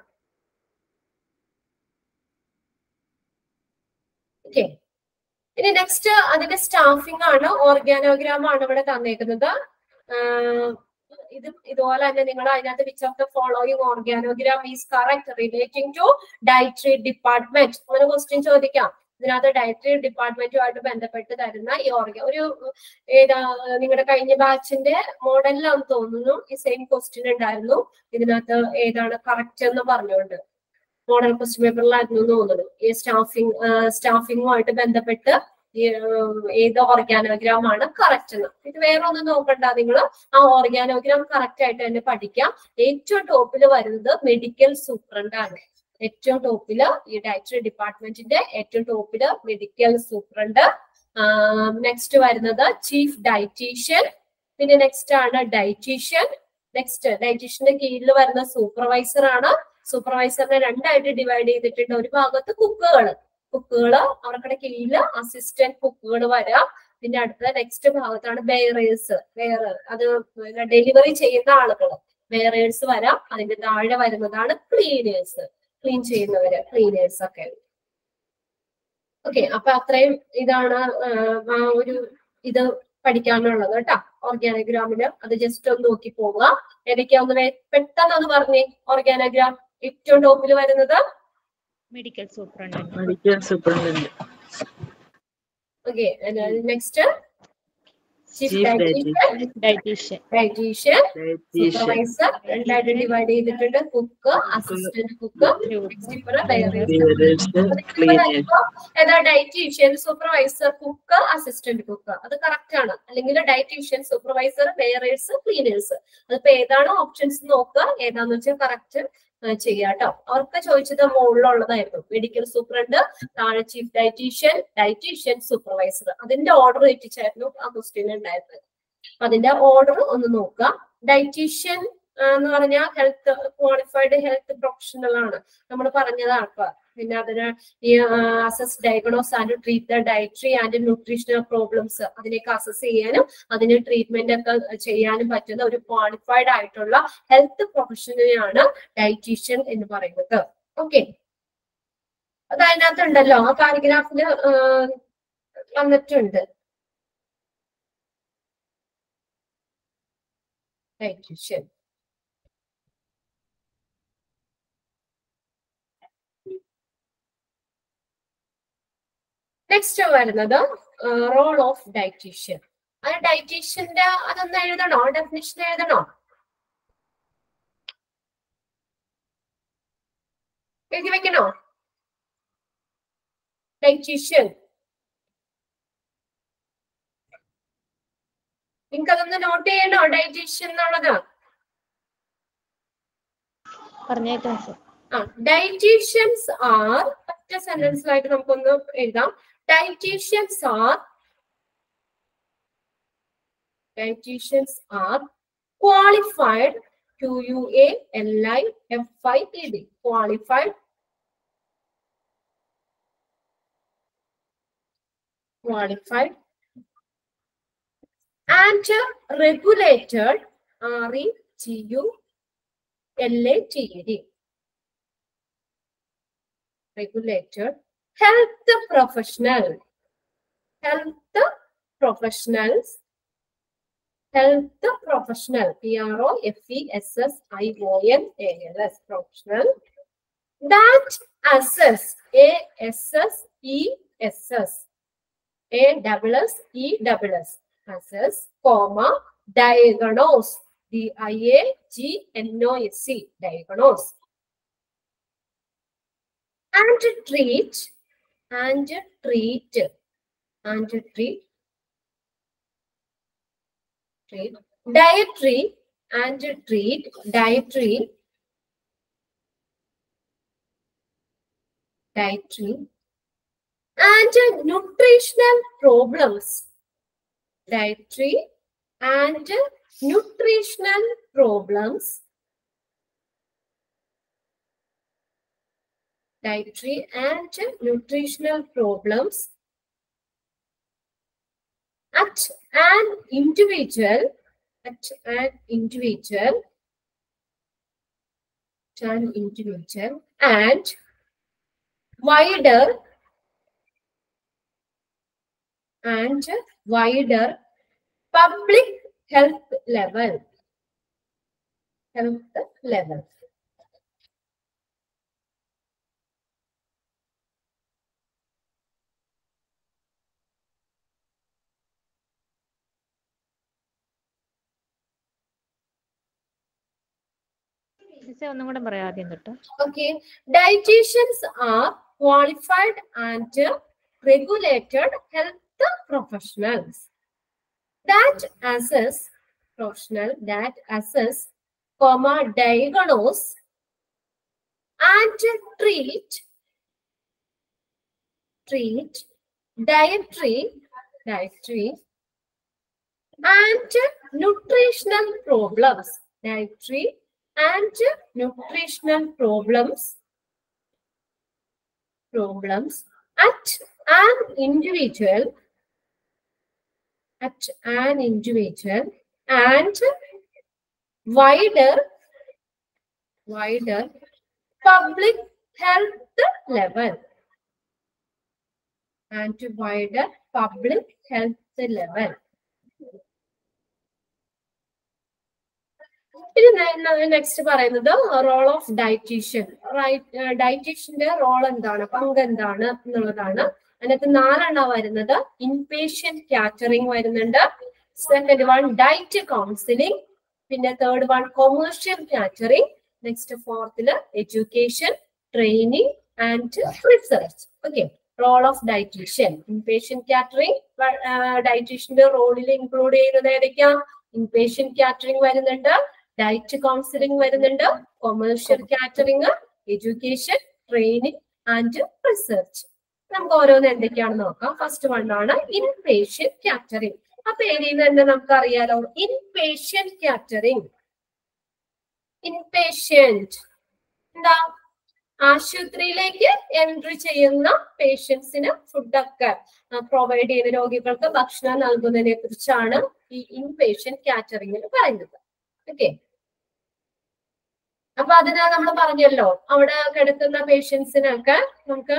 ഓക്കെ ഇനി നെക്സ്റ്റ് അതിന്റെ സ്റ്റാഫിംഗ് ആണ് ഓർഗാനോഗ്രാം ആണ് ഇവിടെ തന്നേക്കുന്നത് ആഹ് ഇത് ഇതുപോലെ തന്നെ നിങ്ങൾ അതിനകത്ത് which of the following organogram is correct relating to dietary department അങ്ങനെ ക്വസ്റ്റ്യൻ ചോദിക്കാം ഇതിനകത്ത് ഡയറ്ററി ഡിപ്പാർട്ട്മെന്റുമായിട്ട് ബന്ധപ്പെട്ട് തരുന്ന ഈ ഓർഗ ഒരു ഏതാ നിങ്ങളുടെ കഴിഞ്ഞ ബാച്ചിന്റെ മോഡലിലാണെന്ന് തോന്നുന്നു ഈ സെയിം ക്വസ്റ്റ്യൻ ഉണ്ടായിരുന്നു ഇതിനകത്ത് ഏതാണ് കറക്റ്റ് എന്ന് പറഞ്ഞുകൊണ്ട് മോഡൽ ക്വസ്റ്റ്യൻ പേപ്പറിലായിരുന്നു എന്ന് തോന്നുന്നു ഈ സ്റ്റാഫിംഗ് സ്റ്റാഫിങ്ങുമായിട്ട് ബന്ധപ്പെട്ട് ഈ, ഉം, ഏത് ഓർഗാനോഗ്രാം ആണ് കറക്റ്റ് എന്ന് ഇത് വേറെ ഒന്നും നോക്കണ്ട നിങ്ങൾ ആ ഓർഗാനോഗ്രാം കറക്റ്റ് ആയിട്ട് തന്നെ പഠിക്കാം ഏറ്റവും ടോപ്പിൽ വരുന്നത് മെഡിക്കൽ സൂപ്രണ്ട് ആണ് ഏറ്റവും ടോപ്പില് ഈ ഡയറ്ററി ഡിപ്പാർട്ട്മെന്റിന്റെ ഏറ്റവും ടോപ്പില് മെഡിക്കൽ സൂപ്രണ്ട് നെക്സ്റ്റ് വരുന്നത് ചീഫ് ഡയറ്റീഷ്യൻ പിന്നെ നെക്സ്റ്റ് ആണ് ഡയറ്റീഷ്യൻ നെക്സ്റ്റ് ഡയറ്റീഷ്യന്റെ കീഴിൽ വരുന്ന സൂപ്പർവൈസർ ആണ് സൂപ്പർവൈസറിനെ രണ്ടായിട്ട് ഡിവൈഡ് ചെയ്തിട്ടുണ്ട് ഒരു ഭാഗത്ത് കുക്കുകൾ കുക്കുകൾ അവർക്കുടെ കീഴിൽ അസിസ്റ്റന്റ് കുക്കുകൾ വരാം പിന്നെ അടുത്ത നെക്സ്റ്റ് ഭാഗത്താണ് ബെയറേഴ്സ് ബെയർ അത് ഡെലിവറി ചെയ്യുന്ന ആളുകൾ ബെയറേഴ്സ് വരാം അതിന്റെ താഴെ വരുന്നതാണ് ക്ലീനേഴ്സ് ക്ലീൻ ചെയ്യുന്നവര് ക്ലീനേഴ്സ് ഒക്കെ ഓക്കെ അപ്പൊ അത്രയും ഇതാണ് ആഹ്, ആ ഒരു ഇത് പഠിക്കാനുള്ളത് കേട്ടോ ഓർഗാനോഗ്രാമില് അത് ജസ്റ്റ് ഒന്ന് നോക്കി പോവുക ഏതൊക്കെയാ ഒന്ന് വേ- പെട്ടെന്ന് ഒന്ന് പറഞ്ഞേ ഓർഗാനോഗ്രാം ഏറ്റവും ടോപ്പിൽ വരുന്നത് medical superintendent medical superintendent okay next chief Chief dietitian dietitian dietitian dietitian supervisor രണ്ടായിട്ട് ഡിവൈഡ് ചെയ്തിട്ടുണ്ട് കുക്ക് അസിസ്റ്റന്റ് കുക്ക് ക്ലീനേഴ്സ് ഏതാ dietitian supervisor cook assistant cook അത് കറക്റ്റ് ആണ് അല്ലെങ്കിൽ ഡയറ്റീഷ്യൻ സൂപ്പർവൈസർ ബെയറേഴ്സ് ക്ലീനേഴ്സ് അതിപ്പോ ഏതാണ് ഓപ്ഷൻസ് നോക്കുക ഏതാന്ന് വെച്ചാൽ കറക്റ്റ് ചെയ്യാം കേട്ടോ അവർക്ക് ചോദിച്ചത് മുകളിലുള്ളതായിരുന്നു മെഡിക്കൽ സൂപ്രണ്ട് താഴെ ചീഫ് ഡയറ്റീഷ്യൻ ഡയറ്റീഷ്യൻ സൂപ്പർവൈസർ അതിന്റെ ഓർഡർ തെറ്റിച്ചായിരുന്നു ആ ക്വസ്റ്റ്യൻ ഉണ്ടായിരുന്നത് അപ്പൊ അതിന്റെ ഓർഡർ ഒന്ന് നോക്കുക ഡയറ്റീഷ്യൻ എന്ന് പറഞ്ഞാൽ ഹെൽത്ത് ക്വാളിഫൈഡ് ഹെൽത്ത് പ്രൊഫഷണൽ ആണ് നമ്മൾ പറഞ്ഞതാണ് ഇപ്പൊ പിന്നെ അതിന് ഈ assess diagnose and treat the dietary and nutritional problems അതിനെയൊക്കെ അസസ് ചെയ്യാനും അതിന് ട്രീറ്റ്മെന്റ് ഒക്കെ ചെയ്യാനും പറ്റുന്ന ഒരു ക്വാളിഫൈഡ് ആയിട്ടുള്ള ഹെൽത്ത് പ്രൊഫഷണലെയാണ് ഡയറ്റീഷ്യൻ എന്ന് പറയുന്നത് ഓക്കെ അത് അതിനകത്തുണ്ടല്ലോ ആ പാരഗ്രാഫില് വന്നിട്ടുണ്ട് ഡയറ്റീഷ്യൻ നെക്സ്റ്റ് വരുന്നത് റോൾ ഓഫ് ഡയറ്റീഷ്യൻ അത് ഡയറ്റീഷ്യന്റെ അതൊന്ന് എഴുതണോ ഡെഫിനിഷൻ എഴുതണോ എഴുതി വെക്കണോ ഡയറ്റീഷ്യൻ നിങ്ങൾക്ക് അതൊന്ന് നോട്ട് ചെയ്യണോ ഡയറ്റീഷ്യൻ എന്നുള്ളത് പറഞ്ഞേക്കാം സർ ആ ഡയറ്റീഷ്യൻസ് ആർ ഒറ്റ സെന്റൻസിലായിട്ട് നമുക്കൊന്ന് എഴുതാം dietitians are dietitians are qualified Q U A L I F I E D qualified qualified and regulated R E G U L A T E D regulated health professional health professionals health professional P R O F E S S I O N A L S professional that assess A S S E S S A double S E double S assess comma diagnose D I A G N O S C diagnose and treat and treat and treat treat dietary and treat dietary dietary and nutritional problems dietary and nutritional problems dietary and nutritional problems at an individual at an individual at an individual and wider and wider public health level health level മിസ്സേ ഒന്നും കൂടെ പറയാം ആദ്യം തൊട്ട് Okay, dietitians are qualified and regulated health professionals that assess professional that assess, comma diagnose and treat treat dietary dietary and nutritional problems dietary and nutritional problems problems at an individual at an individual and wider wider public health level and wider public health level ഇനി next പറയുന്നത് role of dietitian ഡയറ്റീഷ്യന്റെ role എന്താണ് പങ്ക് എന്താണ് എന്നുള്ളതാണ് അതിനകത്ത് നാലെണ്ണം വരുന്നത് ഇൻപേഷ്യൻ കാറ്ററിംഗ് വരുന്നുണ്ട് സെക്കൻഡ് വൺ ഡയറ്റ് കൗൺസിലിംഗ് പിന്നെ third one commercial catering next ഫോർത്തില് education training and research okay role of dietitian inpatient catering ഡയറ്റീഷ്യന്റെ റോളിൽ ഇൻക്ലൂഡ് ചെയ്യുന്നത് ഏതൊക്കെയാ ഇൻപേഷ്യൻ കാറ്ററിംഗ് വരുന്നുണ്ട് ഡയറ്റ് കൗൺസിലിംഗ് വരുന്നുണ്ട് commercial catering education training and research നമുക്ക് ഓരോന്ന് എന്തൊക്കെയാണെന്ന് നോക്കാം ഫസ്റ്റ് വൺ ആണ് ഇൻപേഷ്യൻ കാറ്ററിംഗ് ആ പേരിൽ നിന്ന് തന്നെ നമുക്ക് അറിയാലോ ഇൻപേഷ്യൻ കാറ്ററിംഗ് ഇൻപേഷ്യന്റ് എന്താ ആശുപത്രിയിലേക്ക് എൻട്രി ചെയ്യുന്ന പേഷ്യൻസിന് ഫുഡൊക്കെ പ്രൊവൈഡ് ചെയ്യുന്ന രോഗികൾക്ക് ഭക്ഷണം നൽകുന്നതിനെ കുറിച്ചാണ് ഈ ഇൻപേഷ്യൻ കാറ്ററിംഗിൽ പറയുന്നത് ഓക്കെ അപ്പൊ അതിനാ നമ്മൾ പറഞ്ഞല്ലോ അവിടെ കിടക്കുന്ന പേഷ്യൻസിനൊക്കെ നമുക്ക്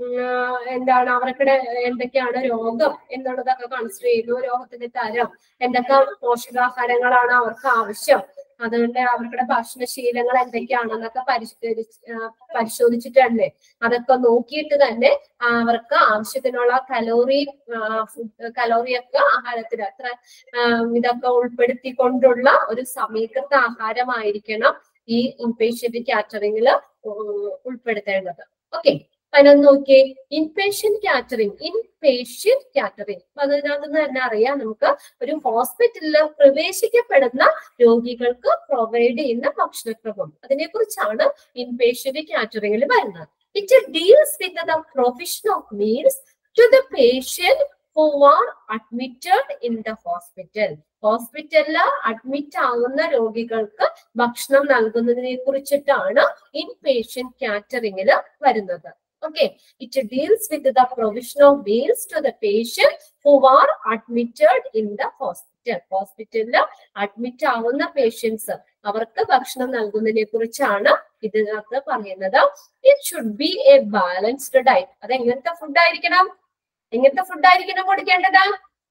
എന്താണ് അവർക്കിടെ എന്തൊക്കെയാണ് രോഗം എന്നുള്ളതൊക്കെ കൺസിഡർ ചെയ്യുന്നു രോഗത്തിന്റെ തരം എന്തൊക്കെ പോഷകാഹാരങ്ങളാണ് അവർക്ക് ആവശ്യം അതുകൊണ്ട് അവരുടെ ഭക്ഷണശീലങ്ങൾ എന്തൊക്കെയാണെന്നൊക്കെ പരിഷ്കരിച്ച് പരിശോധിച്ചിട്ടുണ്ട് അതൊക്കെ നോക്കിയിട്ട് തന്നെ അവർക്ക് ആവശ്യത്തിനുള്ള കലോറി കലോറിയൊക്കെ ആഹാരത്തിൽ അത്ര ഇതൊക്കെ ഉൾപ്പെടുത്തിക്കൊണ്ടുള്ള ഒരു സമീകൃത ആഹാരമായിരിക്കണം ഈ ഇൻപേഷ്യന്റ് കാറ്ററിംഗിൽ ഉൾപ്പെടുത്തേണ്ടത് ഓക്കെ അതിനൊന്ന് നോക്കിയേ ഇൻപേഷ്യന്റ് കാറ്ററിംഗ് ഇൻപേഷ്യന്റ് കാറ്ററിംഗ് അപ്പൊ അതിനകത്ത് നിന്ന് തന്നെ അറിയാം നമുക്ക് ഒരു ഹോസ്പിറ്റലിൽ പ്രവേശിക്കപ്പെടുന്ന രോഗികൾക്ക് പ്രൊവൈഡ് ചെയ്യുന്ന ഭക്ഷണക്രമം അതിനെ കുറിച്ചാണ് ഇൻപേഷ്യന്റ് കാറ്ററിംഗിൽ വരുന്നത് it deals with the provision of meals to the patient who are admitted in the hospital ഹോസ്പിറ്റലിൽ അഡ്മിറ്റ് ആവുന്ന രോഗികൾക്ക് ഭക്ഷണം നൽകുന്നതിനെ കുറിച്ചിട്ടാണ് ഇൻപേഷ്യന്റ് കാറ്ററിംഗിൽ വരുന്നത് okay it deals with the provision of meals to the patient who are admitted in the hospital ഹോസ്പിറ്റലിൽ admit ആവുന്ന patients അവർക്ക് ഭക്ഷണം നൽകുന്നതിനെ കുറിച്ചാണ് ഇതിനകത്ത് പറയുന്നത് it should be a balanced diet അത് എങ്ങനത്തെ ഫുഡ് ആയിരിക്കണം എങ്ങനത്തെ ഫുഡ് ആയിരിക്കണം കൊടുക്കേണ്ടത്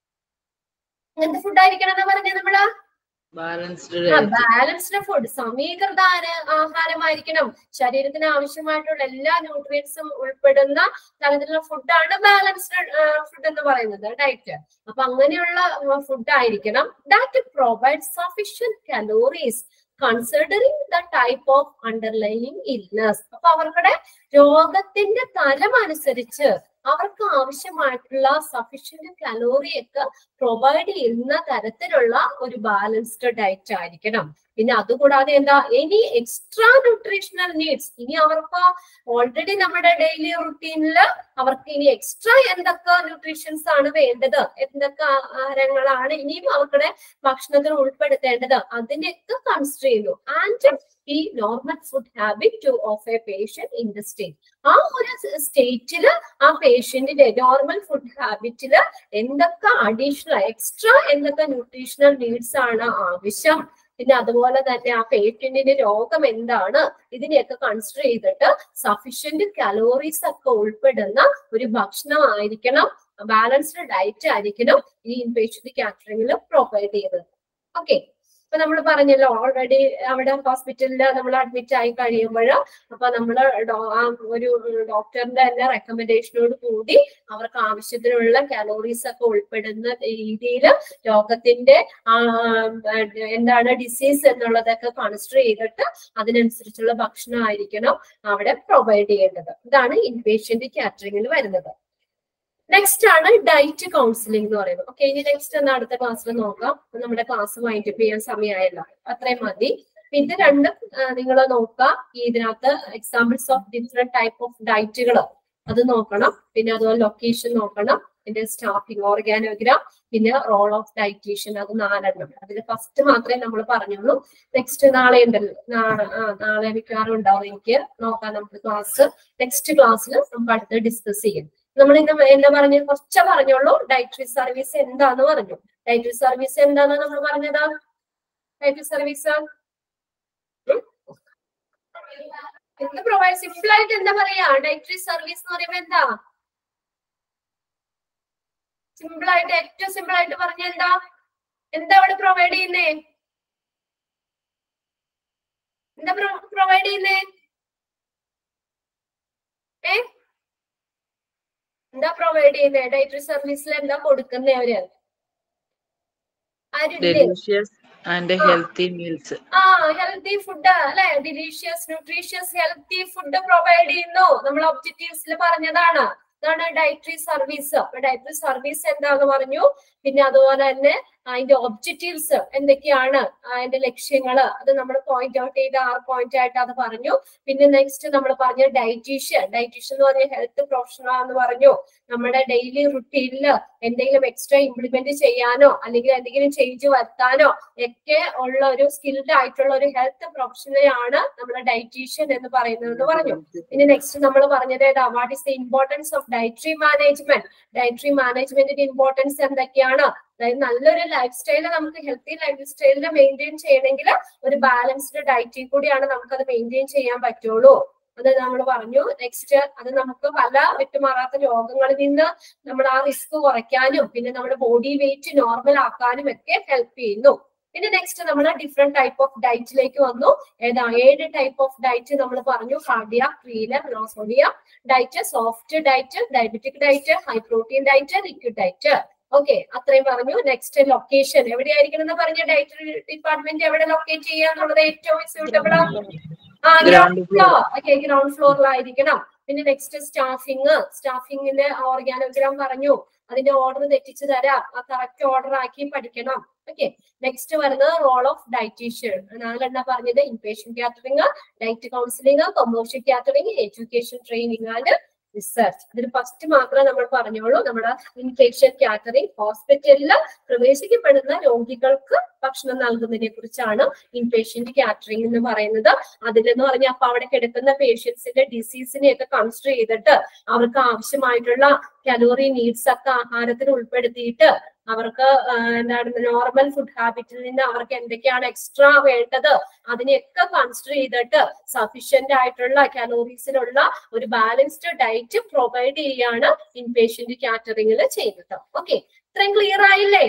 എങ്ങനത്തെ ഫുഡ് ആയിരിക്കണം എന്ന് പറഞ്ഞ നമ്മള് ബാലൻസ്ഡ് ബാലൻസ്ഡ് ഫുഡ് സമീകൃത ആര- ആഹാരമായിരിക്കണം ശരീരത്തിന് ആവശ്യമായിട്ടുള്ള എല്ലാ ന്യൂട്രിയൻസും ഉൾപ്പെടുന്ന തരത്തിലുള്ള ഫുഡാണ് ബാലൻസ്ഡ് ഫുഡ് എന്ന് പറയുന്നത് ഡയറ്റ് അപ്പൊ അങ്ങനെയുള്ള ഫുഡ് ആയിരിക്കണം that provide sufficient calories considering the type of underlining illness അപ്പൊ അവർക്കുടെ രോഗത്തിന്റെ തരം അനുസരിച്ച് അവർക്ക് ആവശ്യമായിട്ടുള്ള സഫീഷ്യന്റ് കലോറി ഒക്കെ പ്രൊവൈഡ് ചെയ്യുന്ന തരത്തിലുള്ള ഒരു ബാലൻസ്ഡ് ഡയറ്റ് ആയിരിക്കണം പിന്നെ അതുകൂടാതെ എന്താ എനി എക്സ്ട്രാ ന്യൂട്രീഷണൽ നീഡ്സ് ഇനി അവർക്ക് ഓൾറെഡി നമ്മുടെ ഡെയിലി റുട്ടീനിൽ അവർക്ക് ഇനി എക്സ്ട്രാ എന്തൊക്കെ ന്യൂട്രീഷൻസ് ആണ് വേണ്ടത് എന്തൊക്കെ ആഹാരങ്ങളാണ് ഇനിയും അവരുടെ ഭക്ഷണത്തിൽ ഉൾപ്പെടുത്തേണ്ടത് അതിനെയൊക്കെ കൺസിഡർ ചെയ്യുന്നു ആൻഡ് ഈ normal food habit of a patient in the state ആ ഒരു സ്റ്റേറ്റില് ആ പേഷ്യന്റിന്റെ നോർമൽ ഫുഡ് ഹാബിറ്റില് എന്തൊക്കെ അഡീഷണൽ എക്സ്ട്രാ എന്തൊക്കെ ന്യൂട്രീഷണൽ നീഡ്സ് ആണ് ആവശ്യം പിന്നെ അതുപോലെ തന്നെ ആ പേഷ്യന്റിന്റെ രോഗം എന്താണ് ഇതിനെയൊക്കെ കൺസിഡർ ചെയ്തിട്ട് സഫീഷ്യന്റ് കലോറീസ് ഒക്കെ ഉൾപ്പെടുന്ന ഒരു ഭക്ഷണം ആയിരിക്കണം ബാലൻസ്ഡ് ഡയറ്റ് ആയിരിക്കണം ഈ ഇൻപേഷ്യന്റ് കാറ്ററിംഗിൽ പ്രൊവൈഡ് ചെയ്തത് ഓക്കെ ഇപ്പൊ നമ്മൾ പറഞ്ഞല്ലോ ഓൾറെഡി അവിടെ ഹോസ്പിറ്റലിൽ നമ്മൾ അഡ്മിറ്റ് ആയി കഴിയുമ്പോൾ അപ്പൊ നമ്മൾ ആ ഒരു ഡോക്ടറിന്റെ തന്നെ റെക്കമെൻഡേഷനോട് കൂടി അവർക്ക് ആവശ്യത്തിനുള്ള കാലോറീസ് ഒക്കെ ഉൾപ്പെടുന്ന രീതിയിൽ രോഗത്തിന്റെ ആ, എന്താണ് ഡിസീസ് എന്നുള്ളതൊക്കെ കൺസിഡർ ചെയ്തിട്ട് അതിനനുസരിച്ചുള്ള ഭക്ഷണമായിരിക്കണം അവിടെ പ്രൊവൈഡ് ചെയ്യേണ്ടത് ഇതാണ് ഇൻപേഷ്യന്റ് കാറ്ററിംഗിൽ വരുന്നത് നെക്സ്റ്റ് ആണ് ഡയറ്റ് കൗൺസിലിംഗ് എന്ന് പറയുന്നത് ഓക്കെ ഇനി നെക്സ്റ്റ് എന്നാ അടുത്ത ക്ലാസ്സിൽ നോക്കാം അപ്പൊ നമ്മുടെ ക്ലാസ് വൈൻഡ് അപ്പ് ചെയ്യാൻ സമയമായല്ലോ അത്രയും മതി അപ്പൊ ഇത് രണ്ടും നിങ്ങൾ നോക്കുക ഈ ഇതിനകത്ത് examples of different type of ഡയറ്റുകൾ അത് നോക്കണം പിന്നെ അതുപോലെ ലൊക്കേഷൻ നോക്കണം പിന്നെ സ്റ്റാഫിംഗ് ഓർഗാനോഗ്രാം പിന്നെ റോൾ ഓഫ് ഡയറ്റീഷ്യൻ അത് നാലെണ്ണം അതിൽ ഫസ്റ്റ് മാത്രമേ നമ്മൾ പറഞ്ഞുള്ളൂ നെക്സ്റ്റ് നാളെ ഉണ്ടല്ലോ നാളെ ആ നാളെ മിക്കവാറും ഉണ്ടാവും എനിക്ക് നോക്കാം നമുക്ക് ക്ലാസ് നെക്സ്റ്റ് ക്ലാസ്സിൽ നമുക്ക് അടുത്ത് ഡിസ്കസ് ചെയ്യും നമ്മൾ ഇന്ന് എന്താ പറഞ്ഞു കുറച്ച് പറഞ്ഞുള്ളൂ ഡയറ്ററി സർവീസ് എന്താന്ന് പറഞ്ഞു ഡയറ്ററി സർവീസ് എന്താന്ന് നമ്മൾ പറഞ്ഞതാ ഡയറ്ററി സർവീസ് എന്ത് പ്രൊവൈഡ് സിമ്പിൾ ആയിട്ട് എന്താ പറയാ ഡയറ്ററി സർവീസ് എന്ന് പറയുമ്പോ എന്താ സിമ്പിൾ ആയിട്ട് ഏറ്റവും സിമ്പിൾ ആയിട്ട് പറഞ്ഞ എന്താ എന്താ അവിടെ പ്രൊവൈഡ് ചെയ്യുന്നേ എന്താ പ്രൊവൈഡ് ചെയ്യുന്നേ ഏ എന്താ പ്രൊവൈഡ് ചെയ്യുന്നേ ഡയറ്ററി സർവീസിൽ എന്താ കൊടുക്കുന്നേ അവര് ആരുണ്ട് delicious and healthy meals. ആ ഹെൽത്തി ഫുഡ് അല്ലെ delicious nutritious healthy food provide ചെയ്യുന്നു നമ്മൾ ഒബ്ജക്റ്റീവ്സിൽ പറഞ്ഞതാണ് ഇതാണ് ഡയറ്ററി സർവീസ് അപ്പൊ ഡയറ്ററി സർവീസ് എന്താന്ന് പറഞ്ഞു പിന്നെ അതുപോലെ തന്നെ അതിന്റെ ഒബ്ജക്റ്റീവ്സ് എന്തൊക്കെയാണ് അതിന്റെ ലക്ഷ്യങ്ങള് അത് നമ്മൾ പോയിന്റ് ഔട്ട് ചെയ്ത് ആറ് പോയിന്റ് ആയിട്ട് അത് പറഞ്ഞു പിന്നെ നെക്സ്റ്റ് നമ്മൾ പറഞ്ഞ ഡയറ്റീഷ്യൻ ഡയറ്റീഷ്യൻ എന്ന് പറഞ്ഞ ഹെൽത്ത് പ്രൊഫഷണൽ എന്ന് പറഞ്ഞു നമ്മുടെ ഡെയിലി റുട്ടീനിൽ എന്തെങ്കിലും എക്സ്ട്രാ ഇംപ്ലിമെന്റ് ചെയ്യാനോ അല്ലെങ്കിൽ എന്തെങ്കിലും ചേഞ്ച് വരുത്താനോ ഒക്കെ ഉള്ള ഒരു സ്കിൽഡ് ആയിട്ടുള്ള ഒരു ഹെൽത്ത് പ്രൊഫഷണലാണ് നമ്മുടെ ഡയറ്റീഷ്യൻ എന്ന് പറയുന്നത് എന്ന് പറഞ്ഞു പിന്നെ നെക്സ്റ്റ് നമ്മൾ പറഞ്ഞത് ഏതാ what is the importance of dietary management dietary മാനേജ്മെന്റിന്റെ ഇമ്പോർട്ടൻസ് എന്തൊക്കെയാണ് അതായത് നല്ലൊരു ലൈഫ് സ്റ്റൈല് നമുക്ക് ഹെൽത്തി ലൈഫ് സ്റ്റൈലിനെ മെയിൻറ്റെയിൻ ചെയ്യണമെങ്കിൽ ഒരു ബാലൻസ്ഡ് ഡയറ്റിൽ കൂടിയാണ് നമുക്കത് മെയിൻറ്റെയിൻ ചെയ്യാൻ പറ്റുള്ളൂ അത് നമ്മൾ പറഞ്ഞു നെക്സ്റ്റ് അത് നമുക്ക് പല വിട്ടുമാറാത്ത രോഗങ്ങളിൽ നിന്ന് നമ്മൾ ആ റിസ്ക് കുറയ്ക്കാനും പിന്നെ നമ്മുടെ ബോഡി വെയിറ്റ് നോർമൽ ആക്കാനും ഒക്കെ ഹെൽപ്പ് ചെയ്യുന്നു പിന്നെ നെക്സ്റ്റ് നമ്മൾ ഡിഫറെന്റ് ടൈപ്പ് ഓഫ് ഡയറ്റിലേക്ക് വന്നു ഏതാ ഏഴ് ടൈപ്പ് ഓഫ് ഡയറ്റ് നമ്മൾ പറഞ്ഞു കാർഡിയ ക്രീല നോസോഡിയ diet soft diet diabetic diet high protein diet liquid diet okay അത്രയും പറഞ്ഞു നെക്സ്റ്റ് ലൊക്കേഷൻ എവിടെയായിരിക്കണം എന്ന് പറഞ്ഞ ഡയറ്റ് ഡിപ്പാർട്ട്മെന്റ് എവിടെ ലൊക്കേറ്റ് ചെയ്യാന്നുള്ളത് ഏറ്റവും സ്യൂട്ടബിൾ ആ Ground ground floor okay ground ഫ്ലോറിലായിരിക്കണം പിന്നെ നെക്സ്റ്റ് സ്റ്റാഫിങ് സ്റ്റാഫിങ്ങിന്റെ ഓർഗാനോഗ്രാം പറഞ്ഞു അതിന്റെ ഓർഡർ തെറ്റിച്ച് തരാം ആ കറക്റ്റ് ഓർഡർ ആക്കി പഠിക്കണം ഓക്കെ നെക്സ്റ്റ് വരുന്നത് റോൾ ഓഫ് ഡയറ്റീഷ്യൻ നാലെണ്ണ പറഞ്ഞത് inpatient catering diet counselling commercial catering education training and research അതിൽ ഫസ്റ്റ് മാത്രമേ നമ്മൾ പറഞ്ഞോളൂ നമ്മുടെ ഇൻപേഷ്യൻ കാറ്ററിംഗ് ഹോസ്പിറ്റലിൽ പ്രവേശിക്കപ്പെടുന്ന രോഗികൾക്ക് ഭക്ഷണം നൽകുന്നതിനെ കുറിച്ചാണ് ഇൻപേഷ്യന്റ് കാറ്ററിംഗ് എന്ന് പറയുന്നത് അതിലെന്ന് പറഞ്ഞാൽ അപ്പൊ അവിടെ കിടക്കുന്ന പേഷ്യൻസിന്റെ ഡിസീസിനെ ഒക്കെ കൺസിഡർ ചെയ്തിട്ട് അവർക്ക് ആവശ്യമായിട്ടുള്ള കലോറി നീഡ്സ് ഒക്കെ ആഹാരത്തിൽ ഉൾപ്പെടുത്തിയിട്ട് അവർക്ക് ആ, എന്താണ് നോർമൽ ഫുഡ് ഹാബിറ്റിൽ നിന്ന് അവർക്ക് എന്തൊക്കെയാണ് എക്സ്ട്രാ വേണ്ടത് അതിനെയൊക്കെ കൺസിഡർ ചെയ്തിട്ട് സഫീഷ്യന്റ് ആയിട്ടുള്ള കലോറീസിലുള്ള ഒരു ബാലൻസ്ഡ് ഡയറ്റ് പ്രൊവൈഡ് ചെയ്യാണ് ഇൻപേഷ്യന്റ് കാറ്ററിംഗിൽ ചെയ്യുന്നത് ഓക്കെ ഇത്രയും ക്ലിയർ ആയില്ലേ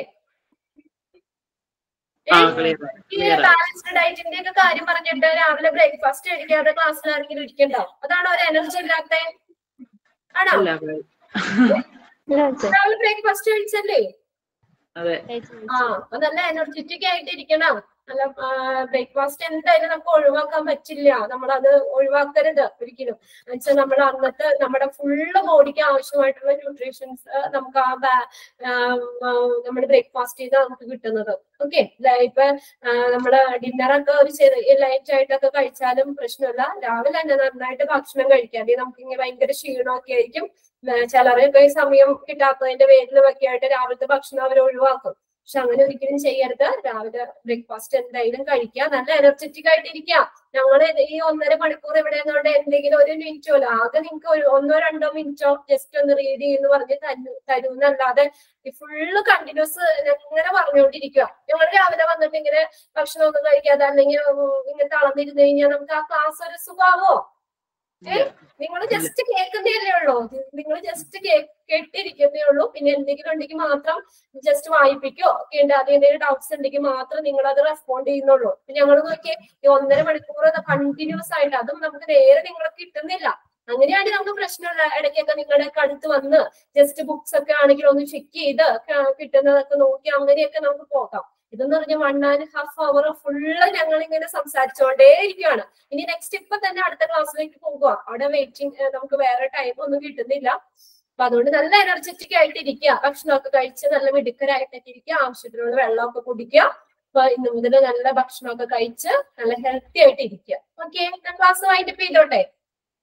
ആ ഏ? clear ആയി, ഈ clear ആയി. ബാലൻസ്ഡ് ഡയറ്റിന്റെ ഒക്കെ കാര്യം പറഞ്ഞിട്ട് രാവിലെ ബ്രേക്ക്ഫാസ്റ്റ് കഴിക്കാതെ ക്ലാസ്സിൽ ആരെങ്കിലും ഇരിക്കണ്ടോ അതാണോ ഒരു എനർജി ഇല്ലാത്ത ആണോ അല്ല അതെ. രാവിലെ ബ്രേക്ക്ഫാസ്റ്റ് കഴിച്ചല്ലേ അതെ ആ അപ്പൊ നല്ല എനർജറ്റിക് ആയിട്ട് ഇരിക്കണം നല്ല ബ്രേക്ക്ഫാസ്റ്റ് എന്തായാലും നമുക്ക് ഒഴിവാക്കാൻ പറ്റില്ല നമ്മളത് ഒഴിവാക്കരുത് ഒരിക്കലും എന്നുവെച്ചാൽ നമ്മൾ അന്നത്തെ നമ്മുടെ ഫുള്ള് ബോഡിക്ക് ആവശ്യമായിട്ടുള്ള ന്യൂട്രീഷൻസ് നമുക്ക് ആ ബാ- ആം, ആ, നമ്മുടെ ബ്രേക്ക്ഫാസ്റ്റ് ചെയ്ത് നമുക്ക് കിട്ടുന്നത് ഓക്കെ ഇപ്പൊ ആ, നമ്മള് ഡിന്നറൊക്കെ ഒരു ചെറിയ ലൈറ്റ് ആയിട്ടൊക്കെ കഴിച്ചാലും പ്രശ്നമില്ല രാവിലെ തന്നെ നന്നായിട്ട് ഭക്ഷണം കഴിക്കാം അല്ലെങ്കിൽ നമുക്ക് ഇങ്ങനെ ഭയങ്കര ക്ഷീണമൊക്കെ ആയിരിക്കും ഏർ ചിലരൊക്കെ ഈ സമയം കിട്ടാത്തതിന്റെ പേരിലും ഒക്കെ ആയിട്ട് രാവിലത്തെ ഭക്ഷണം അവർ ഒഴിവാക്കും പക്ഷെ അങ്ങനെ ഒരിക്കലും ചെയ്യരുത് രാവിലെ ബ്രേക്ക്ഫാസ്റ്റ് എന്തായാലും കഴിക്കുക നല്ല എനർജറ്റിക് ആയിട്ട് ഇരിക്കുക ഞങ്ങള് ഈ ഒന്നര മണിക്കൂർ ഇവിടെ നിന്നുകൊണ്ട് എന്തെങ്കിലും ഒരു മിനിറ്റോ അല്ല ആകെ നിങ്ങൾക്ക് ഒരു ഒന്നോ രണ്ടോ മിനിറ്റോ ജസ്റ്റ് ഒന്ന് റീഡ് ചെയ്യുന്നു പറഞ്ഞ് തരു തരുന്നല്ലാതെ ഈ ഫുള്ള് കണ്ടിന്യൂസ് ഇങ്ങനെ പറഞ്ഞുകൊണ്ടിരിക്കുക ഞങ്ങൾ രാവിലെ വന്നിട്ട് ഇങ്ങനെ ഭക്ഷണം ഒന്നും കഴിക്കാതെ അല്ലെങ്കിൽ ഉം, ഇങ്ങനെ തളർന്നിരുന്നു കഴിഞ്ഞാൽ നമുക്ക് ആ ക്ലാസ് ഒരു സുഖാവോ ഇല്ല. നിങ്ങൾ ജസ്റ്റ് കേൾക്കുന്നതല്ലേ ഉള്ളൂ നിങ്ങൾ ജസ്റ്റ് കേട്ടിരിക്കുന്നേ ഉള്ളൂ പിന്നെ എന്തെങ്കിലും ഉണ്ടെങ്കിൽ മാത്രം ജസ്റ്റ് വായിപ്പിക്കോ ഒക്കെ ഉണ്ട് അത് എന്തെങ്കിലും ഡൗട്ട്സ് ഉണ്ടെങ്കിൽ മാത്രം നിങ്ങൾ അത് റെസ്പോണ്ട് ചെയ്യുന്നുള്ളൂ ഞങ്ങൾ നോക്കിയേ ഈ ഒന്നര മണിക്കൂർ കണ്ടിന്യൂസ് ആയിട്ട് അതും നമുക്ക് നേരെ നിങ്ങൾക്ക് കിട്ടുന്നില്ല അങ്ങനെയാണെങ്കിൽ നമുക്ക് പ്രശ്നമില്ല ഇടയ്ക്കൊക്കെ നിങ്ങളുടെ അടുത്ത് വന്ന് ജസ്റ്റ് ബുക്സ് ഒക്കെ ആണെങ്കിൽ ഒന്ന് ചെക്ക് ചെയ്ത് ക- കിട്ടുന്നതൊക്കെ നോക്കി അങ്ങനെയൊക്കെ നമുക്ക് പോകാം ഇതെന്ന് പറഞ്ഞാൽ one and half hour full ഞങ്ങൾ ഇങ്ങനെ സംസാരിച്ചുകൊണ്ടേ ഇരിക്കുകയാണ് ഇനി നെക്സ്റ്റ് ഇപ്പൊ തന്നെ അടുത്ത ക്ലാസ്സിലേക്ക് പോകുക അവിടെ വെയിറ്റിംഗ് നമുക്ക് വേറെ ടൈം ഒന്നും കിട്ടുന്നില്ല അപ്പൊ അതുകൊണ്ട് നല്ല എനർജറ്റിക് ആയിട്ട് ഇരിക്കുക ഭക്ഷണമൊക്കെ കഴിച്ച് നല്ല മിടുക്കരായിട്ടൊക്കെ ഇരിക്കുക ആവശ്യത്തിനുള്ള വെള്ളമൊക്കെ കുടിക്കുക അപ്പൊ ഇന്ന് മുതൽ നല്ല ഭക്ഷണമൊക്കെ കഴിച്ച് നല്ല ഹെൽത്തി ആയിട്ട് ഇരിക്കുക ഓക്കെ ഞാൻ ക്ലാസ് വൈൻഡപ്പ് ചെയ്തോട്ടെ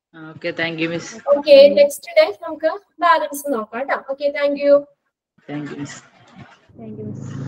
okay thank you miss okay next day നമുക്ക് ബാലൻസ് നോക്കാം കേട്ടോ okay thank you thank you miss thank you miss